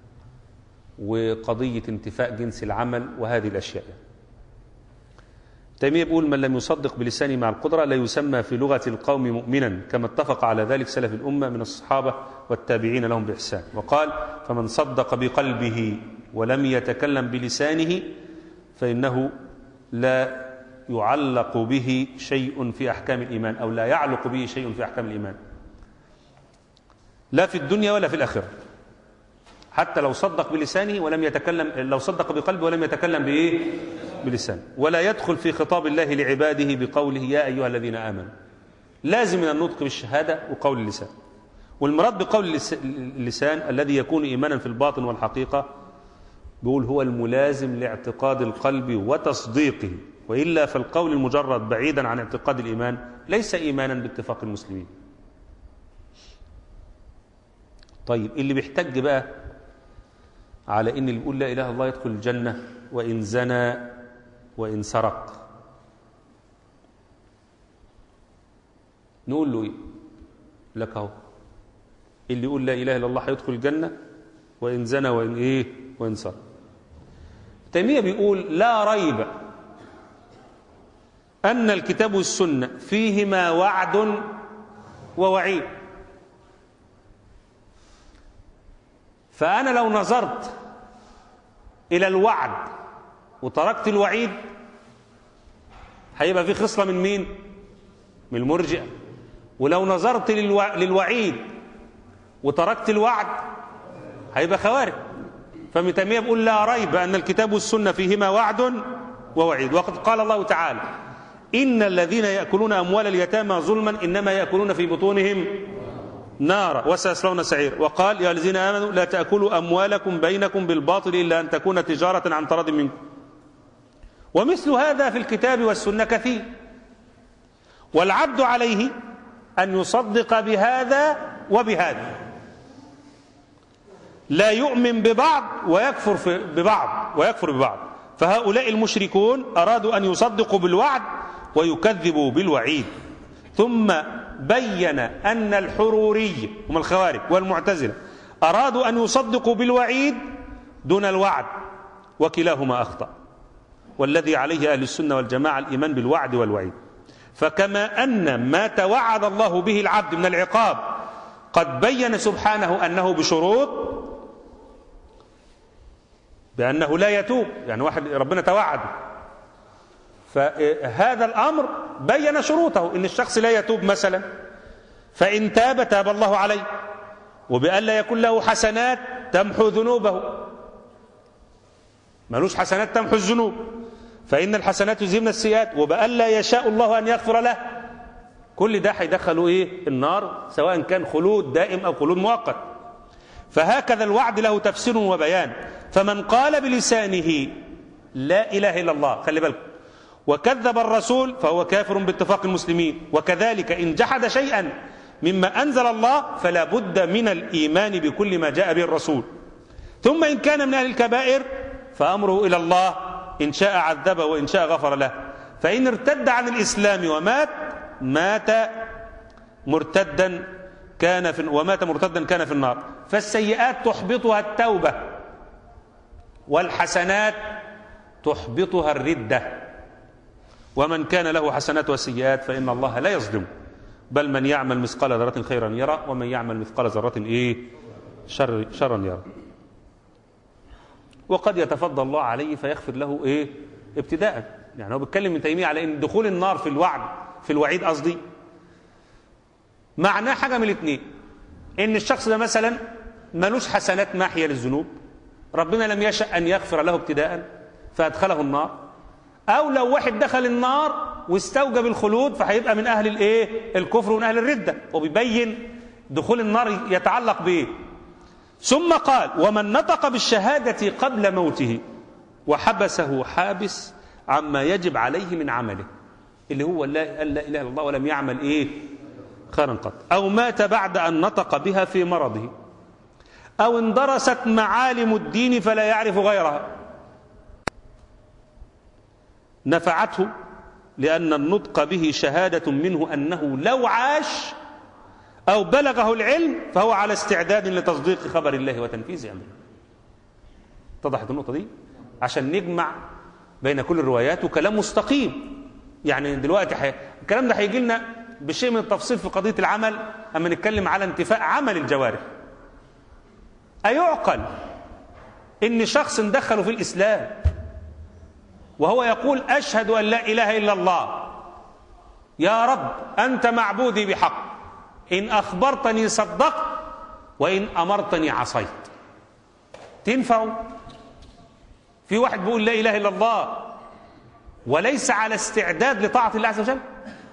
وقضية انتفاء جنس العمل وهذه الأشياء تيمية بيقول من لم يصدق بلسانه مع القدرة لا يسمى في لغة القوم مؤمنا كما اتفق على ذلك سلف الأمة من الصحابة والتابعين لهم بإحسان وقال فمن صدق بقلبه ولم يتكلم بلسانه فإنه لا يعلق به شيء في أحكام الإيمان أو لا يعلق به شيء في أحكام الإيمان لا في الدنيا ولا في الآخرة حتى لو صدق بلسانه ولم يتكلم لو صدق بقلبه ولم يتكلم بإيه بلسانه ولا يدخل في خطاب الله لعباده بقوله يا أيها الذين آمنوا لازم من النطق بالشهادة وقول اللسان والمراد بقول اللسان الذي يكون إيمانا في الباطن والحقيقة بيقول هو الملازم لاعتقاد القلب وتصديقه وإلا فالقول المجرد بعيدا عن اعتقاد الإيمان ليس إيمانا باتفاق المسلمين طيب اللي بيحتج بقى على ان اللي بيقول لا اله الا الله يدخل الجنه وان زنى وان سرق نقول له ايه لك اهو اللي يقول لا اله الا الله هيدخل الجنه وان زنى وان ايه وان سرق تيميه بيقول لا ريب ان الكتاب والسنه فيهما وعد ووعيد فأنا لو نظرت إلى الوعد وتركت الوعيد هيبقى في خصلة من مين؟ من المرجئة ولو نظرت للو... للوعيد وتركت الوعد هيبقى خوارج فابن تيمية بيقول لا ريب أن الكتاب والسنة فيهما وعد ووعيد وقد قال الله تعالى إن الذين يأكلون أموال اليتامى ظلما إنما يأكلون في بطونهم نارا وسيصلون سعير وقال يا الذين آمنوا لا تأكلوا أموالكم بينكم بالباطل إلا أن تكون تجارة عن تراض منكم ومثل هذا في الكتاب والسنة كثير والعبد عليه أن يصدق بهذا وبهذا لا يؤمن ببعض ويكفر ببعض ويكفر ببعض فهؤلاء المشركون أرادوا أن يصدقوا بالوعد ويكذبوا بالوعيد ثم بين أن الحروري هم الخوارج والمعتزلة أرادوا أن يصدقوا بالوعيد دون الوعد وكلاهما أخطأ والذي عليه أهل السنة والجماعة الإيمان بالوعد والوعيد فكما أن ما توعد الله به العبد من العقاب قد بين سبحانه أنه بشروط بأنه لا يتوب يعني واحد ربنا توعده فهذا الأمر بين شروطه إن الشخص لا يتوب مثلا فإن تاب تاب الله عليه وبأن لا يكون له حسنات تمحو ذنوبه ملوش حسنات تمحو الذنوب فإن الحسنات يذهبن السيئات وبأن لا يشاء الله أن يغفر له كل ده هيدخلوا إيه النار سواء كان خلود دائم أو خلود مؤقت فهكذا الوعد له تفسير وبيان فمن قال بلسانه لا إله إلا الله خلي بالكم وكذب الرسول فهو كافر باتفاق المسلمين وكذلك إن جحد شيئا مما أنزل الله فلا بد من الإيمان بكل ما جاء به الرسول ثم إن كان من أهل الكبائر فأمره إلى الله إن شاء عذبه وإن شاء غفر له فإن ارتد عن الإسلام ومات مات مرتدا كان في ومات مرتدا كان في النار فالسيئات تحبطها التوبة والحسنات تحبطها الردة ومن كان له حسنات وسيئات فإن الله لا يظلم بل من يعمل مثقال ذرة خيرا يرى ومن يعمل مثقال ذرة إيه شر شرا يرى وقد يتفضل الله عليه فيغفر له إيه ابتداء يعني هو بيتكلم من تيمية على إن دخول النار في الوعد في الوعيد قصدي معناه حاجة من الاثنين إن الشخص ده مثلا ملوش حسنات ماحية للذنوب ربنا لم يشأ أن يغفر له ابتداء فأدخله النار أو لو واحد دخل النار واستوجب الخلود فهيبقى من أهل الإيه الكفر ومن أهل الردة وبيبين دخول النار يتعلق بإيه ثم قال ومن نطق بالشهادة قبل موته وحبسه حابس عما يجب عليه من عمله اللي هو لا لا اله الا الله ولم يعمل ايه خيرا قط او مات بعد ان نطق بها في مرضه او اندرست معالم الدين فلا يعرف غيرها نفعته لان النطق به شهاده منه انه لو عاش او بلغه العلم فهو على استعداد لتصديق خبر الله وتنفيذ امره اتضحت النقطه دي عشان نجمع بين كل الروايات وكلام مستقيم يعني دلوقتي حي... الكلام ده هيجي لنا بشيء من التفصيل في قضيه العمل اما نتكلم على انتفاء عمل الجوارح ايعقل ان شخص دخله في الاسلام وهو يقول اشهد ان لا اله الا الله يا رب انت معبودي بحق ان اخبرتني صدقت وان امرتني عصيت تنفع في واحد بيقول لا اله الا الله وليس على استعداد لطاعه الله عز وجل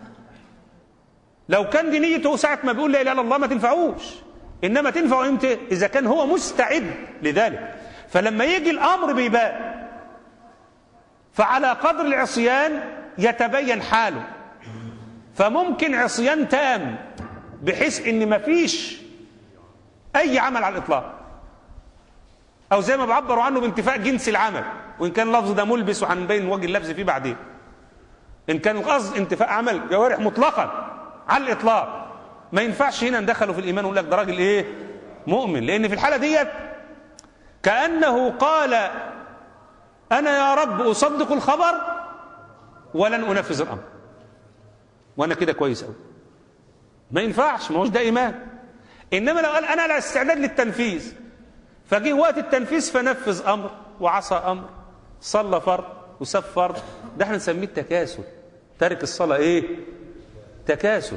لو كان دي نيته ساعه ما بيقول لا اله الا الله ما تنفعوش انما تنفع امتى اذا كان هو مستعد لذلك فلما يجي الامر بيبان فعلى قدر العصيان يتبين حاله فممكن عصيان تام بحيث ان مفيش اي عمل على الاطلاق او زي ما بعبروا عنه بانتفاء جنس العمل وان كان اللفظ ده ملبس وهنبين وجه اللبس فيه بعدين ان كان القصد انتفاء عمل جوارح مطلقا على الاطلاق ما ينفعش هنا ندخله في الايمان ونقول لك ده راجل ايه مؤمن لان في الحاله ديت كانه قال انا يا رب اصدق الخبر ولن انفذ الامر وانا كده كويس قوي ما ينفعش ما هوش ده ايمان انما لو قال انا على استعداد للتنفيذ فجه وقت التنفيذ فنفذ امر وعصى امر صلى فرض وساب فرض ده احنا نسميه التكاسل تارك الصلاه ايه تكاسل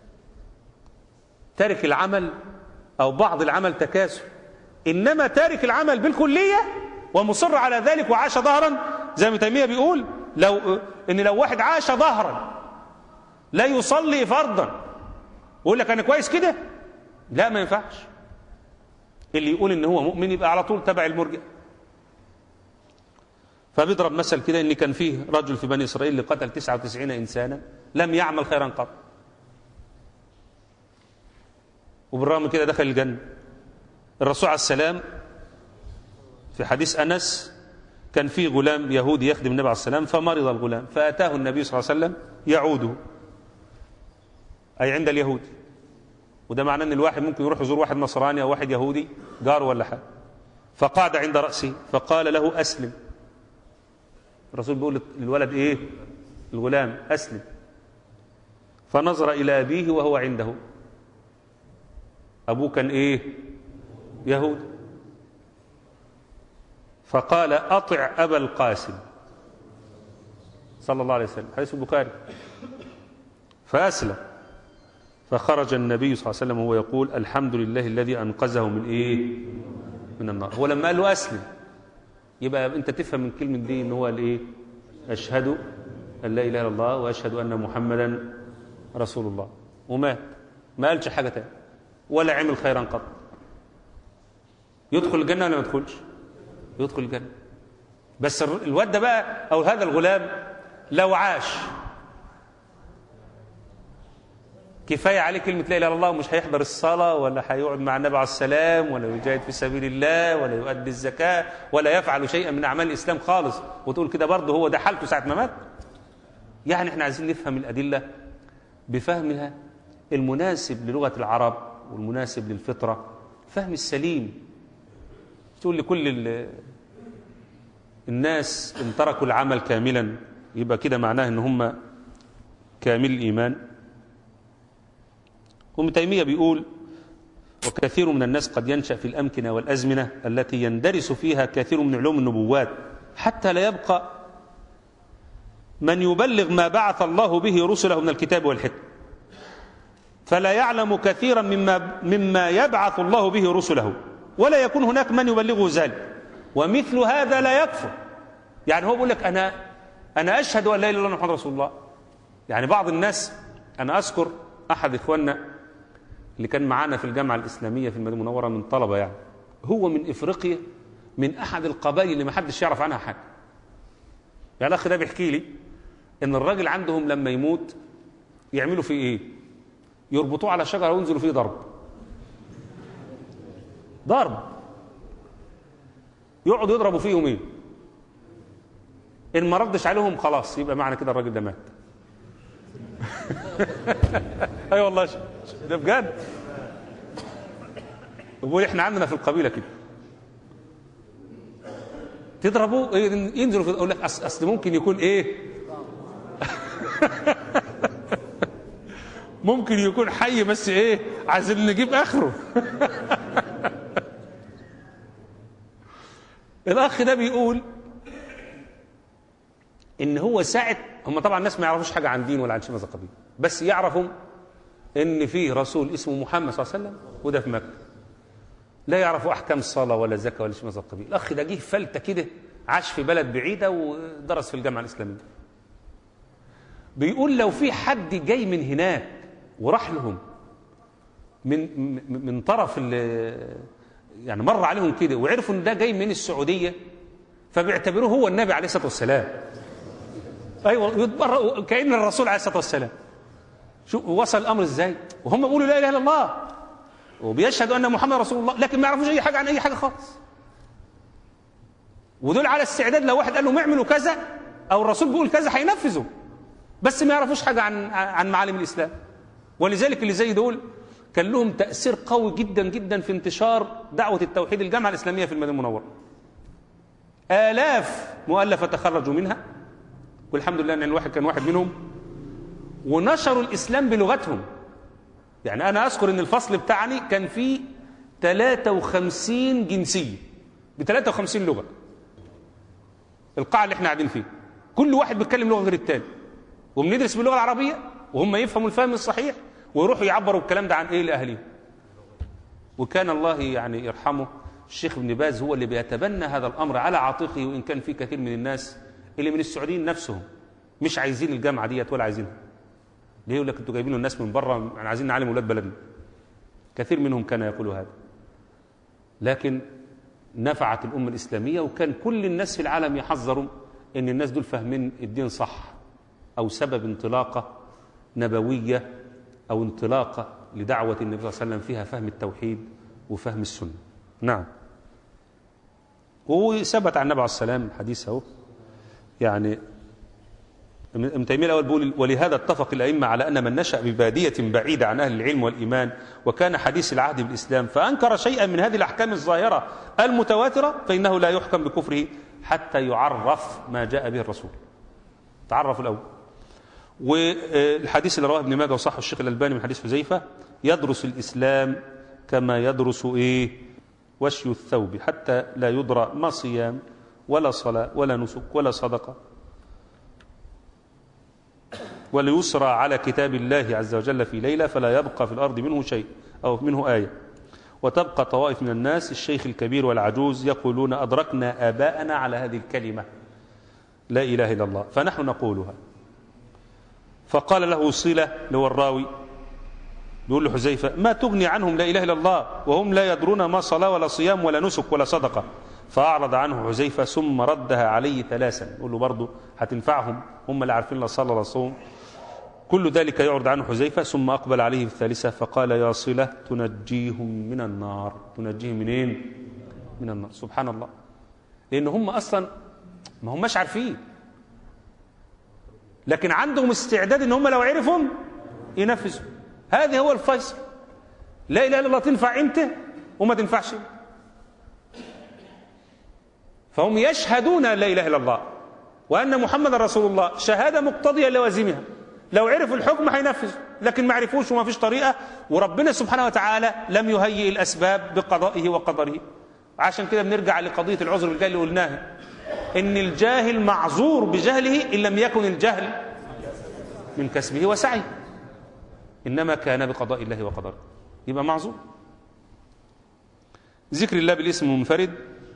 تارك العمل او بعض العمل تكاسل انما تارك العمل بالكليه ومصر على ذلك وعاش ظهرا زي ما تيميه بيقول لو ان لو واحد عاش ظهرا لا يصلي فرضا ويقول لك انا كويس كده لا ما ينفعش اللي يقول ان هو مؤمن يبقى على طول تبع المرجع فبيضرب مثل كده ان كان فيه رجل في بني اسرائيل اللي قتل 99 انسانا لم يعمل خيرا قط وبالرغم من كده دخل الجنه الرسول عليه السلام في حديث انس كان فيه غلام يهودي يخدم النبي عليه السلام فمرض الغلام فاتاه النبي صلى الله عليه وسلم يعوده اي عند اليهود وده معناه ان الواحد ممكن يروح يزور واحد نصراني او واحد يهودي جاره ولا حاجه فقعد عند راسه فقال له اسلم الرسول بيقول للولد ايه الغلام اسلم فنظر الى ابيه وهو عنده ابوه كان ايه يهود فقال اطع ابا القاسم صلى الله عليه وسلم حديث البخاري فاسلم فخرج النبي صلى الله عليه وسلم وهو يقول الحمد لله الذي انقذه من ايه من النار هو لما قال له اسلم يبقى انت تفهم من كلمه دي ان هو الايه اشهد ان لا اله الا الله واشهد ان محمدا رسول الله ومات ما قالش حاجه تاني ولا عمل خيرا قط يدخل الجنه ولا ما يدخلش يدخل الجنه بس الواد ده بقى او هذا الغلام لو عاش كفايه عليه كلمه لا اله الا الله ومش هيحضر الصلاه ولا هيقعد مع النبي عليه السلام ولا يجاهد في سبيل الله ولا يؤدي الزكاه ولا يفعل شيئا من اعمال الاسلام خالص وتقول كده برضه هو ده حالته ساعه ما مات يعني احنا عايزين نفهم الادله بفهمها المناسب للغه العرب والمناسب للفطرة فهم السليم تقول لكل ال- الناس ان تركوا العمل كاملا يبقى كده معناه ان هم كامل الإيمان وابن تيمية بيقول وكثير من الناس قد ينشأ في الأمكنة والأزمنة التي يندرس فيها كثير من علوم النبوات حتى لا يبقى من يبلغ ما بعث الله به رسله من الكتاب والحكمة فلا يعلم كثيرا مما, مما يبعث الله به رسله ولا يكون هناك من يبلغه ذلك ومثل هذا لا يكفر يعني هو بيقول لك أنا أنا أشهد أن لا إله إلا الله محمد رسول الله يعني بعض الناس أنا أذكر أحد إخواننا اللي كان معانا في الجامعة الإسلامية في المدينة المنورة من طلبة يعني هو من إفريقيا من أحد القبائل اللي ما حدش يعرف عنها حاجة يعني الأخ ده بيحكي لي إن الراجل عندهم لما يموت يعملوا فيه إيه يربطوه على شجرة وينزلوا فيه ضرب ضرب يقعدوا يضربوا فيه يومين إن ما ردش عليهم خلاص يبقى معنى كده الراجل ده مات اي والله ش- ده بجد بقول احنا عندنا في القبيله كده تضربوا إيه، ينزلوا في اقول لك أصل, اصل ممكن يكون ايه ممكن يكون حي بس ايه عايزين نجيب اخره الاخ ده بيقول ان هو ساعه هم طبعا الناس ما يعرفوش حاجه عن دين ولا عن شيء من هذا القبيل بس يعرفوا ان فيه رسول اسمه محمد صلى الله عليه وسلم وده في مكه لا يعرفوا احكام الصلاه ولا زكاه ولا شيء من هذا القبيل الاخ ده جه فلته كده عاش في بلد بعيده ودرس في الجامعه الاسلاميه بيقول لو في حد جاي من هناك وراح لهم من من من طرف ال- يعني مر عليهم كده وعرفوا ان ده جاي من السعوديه فبيعتبروه هو النبي عليه الصلاه والسلام ايوه يتبرأ كأن الرسول عليه الصلاه والسلام شو وصل الامر ازاي وهم بيقولوا لا اله الا الله وبيشهدوا ان محمد رسول الله لكن ما يعرفوش اي حاجه عن اي حاجه خالص ودول على استعداد لو واحد قال لهم اعملوا كذا او الرسول بيقول كذا هينفذوا بس ما يعرفوش حاجه عن عن معالم الاسلام ولذلك اللي زي دول كان لهم تاثير قوي جدا جدا في انتشار دعوه التوحيد الجامعه الاسلاميه في المدينه المنوره آلاف مؤلفة تخرجوا منها والحمد لله أن الواحد كان واحد منهم ونشروا الإسلام بلغتهم يعني أنا أذكر أن الفصل بتاعني كان فيه 53 جنسية ب 53 لغة القاعة اللي احنا قاعدين فيه كل واحد بيتكلم لغة غير التاني وبندرس باللغة العربية وهم يفهموا الفهم الصحيح ويروحوا يعبروا الكلام ده عن ايه لأهلهم وكان الله يعني يرحمه الشيخ ابن باز هو اللي بيتبنى هذا الامر على عاتقه وان كان في كثير من الناس اللي من السعوديين نفسهم مش عايزين الجامعه ديت ولا عايزينها ليه يقول لك انتوا جايبين الناس من بره يعني عايزين نعلم اولاد بلدنا كثير منهم كان يقول هذا لكن نفعت الامه الاسلاميه وكان كل الناس في العالم يحذروا ان الناس دول فاهمين الدين صح او سبب انطلاقه نبويه او انطلاقه لدعوه النبي صلى الله عليه وسلم فيها فهم التوحيد وفهم السنه نعم وثبت عن النبي عليه السلام حديث اهو يعني ابن تيميه الاول بيقول ولهذا اتفق الائمه على ان من نشا بباديه بعيده عن اهل العلم والايمان وكان حديث العهد بالاسلام فانكر شيئا من هذه الاحكام الظاهره المتواتره فانه لا يحكم بكفره حتى يعرف ما جاء به الرسول تعرف الاول والحديث اللي رواه ابن ماجه وصحه الشيخ الالباني من حديث حذيفه يدرس الاسلام كما يدرس ايه وشي الثوب حتى لا يدرى ما صيام ولا صلاه ولا نسك ولا صدقه وليسرى على كتاب الله عز وجل في ليلة فلا يبقى في الأرض منه شيء أو منه آية وتبقى طوائف من الناس الشيخ الكبير والعجوز يقولون أدركنا آباءنا على هذه الكلمة لا إله إلا الله فنحن نقولها فقال له صلة لو الراوي بيقول له حذيفة ما تغني عنهم لا إله إلا الله وهم لا يدرون ما صلاة ولا صيام ولا نسك ولا صدقة فأعرض عنه حذيفة ثم ردها عليه ثلاثا يقول له برضه هتنفعهم هم اللي عارفين لا صلاة ولا صوم كل ذلك يعرض عنه حذيفة ثم أقبل عليه في الثالثة فقال يا صلة تنجيهم من النار تنجيهم منين من النار سبحان الله لأن هم أصلا ما هماش عارفين لكن عندهم استعداد ان هم لو عرفهم ينفذوا هذا هو الفيصل لا اله الا الله تنفع امتى وما تنفعش فهم يشهدون لا اله الا الله وان محمد رسول الله شهاده مقتضيه لوازمها لو عرفوا الحكم هينفذ لكن ما عرفوش وما فيش طريقه وربنا سبحانه وتعالى لم يهيئ الاسباب بقضائه وقدره عشان كده بنرجع لقضيه العذر بالجهل اللي قلناها ان الجاهل معذور بجهله ان لم يكن الجهل من كسبه وسعيه انما كان بقضاء الله وقدره يبقى معذور ذكر الله بالاسم المنفرد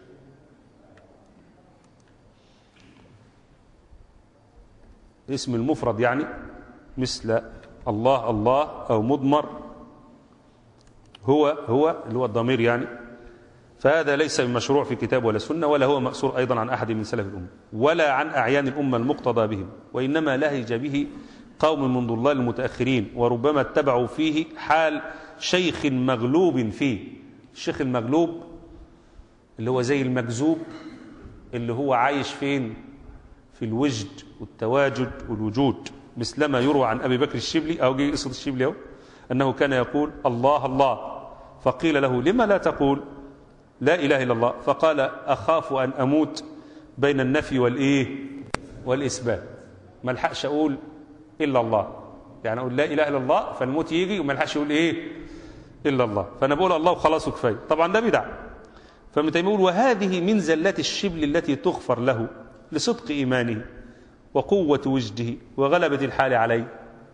اسم المفرد يعني مثل الله الله أو مضمر هو هو اللي هو الضمير يعني فهذا ليس بمشروع في كتاب ولا سنة ولا هو مأسور أيضا عن أحد من سلف الأمة ولا عن أعيان الأمة المقتضى بهم وإنما لهج به قوم من ضلال المتأخرين وربما اتبعوا فيه حال شيخ مغلوب فيه الشيخ المغلوب اللي هو زي المجذوب اللي هو عايش فين في الوجد والتواجد والوجود مثلما يروى عن أبي بكر الشبلي أو جي قصة الشبلي أو أنه كان يقول الله الله فقيل له لما لا تقول لا إله إلا الله فقال أخاف أن أموت بين النفي والإيه والإثبات ما الحقش أقول إلا الله يعني أقول لا إله إلا الله فالموت يجي وما الحقش أقول إيه إلا الله فأنا بقول الله وخلاص وكفاية طبعا ده بدع فابن تيمية يقول وهذه من زلات الشبل التي تغفر له لصدق إيمانه وقوة وجده وغلبة الحال عليه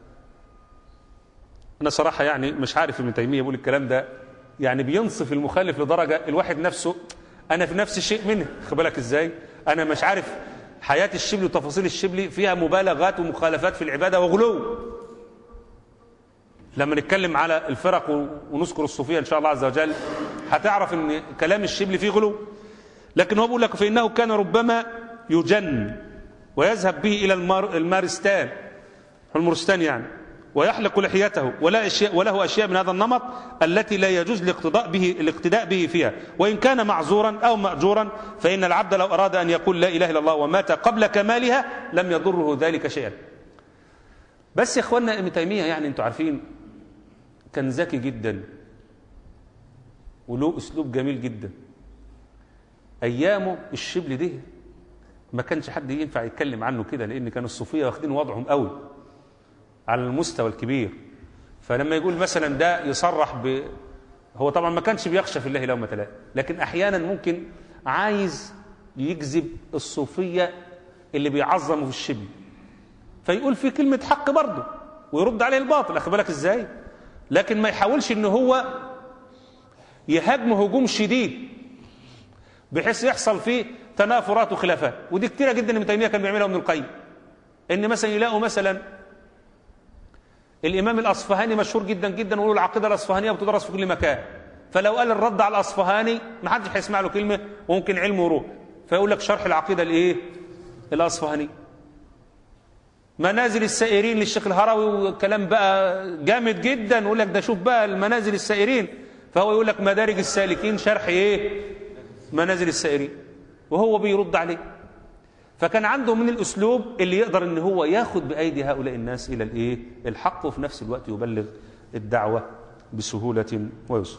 أنا صراحة يعني مش عارف ابن تيمية يقول الكلام ده يعني بينصف المخالف لدرجة الواحد نفسه أنا في نفس الشيء منه خد بالك إزاي أنا مش عارف حياة الشبل وتفاصيل الشبل فيها مبالغات ومخالفات في العبادة وغلو لما نتكلم على الفرق ونذكر الصوفية إن شاء الله عز وجل هتعرف أن كلام الشبل فيه غلو لكن هو بيقول لك فإنه كان ربما يجن ويذهب به إلى المار المارستان المرستان يعني ويحلق لحيته ولا أشياء وله أشياء من هذا النمط التي لا يجوز الاقتداء به الاقتداء به فيها وإن كان معذورا أو مأجورا فإن العبد لو أراد أن يقول لا إله إلا الله ومات قبل كمالها لم يضره ذلك شيئا بس يا إخواننا ابن تيمية يعني أنتم عارفين كان ذكي جدا وله أسلوب جميل جدا أيامه الشبل ده ما كانش حد ينفع يتكلم عنه كده لأن كانوا الصوفية واخدين وضعهم قوي على المستوى الكبير فلما يقول مثلا ده يصرح ب هو طبعا ما كانش بيخشى في الله لومة لائم لكن احيانا ممكن عايز يجذب الصوفيه اللي بيعظموا في الشبل فيقول في كلمه حق برضه ويرد عليه الباطل اخد بالك ازاي لكن ما يحاولش ان هو يهاجمه هجوم شديد بحيث يحصل فيه تنافرات وخلافات ودي كتيره جدا ابن تيميه كان بيعملها ابن القيم ان مثلا يلاقوا مثلا الإمام الأصفهاني مشهور جدا جدا ويقولوا العقيدة الأصفهانية بتدرس في كل مكان فلو قال الرد على الأصفهاني ما حدش هيسمع له كلمة وممكن علمه يروح فيقول لك شرح العقيدة الإيه؟ الأصفهاني منازل السائرين للشيخ الهروي وكلام بقى جامد جدا يقول لك ده شوف بقى المنازل السائرين فهو يقول لك مدارج السالكين شرح ايه منازل السائرين وهو بيرد عليه فكان عنده من الاسلوب اللي يقدر ان هو ياخد بايدي هؤلاء الناس الى الايه الحق وفي نفس الوقت يبلغ الدعوه بسهوله ويسر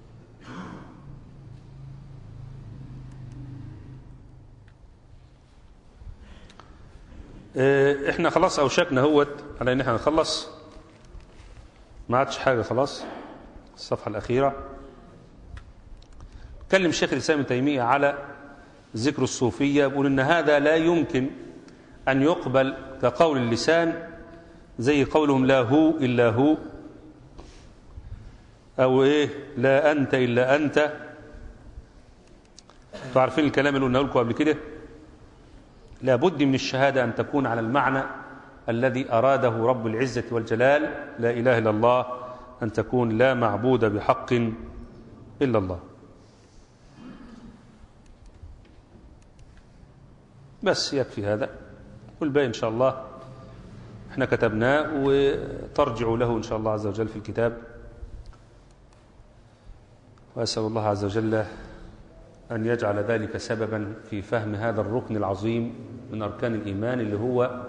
احنا خلاص اوشكنا هوت على ان احنا نخلص ما عادش حاجه خلاص الصفحه الاخيره تكلم شيخ الاسلام ابن تيميه على ذكر الصوفيه بيقول ان هذا لا يمكن ان يقبل كقول اللسان زي قولهم لا هو الا هو او ايه لا انت الا انت انتوا عارفين الكلام اللي قلنا لكم قبل كده لابد من الشهادة أن تكون على المعنى الذي أراده رب العزة والجلال لا إله إلا الله أن تكون لا معبود بحق إلا الله بس يكفي هذا والباقي إن شاء الله احنا كتبناه وترجعوا له إن شاء الله عز وجل في الكتاب وأسأل الله عز وجل أن يجعل ذلك سببا في فهم هذا الركن العظيم من أركان الإيمان اللي هو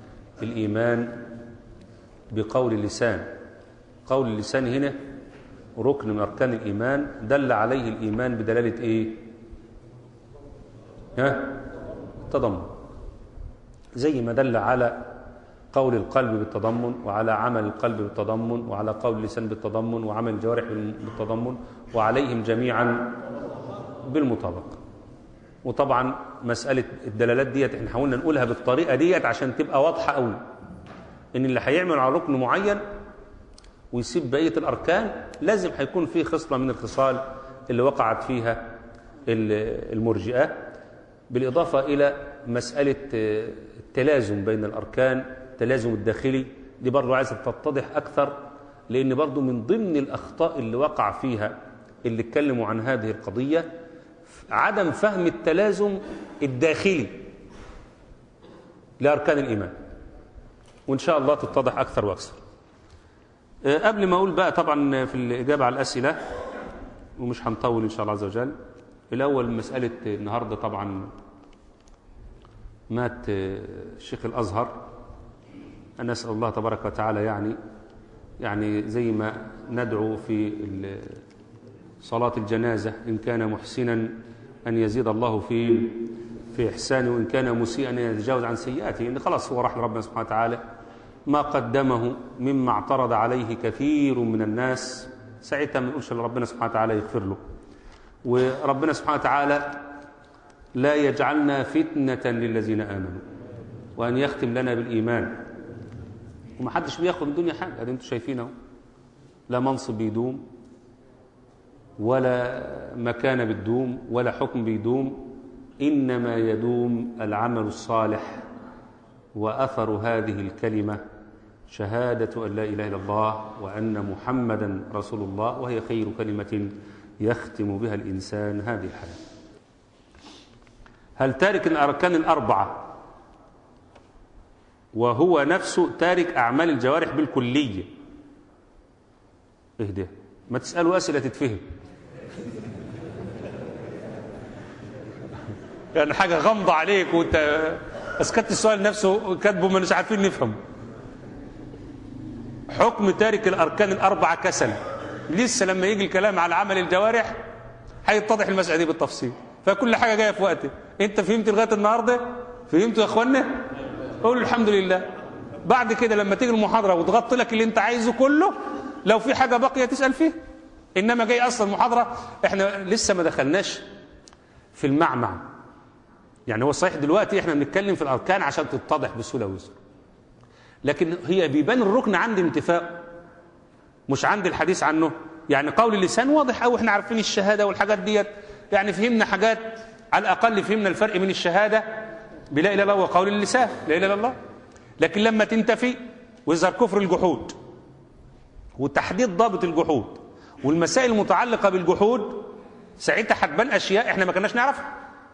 الإيمان بقول اللسان قول اللسان هنا ركن من أركان الإيمان دل عليه الإيمان بدلالة إيه ها التضمن زي ما دل على قول القلب بالتضمن وعلى عمل القلب بالتضمن وعلى قول اللسان بالتضمن وعمل الجوارح بالتضمن وعليهم جميعا بالمطابقة وطبعا مسألة الدلالات ديت احنا حاولنا نقولها بالطريقة ديت عشان تبقى واضحة قوي ان اللي هيعمل على ركن معين ويسيب بقية الأركان لازم هيكون فيه خصلة من الخصال اللي وقعت فيها المرجئة بالإضافة إلى مسألة التلازم بين الأركان التلازم الداخلي دي برضه عايزة تتضح أكثر لأن برضه من ضمن الأخطاء اللي وقع فيها اللي اتكلموا عن هذه القضية عدم فهم التلازم الداخلي لأركان الإيمان وإن شاء الله تتضح أكثر وأكثر قبل ما أقول بقى طبعا في الإجابة على الأسئلة ومش هنطول إن شاء الله عز وجل الأول مسألة النهاردة طبعا مات الشيخ الأزهر أنا أسأل الله تبارك وتعالى يعني يعني زي ما ندعو في صلاة الجنازة إن كان محسنا أن يزيد الله في في إحسانه وإن كان مسيئا أن يتجاوز عن سيئاته إن خلاص هو راح لربنا سبحانه وتعالى ما قدمه مما اعترض عليه كثير من الناس ساعتها ما نقولش ربنا سبحانه وتعالى يغفر له وربنا سبحانه وتعالى لا يجعلنا فتنة للذين آمنوا وأن يختم لنا بالإيمان ومحدش بياخد من الدنيا حاجة هذا انتوا شايفينه لا منصب بيدوم ولا مكان بتدوم ولا حكم بيدوم إنما يدوم العمل الصالح وأثر هذه الكلمة شهادة أن لا إله إلا الله وأن محمدا رسول الله وهي خير كلمة يختم بها الإنسان هذه الحياة هل تارك الأركان الأربعة وهو نفسه تارك أعمال الجوارح بالكلية اهدى ما تسألوا أسئلة تتفهم يعني حاجة غمضة عليك وانت اسكت السؤال نفسه كاتبه ما مش عارفين نفهم حكم تارك الأركان الأربعة كسل لسه لما يجي الكلام على عمل الجوارح هيتضح المسألة دي بالتفصيل فكل حاجة جاية في وقته انت فهمت لغاية النهاردة فهمتوا يا اخوانا قول الحمد لله بعد كده لما تيجي المحاضرة وتغطي لك اللي انت عايزه كله لو في حاجة باقية تسأل فيه إنما جاي أصلا المحاضرة احنا لسه ما دخلناش في المعمع يعني هو صحيح دلوقتي احنا بنتكلم في الأركان عشان تتضح بسهولة ويسر لكن هي بيبان الركن عند انتفاء مش عند الحديث عنه يعني قول اللسان واضح أو احنا عارفين الشهادة والحاجات ديت يعني فهمنا حاجات على الأقل فهمنا الفرق بين الشهادة بلا إله إلا الله وقول اللسان لا إله إلا الله لكن لما تنتفي ويظهر كفر الجحود وتحديد ضابط الجحود والمسائل المتعلقة بالجحود ساعتها هتبان أشياء احنا ما كناش نعرفها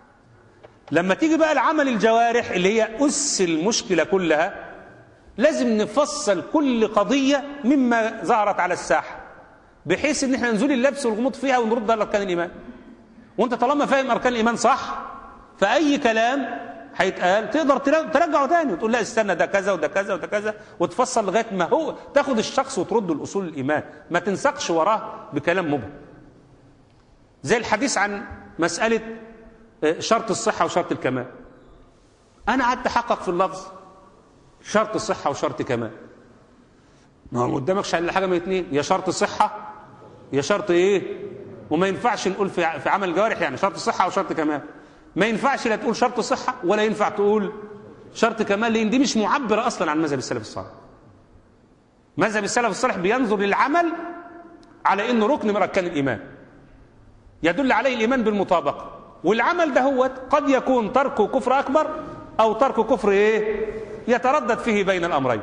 لما تيجي بقى العمل الجوارح اللي هي أس المشكلة كلها لازم نفصل كل قضية مما ظهرت على الساحة بحيث ان احنا نزول اللبس والغموض فيها ونرد على أركان الإيمان وانت طالما فاهم أركان الإيمان صح فأي كلام هيتقال تقدر ترجعه تاني وتقول لا استنى ده كذا وده كذا وده كذا وتفصل لغايه ما هو تاخد الشخص وترده لاصول الايمان ما تنسقش وراه بكلام مبهم زي الحديث عن مساله شرط الصحه وشرط الكمال انا قعدت احقق في اللفظ شرط الصحه وشرط كمال ما هو قدامك الا حاجه من الاثنين يا شرط صحه يا شرط ايه وما ينفعش نقول في في عمل الجوارح يعني شرط صحه او شرط كمال ما ينفعش لا تقول شرط صحة ولا ينفع تقول شرط كمال لأن دي مش معبرة أصلا عن مذهب السلف الصالح مذهب السلف الصالح بينظر للعمل على إنه ركن من أركان الإيمان يدل عليه الإيمان بالمطابقة والعمل ده هو قد يكون تركه كفر أكبر أو ترك كفر إيه يتردد فيه بين الأمرين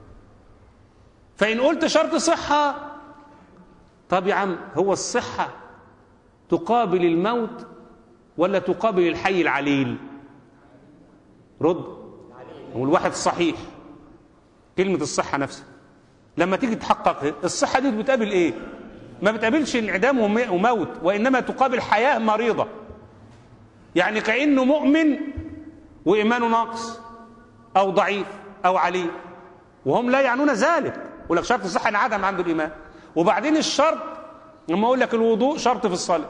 فإن قلت شرط صحة طب يا عم هو الصحة تقابل الموت ولا تقابل الحي العليل رد هو الواحد الصحيح كلمة الصحة نفسها لما تيجي تحقق الصحة دي بتقابل ايه ما بتقابلش انعدام وموت وإنما تقابل حياة مريضة يعني كأنه مؤمن وإيمانه ناقص أو ضعيف أو عليل وهم لا يعنون ذلك ولك شرط الصحة انعدم عنده الإيمان وبعدين الشرط لما اقول لك الوضوء شرط في الصلاه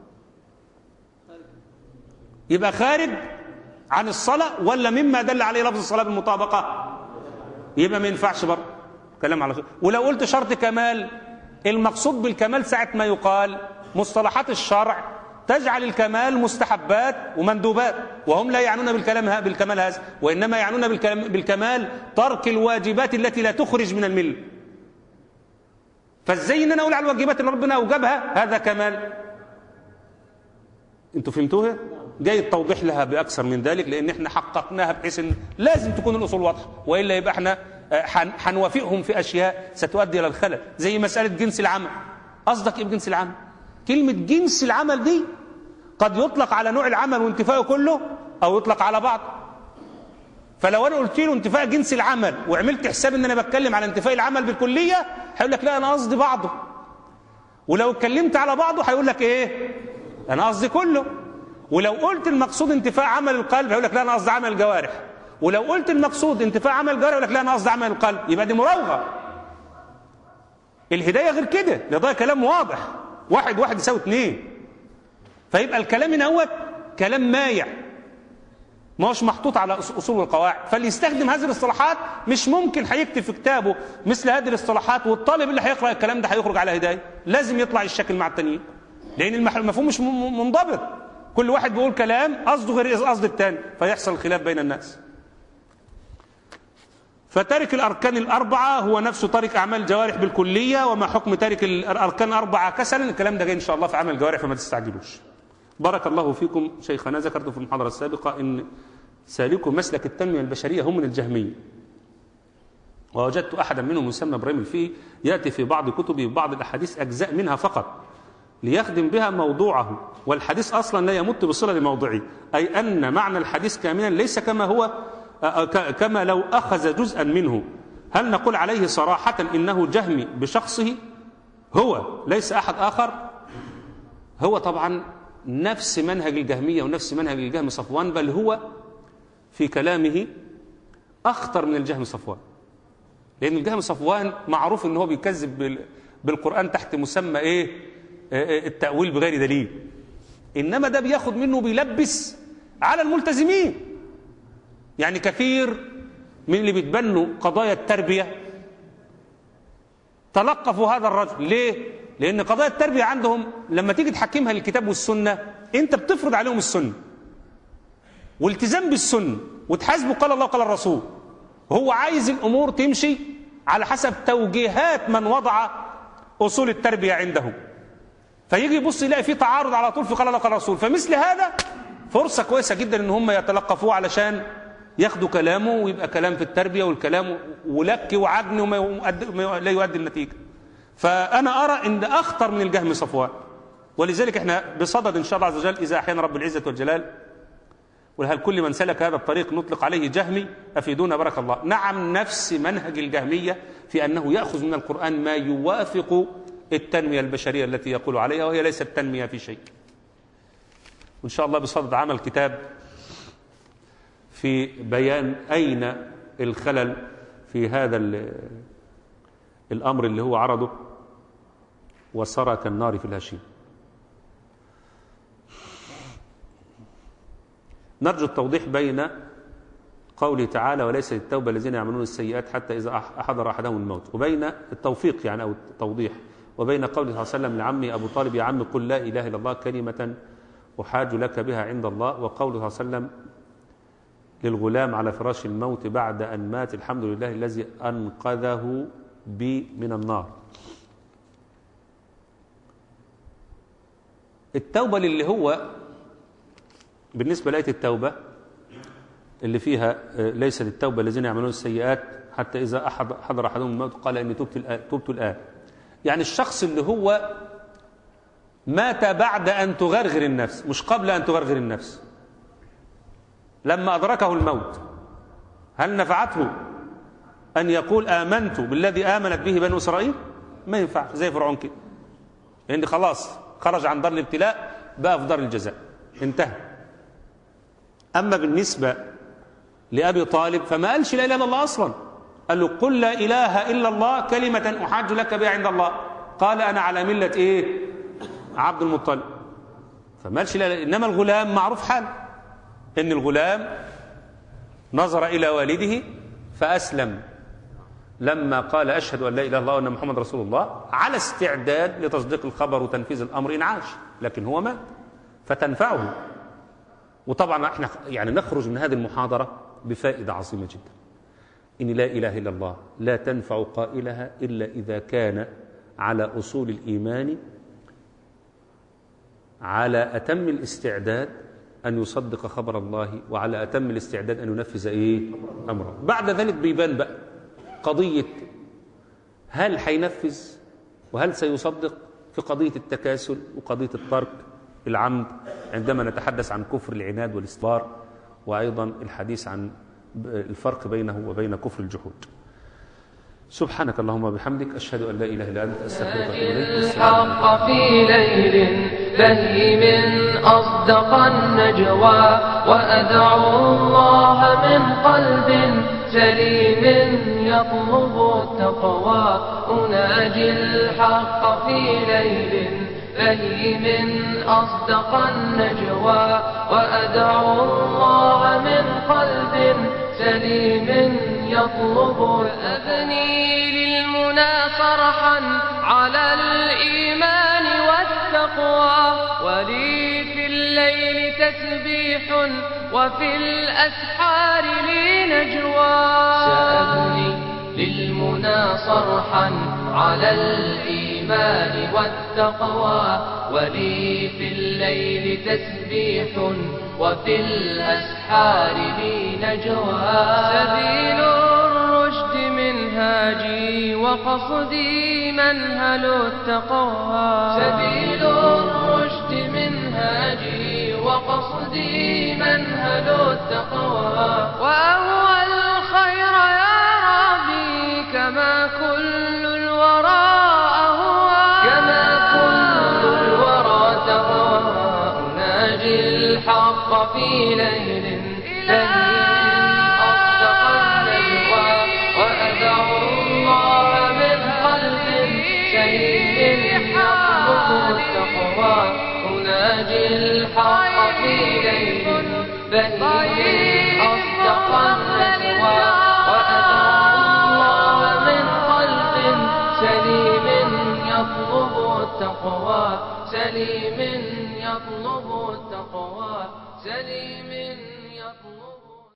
يبقى خارج عن الصلاه ولا مما دل عليه لفظ الصلاه بالمطابقه يبقى ما ينفعش برضه كلام على خير. ولو قلت شرط كمال المقصود بالكمال ساعه ما يقال مصطلحات الشرع تجعل الكمال مستحبات ومندوبات وهم لا يعنون بالكلام بالكمال هذا وانما يعنون بالكلام بالكمال ترك الواجبات التي لا تخرج من المله فازاي ان انا اقول على الواجبات اللي ربنا اوجبها هذا كمال انتوا فهمتوها جاي التوضيح لها باكثر من ذلك لان احنا حققناها بحيث ان لازم تكون الاصول واضحه والا يبقى احنا هنوافقهم في اشياء ستؤدي الى الخلل زي مساله جنس العمل قصدك ايه بجنس العمل كلمه جنس العمل دي قد يطلق على نوع العمل وانتفاءه كله او يطلق على بعض فلو انا قلت له انتفاء جنس العمل وعملت حساب ان انا بتكلم على انتفاء العمل بالكليه هيقول لك لا انا قصدي بعضه ولو اتكلمت على بعضه هيقول لك ايه انا قصدي كله ولو قلت المقصود انتفاء عمل القلب هيقول لك لا انا قصدي عمل الجوارح ولو قلت المقصود انتفاء عمل الجوارح يقول لك لا انا قصدي عمل القلب يبقى دي مراوغه الهدايه غير كده ده كلام واضح واحد واحد يساوي اثنين فيبقى الكلام هنا هو كلام مايع ما هوش محطوط على اصول القواعد فاللي يستخدم هذه الاصطلاحات مش ممكن هيكتب في كتابه مثل هذه الاصطلاحات والطالب اللي هيقرا الكلام ده هيخرج على هدايه لازم يطلع الشكل مع التانيين لان المفهوم مش منضبط كل واحد بيقول كلام قصده غير قصد الثاني فيحصل خلاف بين الناس فتارك الأركان الأربعة هو نفسه تارك أعمال الجوارح بالكلية وما حكم تارك الأركان الأربعة كسلا الكلام ده جاي إن شاء الله في عمل الجوارح فما تستعجلوش بارك الله فيكم شيخنا ذكرت في المحاضرة السابقة إن سالكوا مسلك التنمية البشرية هم من الجهمية ووجدت أحدا منهم يسمى إبراهيم الفيه يأتي في بعض كتبه بعض الأحاديث أجزاء منها فقط ليخدم بها موضوعه والحديث أصلا لا يمت بصلة لموضعه أي أن معنى الحديث كاملا ليس كما هو كما لو أخذ جزءا منه هل نقول عليه صراحة إنه جهمي بشخصه هو ليس أحد آخر هو طبعا نفس منهج الجهمية ونفس منهج الجهم صفوان بل هو في كلامه أخطر من الجهم صفوان لأن الجهم صفوان معروف أنه بيكذب بالقرآن تحت مسمى إيه التأويل بغير دليل إنما ده بياخد منه بيلبس على الملتزمين يعني كثير من اللي بيتبنوا قضايا التربية تلقفوا هذا الرجل ليه؟ لأن قضايا التربية عندهم لما تيجي تحكمها للكتاب والسنة أنت بتفرض عليهم السنة والتزام بالسنة وتحاسبه قال الله قال الرسول هو عايز الأمور تمشي على حسب توجيهات من وضع أصول التربية عنده فيجي يبص يلاقي في تعارض على طول في قال الله قال الرسول فمثل هذا فرصة كويسة جدا ان هم يتلقفوه علشان ياخدوا كلامه ويبقى كلام في التربية والكلام ولك وعجن وما يؤدي لا يؤدي النتيجة فأنا أرى أن أخطر من الجهم صفوان ولذلك احنا بصدد إن شاء الله عز وجل إذا أحيانا رب العزة والجلال وهل كل من سلك هذا الطريق نطلق عليه جهمي أفيدونا بارك الله نعم نفس منهج الجهمية في أنه يأخذ من القرآن ما يوافق التنمية البشرية التي يقول عليها وهي ليست تنمية في شيء وإن شاء الله بصدد عمل كتاب في بيان أين الخلل في هذا الأمر اللي هو عرضه وصار كالنار في الهشيم نرجو التوضيح بين قوله تعالى وليس للتوبة الذين يعملون السيئات حتى إذا حضر أحدهم الموت وبين التوفيق يعني أو التوضيح وبين قوله صلى الله عليه وسلم لعمي أبو طالب يا عم قل لا إله إلا الله كلمة أحاج لك بها عند الله وقوله صلى الله عليه وسلم للغلام على فراش الموت بعد أن مات الحمد لله الذي أنقذه بي من النار التوبة اللي هو بالنسبة لآية التوبة اللي فيها ليس للتوبة الذين يعملون السيئات حتى إذا حضر أحدهم الموت قال إني تبت الآن, تبت الآن يعني الشخص اللي هو مات بعد أن تغرغر النفس مش قبل أن تغرغر النفس لما أدركه الموت هل نفعته أن يقول آمنت بالذي آمنت به بنو إسرائيل ما ينفع زي فرعون كده لأن خلاص خرج عن دار الابتلاء بقى في دار الجزاء انتهى أما بالنسبة لأبي طالب فما قالش لا إله إلا الله أصلا قال له قل لا إله إلا الله كلمة أحاج لك بها عند الله قال أنا على ملة إيه عبد المطلب فمالش لا إنما الغلام معروف حال إن الغلام نظر إلى والده فأسلم لما قال أشهد أن لا إله إلا الله وأن محمد رسول الله على استعداد لتصديق الخبر وتنفيذ الأمر إن عاش لكن هو مات فتنفعه وطبعا احنا يعني نخرج من هذه المحاضرة بفائدة عظيمة جدا إن لا إله إلا الله لا تنفع قائلها إلا إذا كان على أصول الإيمان على أتم الاستعداد أن يصدق خبر الله وعلى أتم الاستعداد أن ينفذ إيه أمره بعد ذلك بيبان بقى قضية هل هينفذ وهل سيصدق في قضية التكاسل وقضية الترك العمد عندما نتحدث عن كفر العناد والاستبار وأيضا الحديث عن الفرق بينه وبين كفر الجحود سبحانك اللهم وبحمدك أشهد أن لا إله إلا أنت أستغفرك وأتوب إليك والسلام عليكم. الحق في ليل بهيم أصدق النجوى وأدعو الله من قلب سليم يطلب التقوى أناجي الحق في ليل بهيم أصدق النجوى وأدعو الله من قلب سليم يطلب أبني للمنى فرحا على الإيمان والتقوى ولي في الليل تسبيح وفي الأسحار لي نجوى سأبني للمنى صرحا على الإيمان والتقوى ولي في الليل تسبيح وفي الأسحار لي نجوى سبيل الرشد منهاجي وقصدي منهل التقوى سبيل الرشد منهاجي وقصدي منهل التقوى وأهوى الخير يا ربي كما كل الورى أهوى كما كل الورى تهوى أناجي الحق في ليل بهيم أصدق النجوى وأدعو الله من قلب سليم يطلب التقوى أناجي الحق في ليل بهيم أصدق النجوى وأدعو الله من قلب سليم يطلب التقوى سليم يطلب التقوى سليم